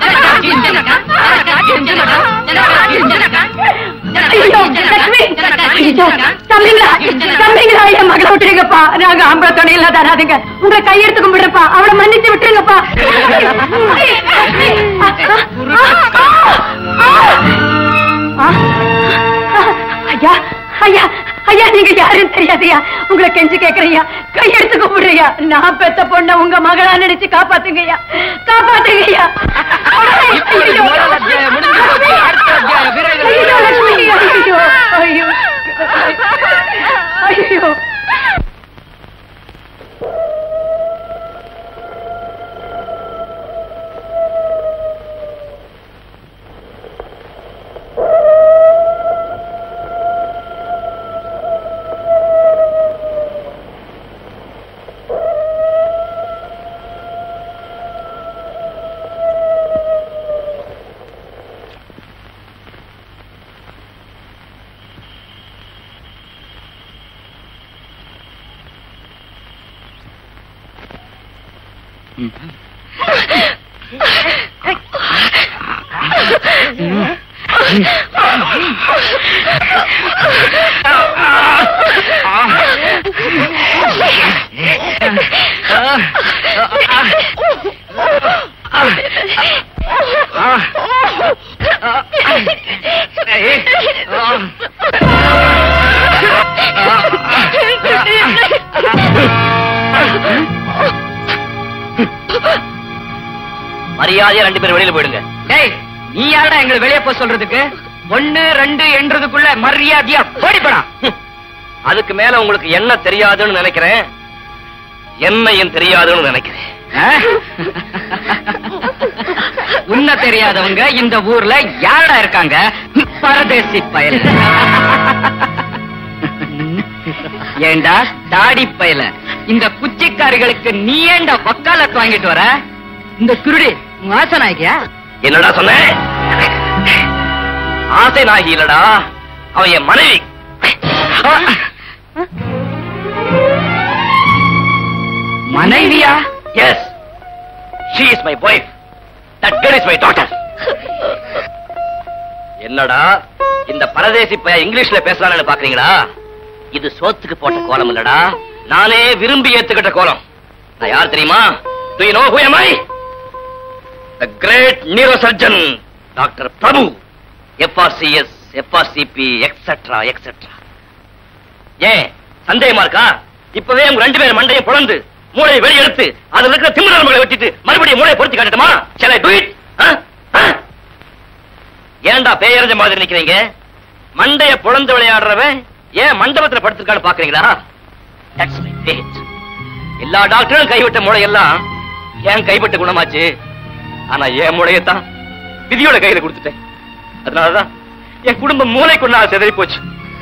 ஐயோ, லட்சுமி. ஐயோ, தம்பிங்களா தம்பிங்களா என் மகளை விட்டுருங்கப்பா நாங்க ஆம்பளை துணை இல்லாத அனாதைங்க உங்களை கையெடுத்து கும்பிடுறப்பா அவளை மன்னிச்சு விட்டுருங்கப்பா ஐயா ஐயா ஐயா நீங்க யாருன்னு தெரியாதையா உங்களை கெஞ்சி கேக்குறியா கையெடுத்து கும்பிடுறியா நான் பெத்த பொண்ண உங்க மகளா நினைச்சு காப்பாத்துங்கய்யா காப்பாத்துங்கய்யா ஐயோ. முதல் அத்தியாயம் முடிஞ்சு போச்சு. அடுத்த அத்தியாயம் விரைவில். ஐயோ, லட்சுமி, ஐயோ, ஐயோ. ஐயோ மரியாதையா ரெண்டு பேரும் வெளியில போயிடுங்க டேய் நீ யாரடா எங்களை வெளியே போக சொல்றதுக்கு ஒண்ணு ரெண்டு என்றதுக்குள்ள மரியாதையா போடிப்படா அதுக்கு மேல உங்களுக்கு என்ன தெரியாதுன்னு நினைக்கிறேன் என்னையும் தெரியாதுன்னு நினைக்கிறேன் ஆ? உன்ன தெரியாதவங்க இந்த ஊர்ல யாரடா இருக்காங்க பரதேசி பயல் ஏண்டா தாடி பயல இந்த குச்சிக்காரிகளுக்கு நீ ஏண்டா வக்காலத்து வாங்கிட்டு வர இந்த குருடி உன் ஆசை நாயகியா என்னடா சொன்ன ஆசை நாயகி இல்லடா அவ என் மனைவி மனைவியா yes she is my wife that girl is my daughter என்னடா இந்த பரதேசி பைய இங்கிலீஷ்ல பேசுறான்னு பாக்குறீங்களா இது சோத்துக்கு போட்ட கோலம் இல்லடா நானே விரும்பி ஏத்துக்கிட்ட கோலம் நான் யார் தெரியுமா do you know who am I the great neurosurgeon doctor Prabhu FRCS FRCP etcetera etcetera ஏன் சந்தேகமா இருக்கா இப்பவே உங்க ரெண்டு பேரும் மண்டையை புலந்து மூளையை வெளியெடுத்து அதுல இருக்கிற திமிரல்களை வெட்டிட்டு மறுபடியும் மூளையை பொருத்தி காட்டட்டுமா shall I do it ஆ? ஆ? ஏன்டா பேயறிஞ்ச மாதிரி நிக்கிறீங்க மண்டைய புலந்து விளையாடுறவன் ஏன் மண்டபத்துல படுத்திருக்கான்னு பாக்குறீங்களா That's my fate. எல்லா டாக்டரும் கைவிட்ட மூளையெல்லாம் ஏன் கைப்பட்ட குணமாச்சு ஆனா என் மூளையத்தான் விதியோட கையில கொடுத்துட்டேன் அதனாலதான் என் குடும்பம் மூளை கொண்டா செதறி போச்சு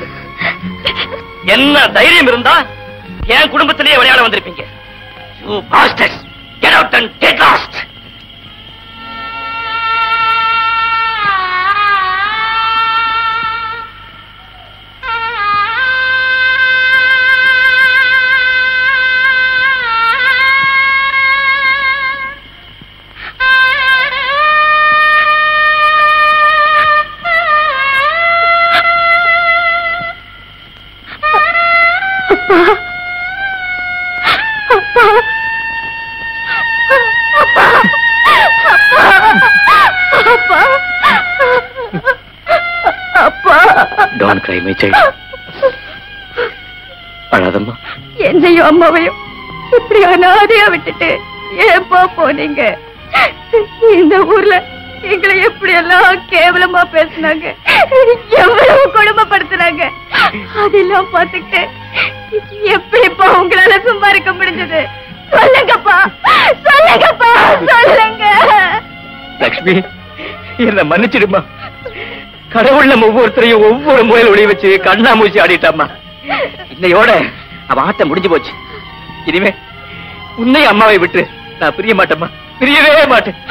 என்ன தைரியம் இருந்தா என் குடும்பத்திலேயே விளையாட வந்திருப்பீங்க You bastards! Get out and get lost! ஆ அப்பா அப்பா அப்பா அப்பா டோன்ட் கிரை மை சைல்ட் அழாதம்மா என்னையும் அம்மாவையும் இப்படி அனாதையா விட்டுட்டு ஏப்பா போனீங்க இந்த ஊர்ல எங்களை எப்படி எல்லாம் கேவலமா பேசுனாங்க எவ்வளவு கொடுமைப்படுத்துனாங்க அதெல்லாம் பார்த்துக்கிட்டு எப்படிப்பா உங்களால சம்பாதிக்க முடிஞ்சது சொல்லுங்கப்பா சொல்லுங்கப்பா சொல்லுங்க லக்ஷ்மி என்ன மன்னிச்சிடுமா கடவுள் நம்ம ஒவ்வொருத்தரையும் ஒவ்வொரு முறையில் ஒளி வச்சு கண்ணாமூச்சி ஆடிட்டாமா இன்னையோட அவ ஆட்டம் முடிஞ்சு போச்சு இனிமே உன்னை அம்மாவை விட்டு நான் பிரிய மாட்டேம்மா பிரியவே மாட்டேன்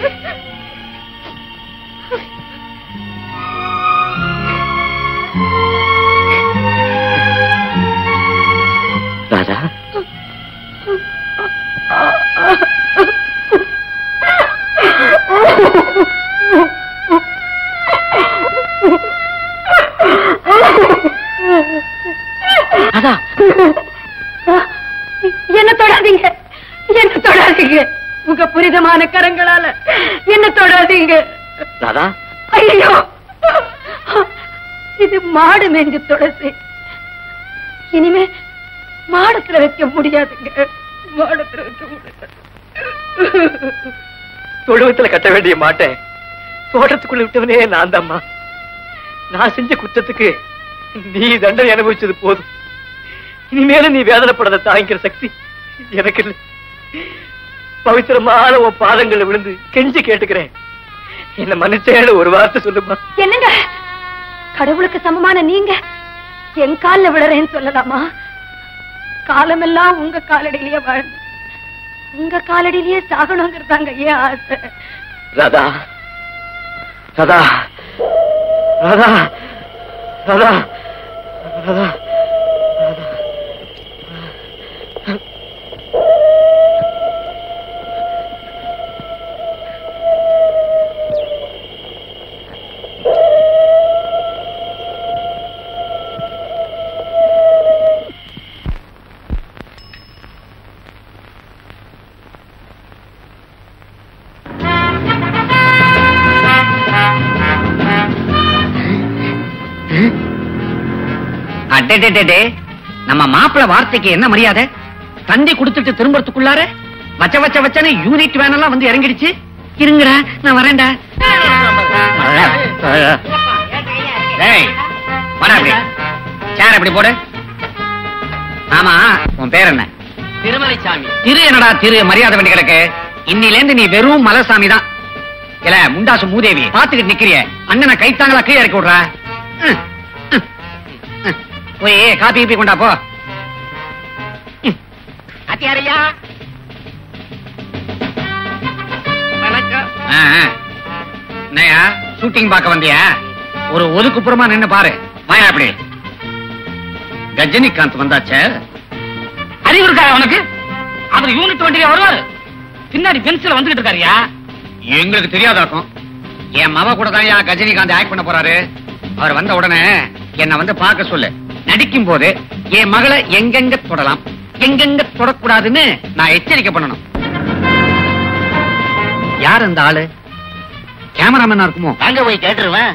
ராதா அதான் என்ன தொடாதீங்க என்ன தொடாதீங்க உங்க புனிதமான கரங்களால என்ன தொடாதீங்க ராதா ஐயோ இது மாடு மேஞ்சு துளசி இனிமே மாடத்துல வைக்க முடியாதுங்க மாடத்துல வைக்க முடியாது தொழுவத்துல கட்ட வேண்டிய மாட்டேன் தோட்டத்துக்குள்ள விட்டவனே நான் தாம்மா நான் செஞ்ச குற்றத்துக்கு நீ தண்டனை அனுபவிச்சது போதும் இனிமேலும் நீ வேதனைப்படாத தாங்கிக்கிற சக்தி எனக்கு இல்லை பவித்திரமான உன் பாதங்களை விழுந்து கெஞ்சி கேட்டுக்கிறேன் என்ன மன்னிச்சேன்னு ஒரு வார்த்தை சொல்லுமா என்னங்க கடவுளுக்கு சமமான நீங்க என் கால்ல விழறேன்னு சொல்லலாமா காலமெல்லாம் உங்க காலடியிலேயே வாழ்ந்து உங்க காலடியிலேயே சாகணுங்கிறதாங்க ஏன் ஆசை ராதா ராதா ராதா ராதா ராதா அடடடடே நம்ம மாப்பிள வார்த்தைக்கு என்ன மரியாதை தந்தி கொடுத்துட்டு திரும்பறதுக்குள்ளார வச்ச வச்ச வச்சனே யூனிட் வேன் எல்லாம் வந்து இறங்கிடுச்சு இருங்கடா நான் வரேன்டா டேய், வாடா அப்படி சேர் அப்படி போடு ஆமா உன் பேர் என்ன திருமலைசாமி திரு என்னடா திரு மரியாதை வேண்டி கிடக்கு இன்னில இருந்து நீ வெறும் மலசாமி தான் இல்ல முண்டாசு மூதேவி பாத்துக்கிட்டு நிக்கிறிய அண்ணனை கைத்தாங்களா கீழே இறக்கி விடுறா ம், ம், ம். போய் காப்பி கீப்பி கொண்டா போ அத்தியாரையா வணக்கம் ஆ, ஆ. என்னய்யா ஷூட்டிங் பார்க்க வந்தியா ஒரு ஒதுக்குப்புறமா நின்னு பாரு வாயா அப்படி கஜினிகாந்த் வந்தாச்சே அறிவு இருக்கா அவனுக்கு அவர் யூனிட் வண்டியில வருவாரு பின்னாடி பென்சில் வந்துகிட்டு இருக்காருயா எங்களுக்கு தெரியாதாக்கும் என் மவ கூட தான் கஜினிகாந்த் ஆக்ட் பண்ண போறாரு அவர் வந்த உடனே என்ன வந்து பார்க்க சொல்லு நடிக்கும் போது என் மகளை எங்கெங்க தொடலாம் எங்கெங்க தொடக்கூடாதுன்னு நான் எச்சரிக்கை பண்ணணும் யார் அந்த ஆளு கேமராமேனா இருக்குமோ அங்க போய் கேட்டுருவேன்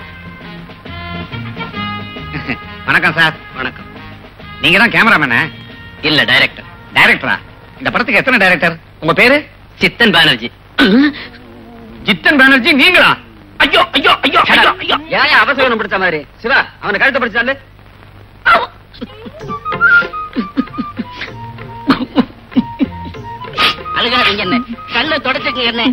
வணக்கம் சார் வணக்கம் நீங்க தான் கேமராமேனா இல்ல டைரக்டர் டைரக்டரா இந்த படத்துக்கு எத்தனை டைரக்டர் உங்க பேரு சித்தன் பானர்ஜி சித்தன் பானர்ஜி நீங்களா ஐயோ ஐயோ ஐயோ ஐயோ ஐயோ ஏன் அவசரம் பிடிச்ச மாதிரி சிவா அவனை கழுத்தை பிடிச்சாலு அழுகாதீங்க என்ன கண்ணை தொடச்சுங்க என்ன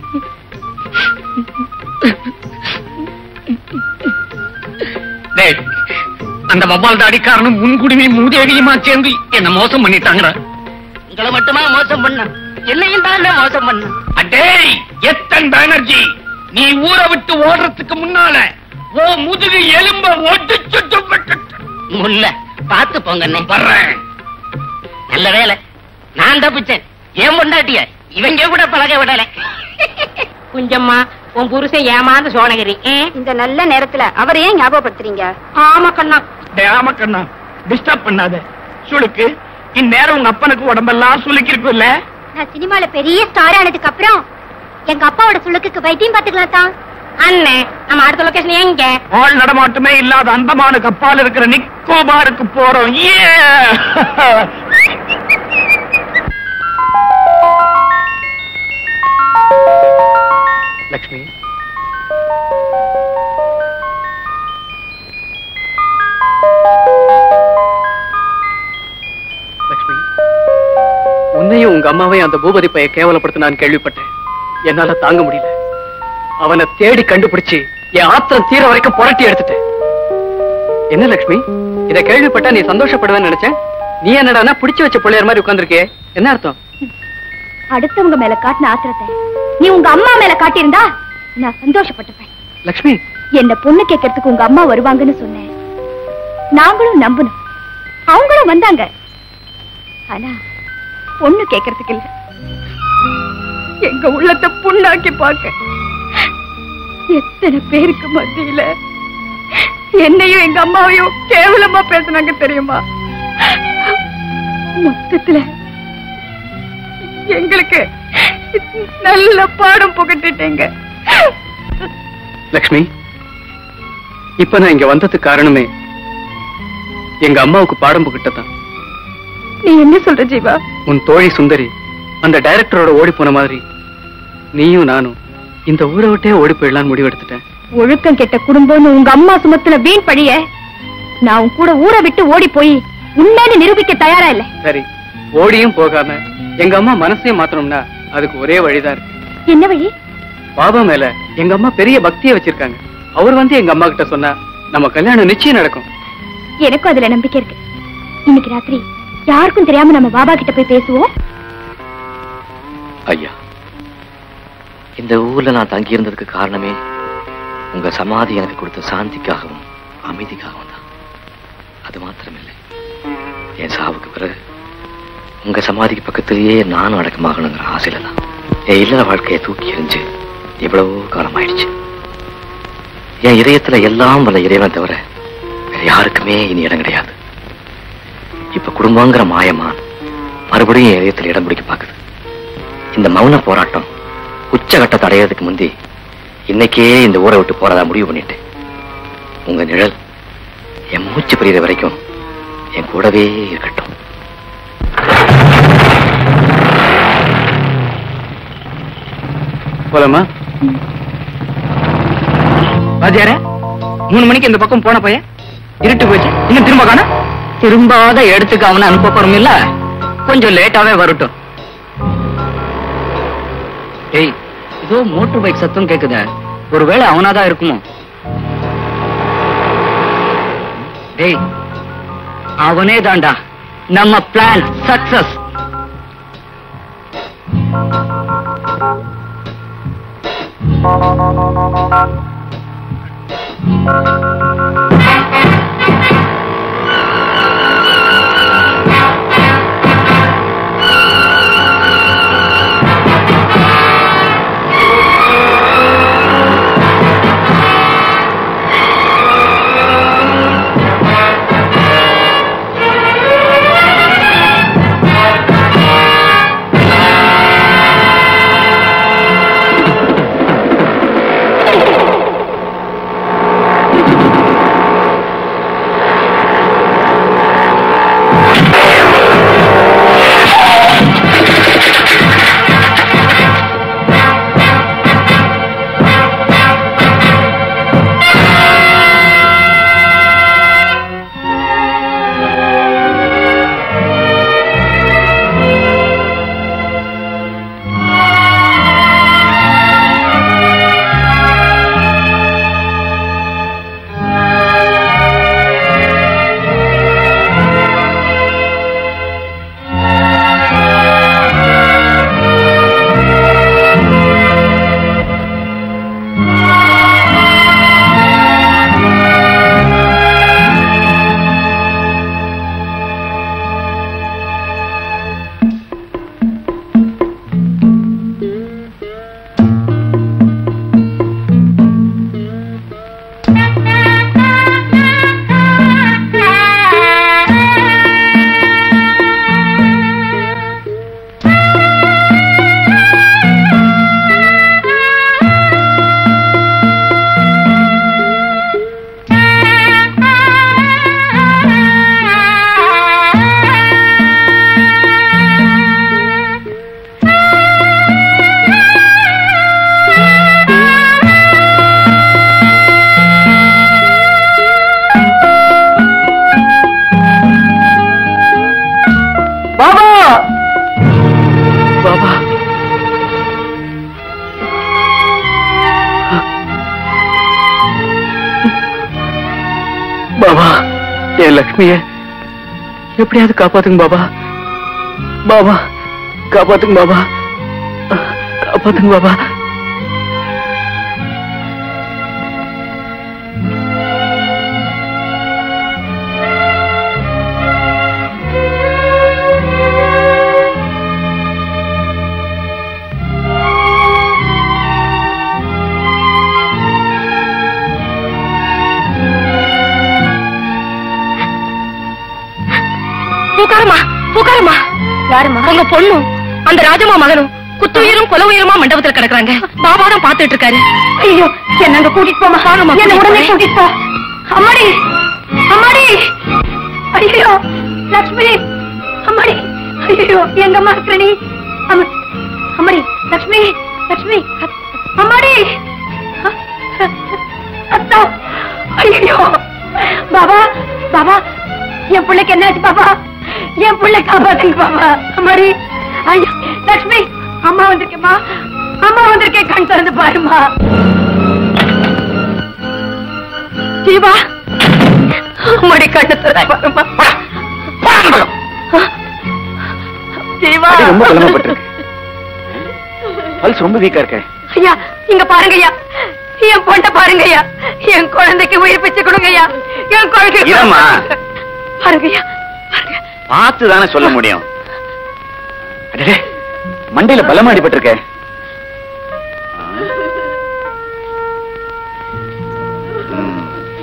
டேய், அந்த வவ்வால் தாடிக்காரனும் முன்குடிமை மூதேவியுமா சேர்ந்து என்ன மோசம் பண்ணிட்டாங்கடா உங்களை மட்டுமா மோசம் பண்ண என்னையும் தான் மோசம் பண்ண அடேய் எத்தன் பானர்ஜி நீ ஊரை விட்டு ஓடுறதுக்கு முன்னால ஓ முதுகு எலும்ப ஒடிச்சுட்டு விட்டு முல்ல பாத்து போங்க அண்ணே வர்றேன் நல்ல வேலை நான் தப்பிச்சேன் ஏன் பொண்டாட்டிய இவங்க கூட பழக விடல குஞ்சம்மா உன் புருஷன் ஏமாந்த சோனகிரி இந்த நல்ல நேரத்துல அவரை ஏன் ஞாபகப்படுத்துறீங்க ஆமா கண்ணா டேய் ஆமா கண்ணா டிஸ்டர்ப் பண்ணாத சுளுக்கு இந்நேரம் உங்க அப்பனுக்கு உடம்பெல்லாம் சுளுக்கி இருக்குல்ல நான் சினிமால பெரிய ஸ்டார் ஆனதுக்கு அப்புறம் எங்க அப்பாவோட சுளுக்குக்கு வைத்தியம் பாத்துக்கலாம் தான் அண்ணே நம்ம அடுத்த லொகேஷன் எங்க ஆள் நடமாட்டமே இல்லாத அந்தமான கப்பால் இருக்கிற நிக்கோபாருக்கு போறோம் ஏ லக்ஷ்மி லக்ஷ்மி உன்னையும் உங்க அம்மாவையும் அந்த பூபதி பைய கேவலப்படுத்த நான் கேள்விப்பட்டேன் என்னால தாங்க முடியல அவனை தேடி கண்டுபிடிச்சு என் ஆத்திரம் தீர வரைக்கும் புரட்டி எடுத்துட்டேன் என்ன லக்ஷ்மி இத கேள்விப்பட்டா நீ சந்தோஷப்படுவேன்னு நினைச்சேன் நீ என்னடான்னா பிடிச்சு வச்ச பிள்ளையார் மாதிரி உட்கார்ந்திருக்கே என்ன அர்த்தம் அடுத்தவங்க மேல காட்டின ஆத்திரத்தை நீ உங்க அம்மா மேல காட்டியிருந்தா நான் சந்தோஷப்பட்டுப்பேன் லக்ஷ்மி என்ன பொண்ணு கேட்கறதுக்கு உங்க அம்மா வருவாங்கன்னு சொன்னேன் நாங்களும் நம்பணும் அவங்களும் வந்தாங்க ஆனா பொண்ணு கேட்கறதுக்கு இல்ல எங்க உள்ளத்தை புண்ணாக்கி பார்க்க எத்தனை பேருக்கு மத்தியில என்னையும் எங்க அம்மாவையும் கேவலமா பேசுனாங்க தெரியுமா மொத்தத்துல எங்களுக்கு நல்ல பாடம் புகட்டிட்டீங்க லக்ஷ்மி இப்ப நான் இங்க வந்ததுக்கு காரணமே எங்க அம்மாவுக்கு பாடம் புகிட்டதான் நீ என்ன சொல்ற ஜீவா உன் தோழி சுந்தரி அந்த டைரக்டரோட ஓடி போன மாதிரி நீயும் நானும் இந்த ஊரை விட்டே ஓடி போயிடலான்னு முடிவெடுத்துட்டேன் ஒழுக்கம் கெட்ட குடும்பம்னு உங்க அம்மா சுமத்துல வீண் பழிய நான் உன் கூட ஊரை விட்டு ஓடி போய் உண்மைன்னு நிரூபிக்க தயாரா இல்ல சரி ஓடியும் போகாம எங்க அம்மா மனசையும் மாத்தணும்னா அதுக்கு ஒரே வழிதான் இருக்கு என்ன வழி பாபா மேல எங்க அம்மா பெரிய பக்தியை வச்சிருக்காங்க அவர் வந்து எங்க அம்மா கிட்ட சொன்னா நம்ம கல்யாணம் நிச்சயம் நடக்கும் எனக்கும் அதுல நம்பிக்கை இருக்கு இன்னைக்கு ராத்திரி யாருக்கும் தெரியாம நம்ம பாபா கிட்ட போய் பேசுவோம் ஐயா இந்த ஊர்ல நான் தங்கி இருந்ததுக்கு காரணமே உங்க சமாதி எனக்கு கொடுத்த சாந்திக்காகவும் அமைதிக்காகவும் தான் அது மாத்திரமில்லை என் சாவுக்கு பிறகு உங்க சமாதிக்கு பக்கத்திலேயே நானும் அடக்கமாகணுங்கிற ஆசையில தான் என் இல்லற வாழ்க்கையை தூக்கி எறிஞ்சு எவ்வளவோ காலம் ஆயிடுச்சு என் இதயத்துல எல்லாம் வல்ல இறைவன் தவிர வேற யாருக்குமே இனி இடம் கிடையாது இப்ப குடும்பங்கிற மாயமான் மறுபடியும் என் இதயத்துல இடம் பிடிக்க பாக்குது இந்த மௌன போராட்டம் உச்சகட்டத்தை அடையிறதுக்கு முந்தி இன்னைக்கே இந்த ஊரை விட்டு போறதா முடிவு பண்ணிட்டேன் உங்க நிழல் என் மூச்சு பிரியிற வரைக்கும் என் கூடவே இருக்கட்டும் போலாமா வாத்தியாரே மூணு மணிக்கு இந்த பக்கம் போன பையன் இருட்டு போச்சு இன்னும் திரும்ப காணா திரும்பாத எடுத்துக்க அவனை அனுப்ப போறோம் இல்ல கொஞ்சம் லேட்டாவே வரட்டும் ஏய் இதோ மோட்டர் பைக் சத்தம் கேக்குதே ஒருவேளை அவனாதான் இருக்குமோ டேய் அவனே தான்டா நம்ம பிளான் சக்சஸ் Thank you. என் லக்ஷ்மிய எப்படியாவது காப்பாத்துங்க பாபா பாபா காப்பாத்துங்க பாபா காப்பாத்துங்க பாபா உட்காருமா உட்காருமா யாருமா உங்க பொண்ணும் அந்த ராஜமா மகனும் குத்து உயிரும் கொலை உயிரமா மண்டபத்துல கிடக்குறாங்க பாபா தான் பாத்துட்டு இருக்காரு ஐயோ என்ன அங்க கூட்டிட்டு போமா வாங்கம்மா என்ன உடனே கூட்டிட்டு போ அம்மாடி அம்மாடி ஐயோ லட்சுமி அம்மாடி ஐயோ எங்கம்மா இருக்கிற நீ அம்மா- அம்மாடி லட்சுமி லட்சுமி அத்- அம்மாடி அ- அத்தா ஐயோ பாபா பாபா என் பிள்ளைக்கு என்னாச்சு பாபா என் பிள்ளை காப்பாத்துங்க பாபா அம்மாடி ஐயோ லட்சுமி அம்மா வந்திருக்கேம்மா அம்மா வந்திருக்கேன் கண் திறந்து பாருமா ஜீவா அம்மாடி கண்ணு திறந்து பாருமா ஜீவா அடி ரொம்ப கிளம்பப்பட்டிருக்கு பல்ஸ் ரொம்ப வீக்கா இருக்க ஐயா இங்க பாருங்க ஐயா என் பொண்ணை பாருங்க ஐயா என் குழந்தைக்கு உயிர் பிச்சு கொடுங்க ஐயா என் குழந்தை இரும்மா. பாருங்க ஐயா பார்த்து தானே சொல்ல முடியும் அடடே மண்டையில பலமா அடிபட்டிருக்க ம்.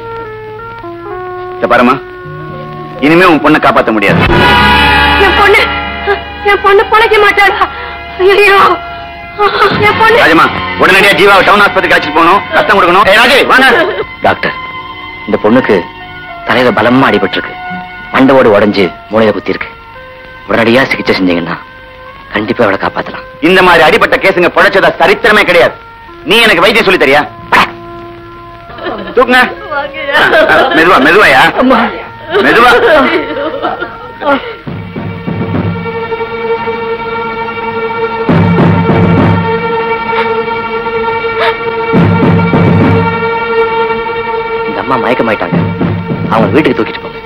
இத பாரும்மா இனிமே உன் பொண்ணை காப்பாத்த முடியாது என் பொண்ணு என் பொண்ணு பொழைக்க மாட்டாளா ஐயோ என் பொண்ணு ராஜமா உடனடியா ஜீவாவை டவுன் ஆஸ்பத்திரிக்கு அழைச்சிட்டு போகணும் ரத்தம் கொடுக்கணும் ஏய், ராஜு வாங்க டாக்டர் இந்த பொண்ணுக்கு தலையில பலமா அடிபட்டிருக்கு மண்டவோடு உடைஞ்சு மூளையில குத்தி இருக்கு உடனடியா சிகிச்சை செஞ்சீங்கன்னா கண்டிப்பா அவளை காப்பாத்தலாம் இந்த மாதிரி அடிபட்ட கேசுங்க பொழைச்சதா சரித்திரமே கிடையாது நீ எனக்கு வைத்தியம் சொல்லி தரியா தூக்குங்க மெதுவா மெதுவாயா மெதுவா இந்த அம்மா மயக்கமாயிட்டாங்க அவங்க வீட்டுக்கு தூக்கிட்டு போங்க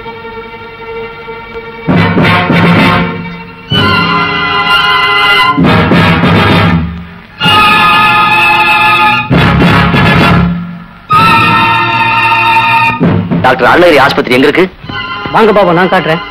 டாக்டர் அள்ளகிரி ஆஸ்பத்திரி எங்க இருக்கு வாங்க பாபா நான் காட்டுறேன்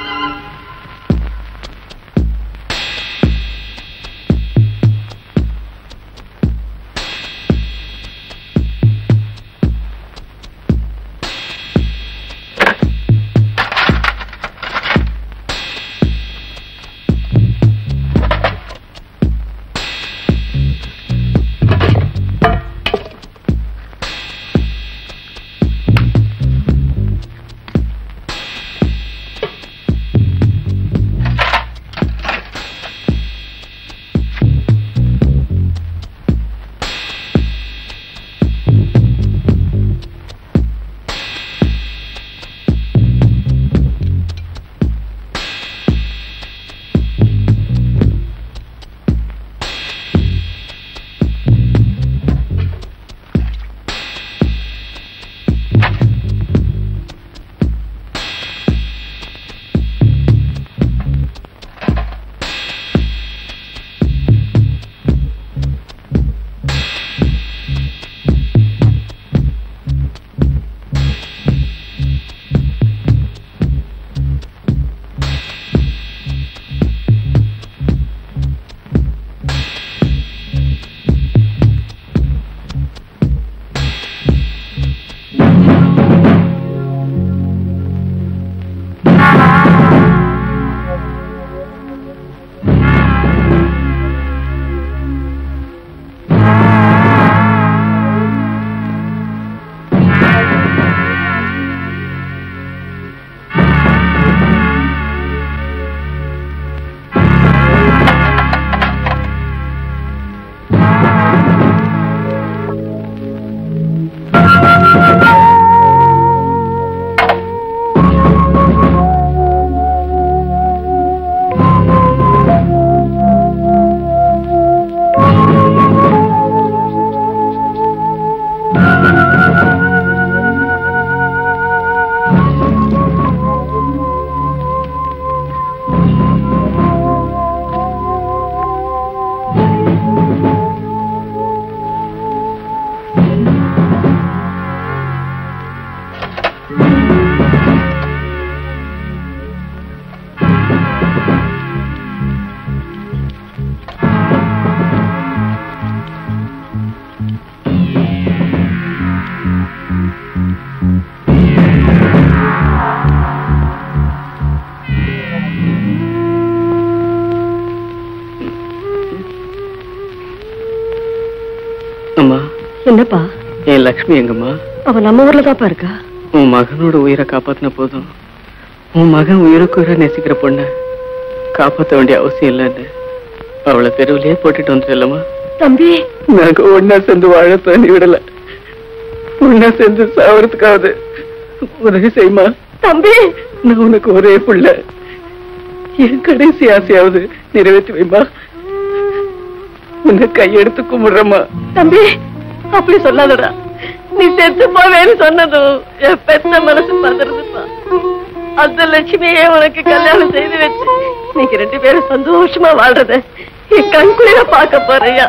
என்னப்பா என் லக்ஷ்மி எங்கம்மா அவ நம்ம ஊர்ல தான்ப்பா இருக்கா உன் மகனோட உயிரை காப்பாத்தின போதும் உன் மகன் உயிருக்கு உயிரை நேசிக்கிற பொண்ண காப்பாத்த வேண்டிய அவசியம் இல்லைன்னு அவளை தெருவிலேயே போட்டுட்டு வந்துடலாமா தம்பி நாங்க ஒன்னா சேர்ந்து வாழ தண்ணி விடல ஒன்னா சேர்ந்து சாவறதுக்காவது உதவி செய்யுமா தம்பி நான் உனக்கு ஒரே புள்ள என் கடைசி ஆசையாவது நிறைவேற்றி வைமா உன்னை கையெடுத்து கும்பிடுறமா தம்பி அப்படி சொல்லாதடா நீ செத்து போவேன்னு சொன்னதும் என் பெத்த மனசு பதறதுப்பா அந்த லட்சுமியே உனக்கு கல்யாணம் செய்து வச்சு நீங்க ரெண்டு பேரும் சந்தோஷமா வாழ்றத என் கண்குளிர பார்க்க போறியா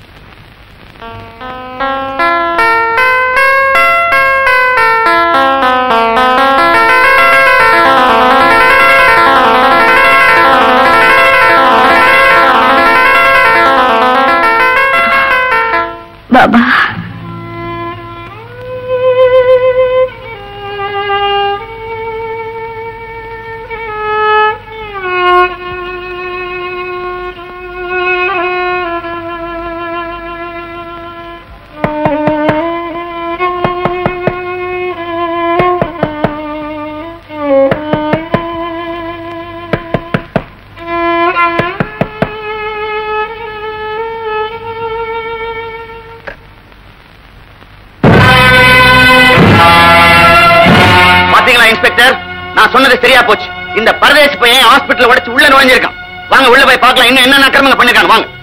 பாபா பாத்தீங்களா இன்ஸ்பெக்டர் நான் சொன்னது சரியா போச்சு இந்த பரதேசி பையன் ஹாஸ்பிடல்ல உடைச்சு உள்ள நுழைஞ்சிருக்கான் வாங்க உள்ள போய் பார்க்கலாம் இன்னும் என்னென்ன அக்கிரமங்க பண்ணிருக்காங்க வாங்க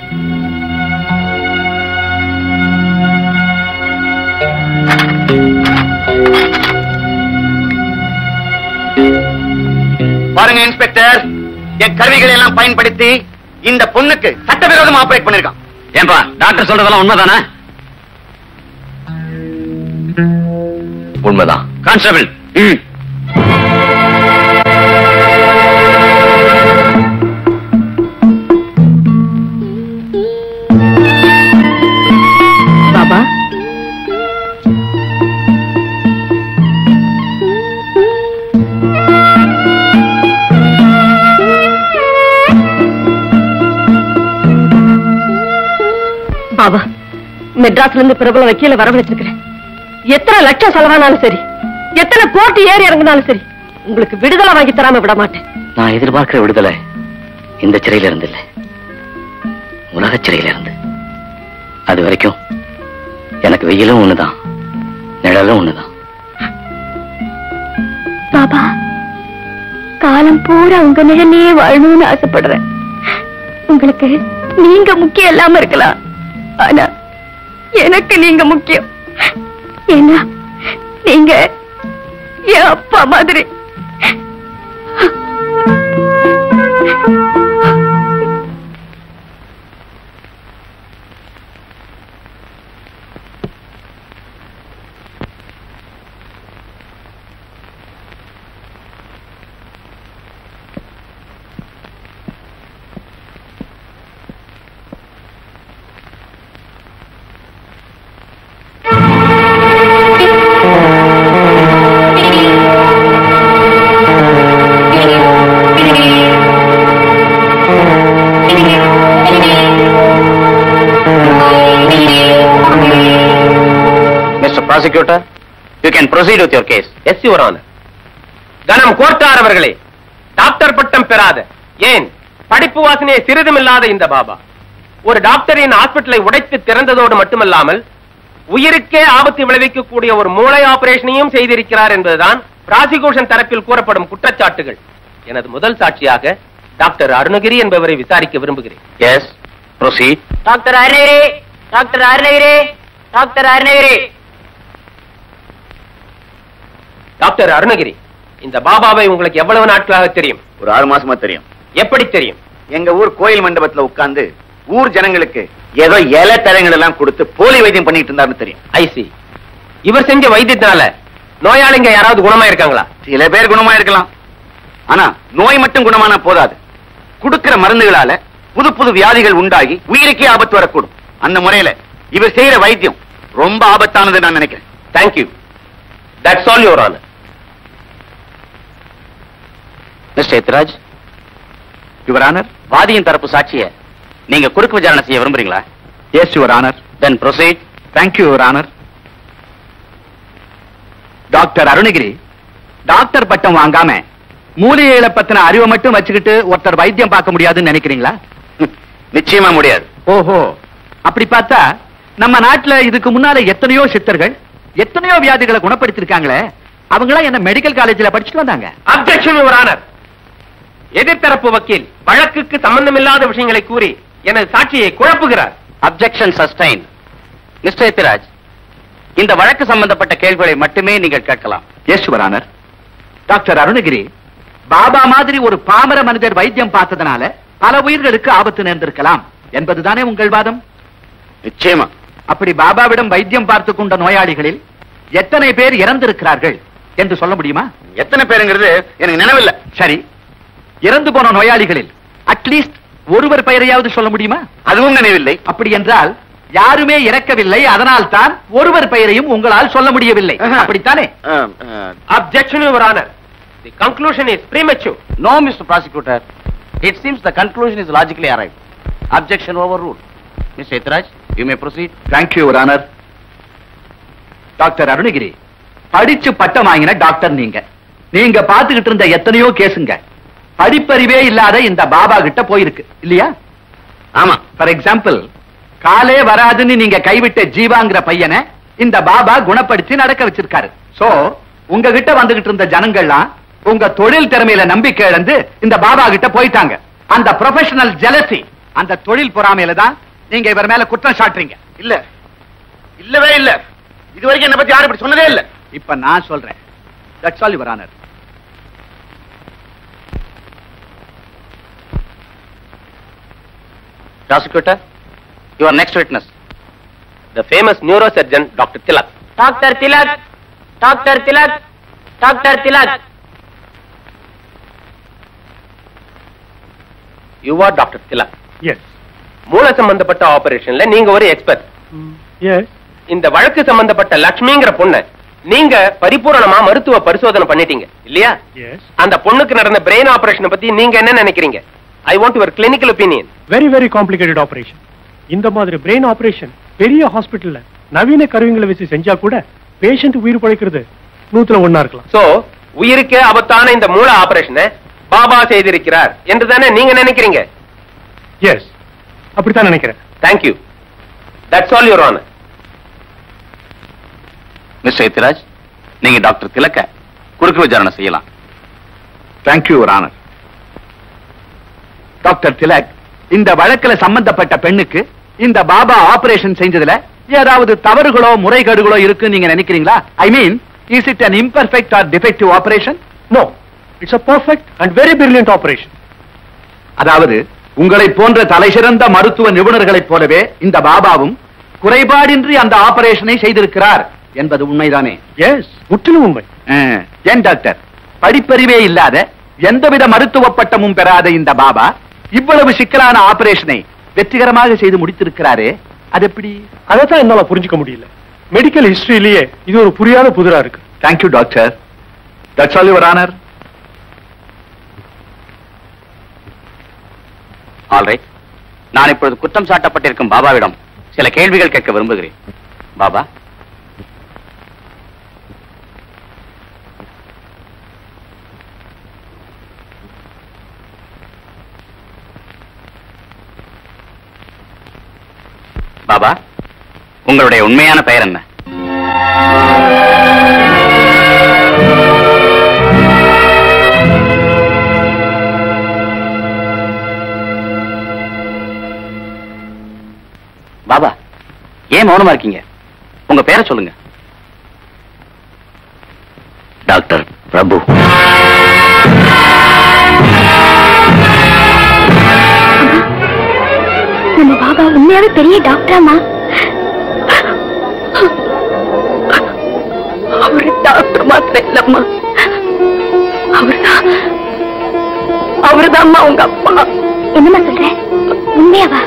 பாருங்க இன்ஸ்பெக்டர் என் கருவிகளை எல்லாம் பயன்படுத்தி இந்த பொண்ணுக்கு சட்டவிரோதமா ஆபரேட் பண்ணிருக்கான் ஏன்பா டாக்டர் சொல்றதெல்லாம் உண்மைதானே உண்மைதான் கான்ஸ்டபிள் ம் பாபா பாபா மெட்ராஸ்ல இருந்து பிரபல வக்கீல வரவழைச்சிருக்கிறேன் எத்தனை லட்சம் செலவானாலும் சரி எத்தனை கோர்ட்டு ஏறி இறங்கினாலும் சரி உங்களுக்கு விடுதலை வாங்கி தராம விட மாட்டேன் நான் எதிர்பார்க்கிற விடுதலை இந்த சிறையில இருந்து இல்ல உலக சிறையில இருந்து அது வரைக்கும் எனக்கு வெயிலும் ஒண்ணுதான் நிழலும் ஒண்ணுதான் பாபா காலம் பூரா உங்க நிழலையே வாழணும்னு ஆசைப்படுறேன் உங்களுக்கு நீங்க முக்கியம் இல்லாம இருக்கலாம் ஆனா எனக்கு நீங்க முக்கியம் ஏன்னா நீங்க என் அப்பா மாதிரி mister prosecutor you can proceed with your case yes your honour கனம் கோர்ட்டார் அவர்களே டாக்டர் பட்டம் பெறாத ஏன் படிப்பு வாசனையை சிறிதுமில்லாத இந்த பாபா ஒரு டாக்டரின் ஹாஸ்பிட்டலை உடைத்து திறந்ததோடு மட்டுமல்லாமல் உயிருக்கே ஆபத்து விளைவிக்கக்கூடிய ஒரு மூளை ஆபரேஷனையும் செய்திருக்கிறார் என்பதுதான் பிராசிகூஷன் தரப்பில் கூறப்படும் குற்றச்சாட்டுகள் எனது முதல் சாட்சியாக டாக்டர் அருணகிரி என்பவரை விசாரிக்க விரும்புகிறேன் yes proceed doctor Arunagiri doctor Arunagiri doctor Arunagiri doctor Arunagiri இந்த பாபாவை உங்களுக்கு எவ்வளவு நாட்களாக தெரியும் ஒரு ஆறு மாசமா தெரியும் எப்படி தெரியும் எங்க ஊர் கோயில் மண்டபத்துல உட்கார்ந்து ஊர் ஜனங்களுக்கு ஏதோ இலை தரங்கள் எல்லாம் கொடுத்து போலி வைத்தியம் பண்ணிட்டு இருந்தாருன்னு தெரியும் ஐசி இவர் செஞ்ச வைத்தியத்தினால நோயாளிங்க யாராவது குணமா இருக்காங்களா சில பேர் குணமா இருக்கலாம் ஆனா நோய் மட்டும் குணமானா போதாது கொடுக்கிற மருந்துகளால புது புது வியாதிகள் உண்டாகி உயிருக்கே ஆபத்து வரக்கூடும் அந்த முறையில இவர் செய்யற வைத்தியம் ரொம்ப ஆபத்தானது நான் நினைக்கிறேன் thank you that's all your honour mister Ethiraj your honour வாதியின் தரப்பு சாட்சிய நீங்க குறுக்கு விசாரணை செய்ய விரும்புறீங்களா yes your honour then proceed thank you your honour doctor Arunagiri doctor பட்டம் வாங்காம மூலிகைகளை பத்தின அறிவை மட்டும் வச்சுக்கிட்டு ஒருத்தர் வைத்தியம் பார்க்க முடியாதுன்னு நினைக்கிறீங்களா நிச்சயமா முடியாது ஓஹோ அப்படி பார்த்தா நம்ம நாட்டுல இதுக்கு முன்னால எத்தனையோ சித்தர்கள் எத்தனையோ வியாதிகளை குணப்படுத்திருக்காங்களே அவங்களாம் என்ன மெடிக்கல் காலேஜ்ல படிச்சுட்டு வந்தாங்க அப்ஜெக்ஷன் யுவர் ஆனர் எதிர்த்தரப்பு வக்கீல் வழக்குக்கு சம்பந்தமில்லாத விஷயங்களை கூறி எனது சாட்சியை குழப்புகிறார் அப்ஜெக்ஷன் சஸ்டைன் மிஸ்டர் எத்திராஜ் இந்த வழக்கு சம்பந்தப்பட்ட கேள்விகளை மட்டுமே நீங்கள் கேட்கலாம் yes your honour doctor Arunagiri Baba மாதிரி ஒரு பாமர மனிதர் வைத்தியம் பார்த்ததுனால பல உயிர்களுக்கு ஆபத்து நேர்ந்திருக்கலாம் என்பதுதானே உங்கள் வாதம் நிச்சயமா அப்படி பாபாவிடம் வைத்தியம் பார்த்து கொண்ட நோயாளிகளில் எத்தனை பேர் இறந்திருக்கிறார்கள் என்று சொல்ல முடியுமா எத்தனை பேருங்கிறது எனக்கு நினைவில்லை சரி இறந்து போன நோயாளிகளில் அட்லீஸ்ட் ஒருவர் பெயரையாவது சொல்ல முடியுமா அதுவும் நினைவில்லை அப்படி என்றால் யாருமே இறக்கவில்லை அதனால் தான் ஒருவர் பெயரையும் உங்களால் சொல்ல முடியவில்லை அப்படித்தானே objection your honour the conclusion is premature no mister prosecutor it seems the conclusion is logically arrive objection overrule mister Ethiraj you may proceed thank you your honour doctor Arunagiri படிச்சு பட்டம் வாங்கின டாக்டர் நீங்க நீங்க பாத்துக்கிட்டு இருந்த எத்தனையோ கேஸுங்க படிப்பறிவே இல்லாத இந்த பாபா கிட்ட போயிருக்கு இல்லையா ஆமா ஃபார் எக்ஸாம்பிள் காலே வராதுன்னு நீங்க கைவிட்ட ஜீவாங்கிற பையனை இந்த பாபா குணப்படுத்தி நடக்க வச்சிருக்காரு சோ உங்ககிட்ட வந்துகிட்டு இருந்த ஜனங்கள்லாம் உங்க தொழில் திறமையில நம்பிக்கை இழந்து இந்த பாபா கிட்ட போயிட்டாங்க அந்த ப்ரொஃபஷனல் ஜெலசி அந்த தொழில் பொறாமையில தான் நீங்க இவர் மேல குற்றம் சாட்டுறீங்க இல்ல இல்லவே இல்ல இது வரைக்கும் என்ன பத்தி யாரும் இப்படி சொன்னதே இல்ல இப்ப நான் சொல்றேன் that's all your honour prosecutor your next witness the famous neurosurgeon Dr. Tilak. Doctor Tilak doctor Tilak doctor Tilak You are Dr. Tilak. Yes. மூல சம்பந்தப்பட்ட ஆபரேஷன்ல நீங்க ஒரு எக்ஸ்பர்ட் Yes. இந்த வழக்கு சம்பந்தப்பட்ட லக்ஷ்மிங்கிற பொண்ண நீங்க பரிபூரணமா மருத்துவ பரிசோதனை பண்ணிட்டீங்க இல்லையா Yes. அந்த பொண்ணுக்கு நடந்த பிரெயின் ஆபரேஷனை பத்தி நீங்க என்ன நினைக்கிறீங்க I want your clinical opinion very very complicated operation இந்த மாதிரி பிரெயின் ஆபரேஷன் பெரிய ஹாஸ்பிட்டல்ல நவீன கருவிகளை வச்சு செஞ்சா கூட பேஷண்ட் உயிர் பழைக்கிறது நூத்துல ஒன்னா இருக்கலாம் சோ உயிருக்கே ஆபத்தான இந்த மூல ஆபரேஷனை பாபா செய்திருக்கிறார் என்று தானே நீங்க நினைக்கிறீங்க எஸ் அப்படித்தான் நினைக்கிறேன் thank you that's all your honour mister Ethiraj நீங்க டாக்டர் திலக்க குறுக்கு விசாரணை செய்யலாம் தேங்க்யூ ஆனர் டாக்டர் திலக் இந்த வழக்குல சம்பந்தப்பட்ட பெண்ணுக்கு இந்த பாபா ஆபரேஷன் செஞ்சதுல ஏதாவது தவறுகளோ முறைகேடுகளோ இருக்கு நீங்க நினைக்கிறீங்களா I mean is it an imperfect or defective operation no it's a perfect and very brilliant operation அதாவது உங்களை போன்ற தலைசிறந்த மருத்துவ நிபுணர்களைப் போலவே இந்த பாபாவும் குறைபாடின்றி அந்த ஆபரேஷனை செய்திருக்கிறார் என்பது உண்மைதானே எஸ் முற்றிலும் உண்மை அஹ், ஏன் டாக்டர் படிப்பறிவே இல்லாத எந்தவித மருத்துவ பட்டமும் பெறாத இந்த பாபா இவ்வளவு சிக்கலான ஆபரேஷனை வெற்றிகரமாக செய்து முடித்திருக்கிறாரே அது எப்படி அதைத்தான் என்னால புரிஞ்சுக்க முடியல மெடிக்கல் ஹிஸ்டரியிலேயே இது ஒரு புரியாத புதிரா இருக்கு thank you doctor that's all your honour all right நான் இப்பொழுது குற்றம் சாட்டப்பட்டிருக்கும் பாபாவிடம் சில கேள்விகள் கேட்க விரும்புகிறேன் பாபா பாபா உங்களுடைய உண்மையான பெயர் என்ன பாபா ஏன் மௌனமா இருக்கீங்க உங்க பேரை சொல்லுங்க டாக்டர் பிரபு நம்ம பாபா உண்மையாவே பெரிய டாக்டராமா அவரு டாக்டர் மாத்திரம் இல்லம்மா அவர்தான் அவர்தாம்மா உங்க அப்பா என்னம்மா சொல்ற உண்மையாவா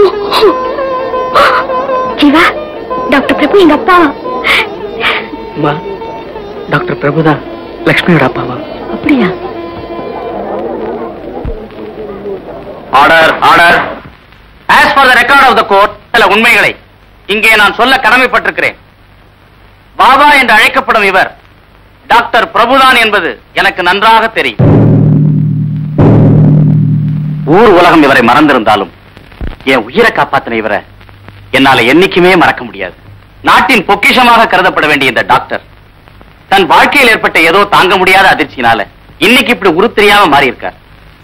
ஜீவா டாக்டர் பிரபு எங்க அப்பா அம்மா டாக்டர் பிரபுதான் லக்ஷ்மியோட அப்பாவா அப்படியா order order as for the record of the court சில உண்மைகளை இங்கே நான் சொல்ல கடமைப்பட்டிருக்கிறேன் பாபா என்று அழைக்கப்படும் இவர் டாக்டர் பிரபுதான் என்பது எனக்கு நன்றாக தெரியும் ஊர் உலகம் இவரை மறந்திருந்தாலும் என் உயிரை காப்பாத்தின இவரை என்னால என்னைக்குமே மறக்க முடியாது நாட்டின் பொக்கிஷமாக கருதப்பட வேண்டிய இந்த டாக்டர் தன் வாழ்க்கையில் ஏற்பட்ட ஏதோ தாங்க முடியாத அதிர்ச்சியினால இன்னைக்கு இப்படி உரு தெரியாம மாறி இருக்கார்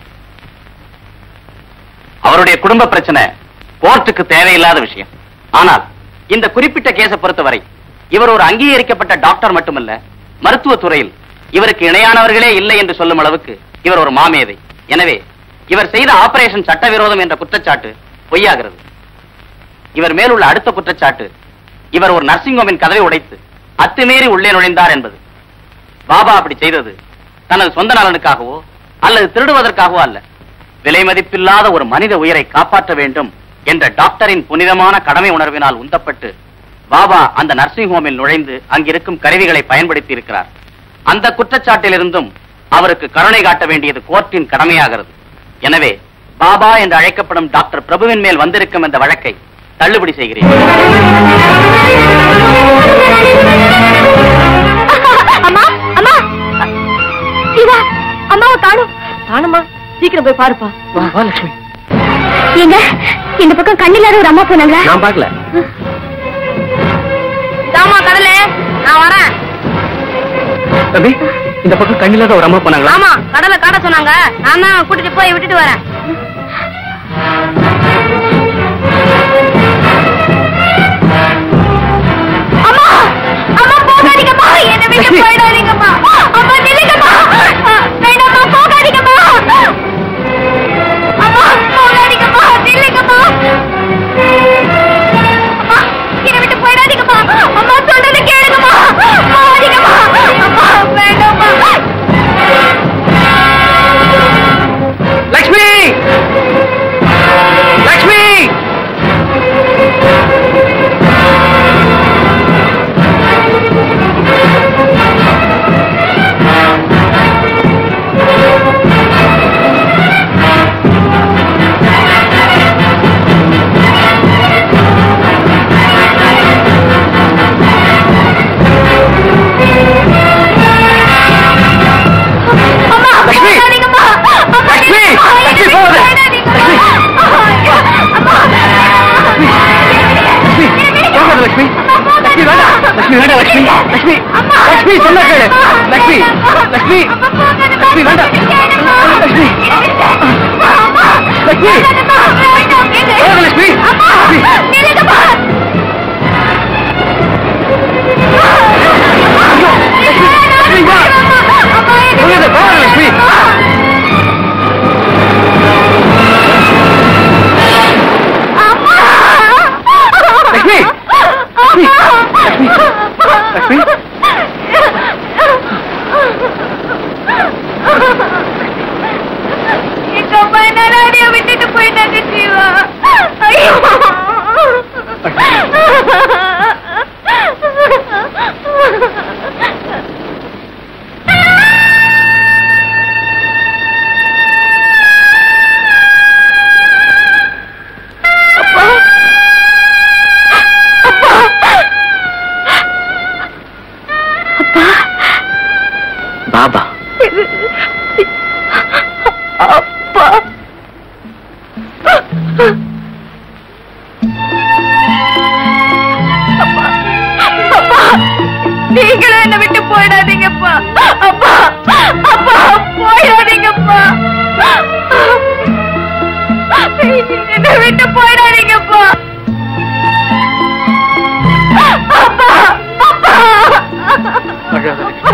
அவருடைய குடும்ப பிரச்சனை கோர்ட்டுக்கு தேவையில்லாத விஷயம் ஆனால் இந்த குறிப்பிட்ட கேஸை பொறுத்தவரை இவர் ஒரு அங்கீகரிக்கப்பட்ட டாக்டர் மட்டுமல்ல மருத்துவ துறையில் இவருக்கு இணையானவர்களே இல்லை என்று சொல்லும் அளவுக்கு இவர் ஒரு மாமேதை எனவே இவர் செய்த ஆபரேஷன் சட்டவிரோதம் என்ற குற்றச்சாட்டு பொய்யாகிறது இவர் மேலுள்ள அடுத்த குற்றச்சாட்டு இவர் ஒரு நர்சிங் ஹோமின் கதவை உடைத்து அத்துமீறி உள்ளே நுழைந்தார் என்பது பாபா அப்படி செய்தது தனது சொந்த நலனுக்காகவோ அல்லது திருடுவதற்காகவோ அல்ல விலை மதிப்பில்லாத ஒரு மனித உயிரை காப்பாற்ற வேண்டும் என்ற டாக்டரின் புனிதமான கடமை உணர்வினால் உந்தப்பட்டு பாபா அந்த நர்சிங் ஹோமில் நுழைந்து அங்கிருக்கும் கருவிகளை பயன்படுத்தி இருக்கிறார் அந்த குற்றச்சாட்டிலிருந்தும் அவருக்கு கருணை காட்ட வேண்டியது கோர்ட்டின் கடமையாகிறது எனவே பாபா என்று அழைக்கப்படும் டாக்டர் பிரபுவின் மேல் வந்திருக்கும் இந்த வழக்கை தள்ளுபடி செய்கிறேன் அம்மா அம்மா சிவா அம்மாவை காணும் காணுமா சீக்கிரம் போய் பாருப்பா வா லட்சுமி எங்க இந்த பக்கம் கண்ணில்லாத ஒரு அம்மா போனாங்களா நான் பார்க்கல தாமா கடல நான் வரேன் தம்பி இந்த பக்கம் கண்ணில்லாத ஒரு அம்மா போனாங்களா ஆமா கடலை காட்ட சொன்னாங்க நான் தான் கூட்டிட்டு போய் விட்டுட்டு வரேன் அம்மா அம்மா போகாதீங்கம்மா என்ன விட்டு போயிடாதீங்கம்மா அம்மா நில்லுங்கம்மா வேண்டாம்மா போகாதீங்கம்மா அம்மா போகாதீங்கம்மா நில்லுங்கம்மா அம்மா என்னை விட்டு போயிடாதீங்கம்மா அம்மா சொல்றது கேளுங்கம்மா போகாதீங்கம்மா அம்மா வேண்டாம்மா லட்சுமி லட்சுமி லட்சுமி லட்சுமி லட்சுமி போகாத போகாத லட்சுமி லட்சுமி வேண்டாம் லட்சுமி வேண்டாம் லட்சுமி லட்சுமி லட்சுமி சொன்ன கேளு லட்சுமி லட்சுமி லட்சுமி வேண்டாம் லட்சுமி லட்சுமி போகாத லட்சுமி லட்சுமி லட்சுமி வா போகாத போகாத லட்சுமி லட்சுமி லட்சுமி லட்சுமி லட்சுமி எங்க அம்மா என்ன ராடியோ விட்டுட்டு போயிட்டாங்க ஜீவா ஐயோ பாபா அப்பா அப்பா நீங்களும் என்ன விட்டு போயிடாதீங்கப்பா அப்பா அப்பா போயிடாதீங்கப்பா என்ன விட்டு போயிடாதீங்கப்பா அப்பா அப்பா அழாத லட்சுமி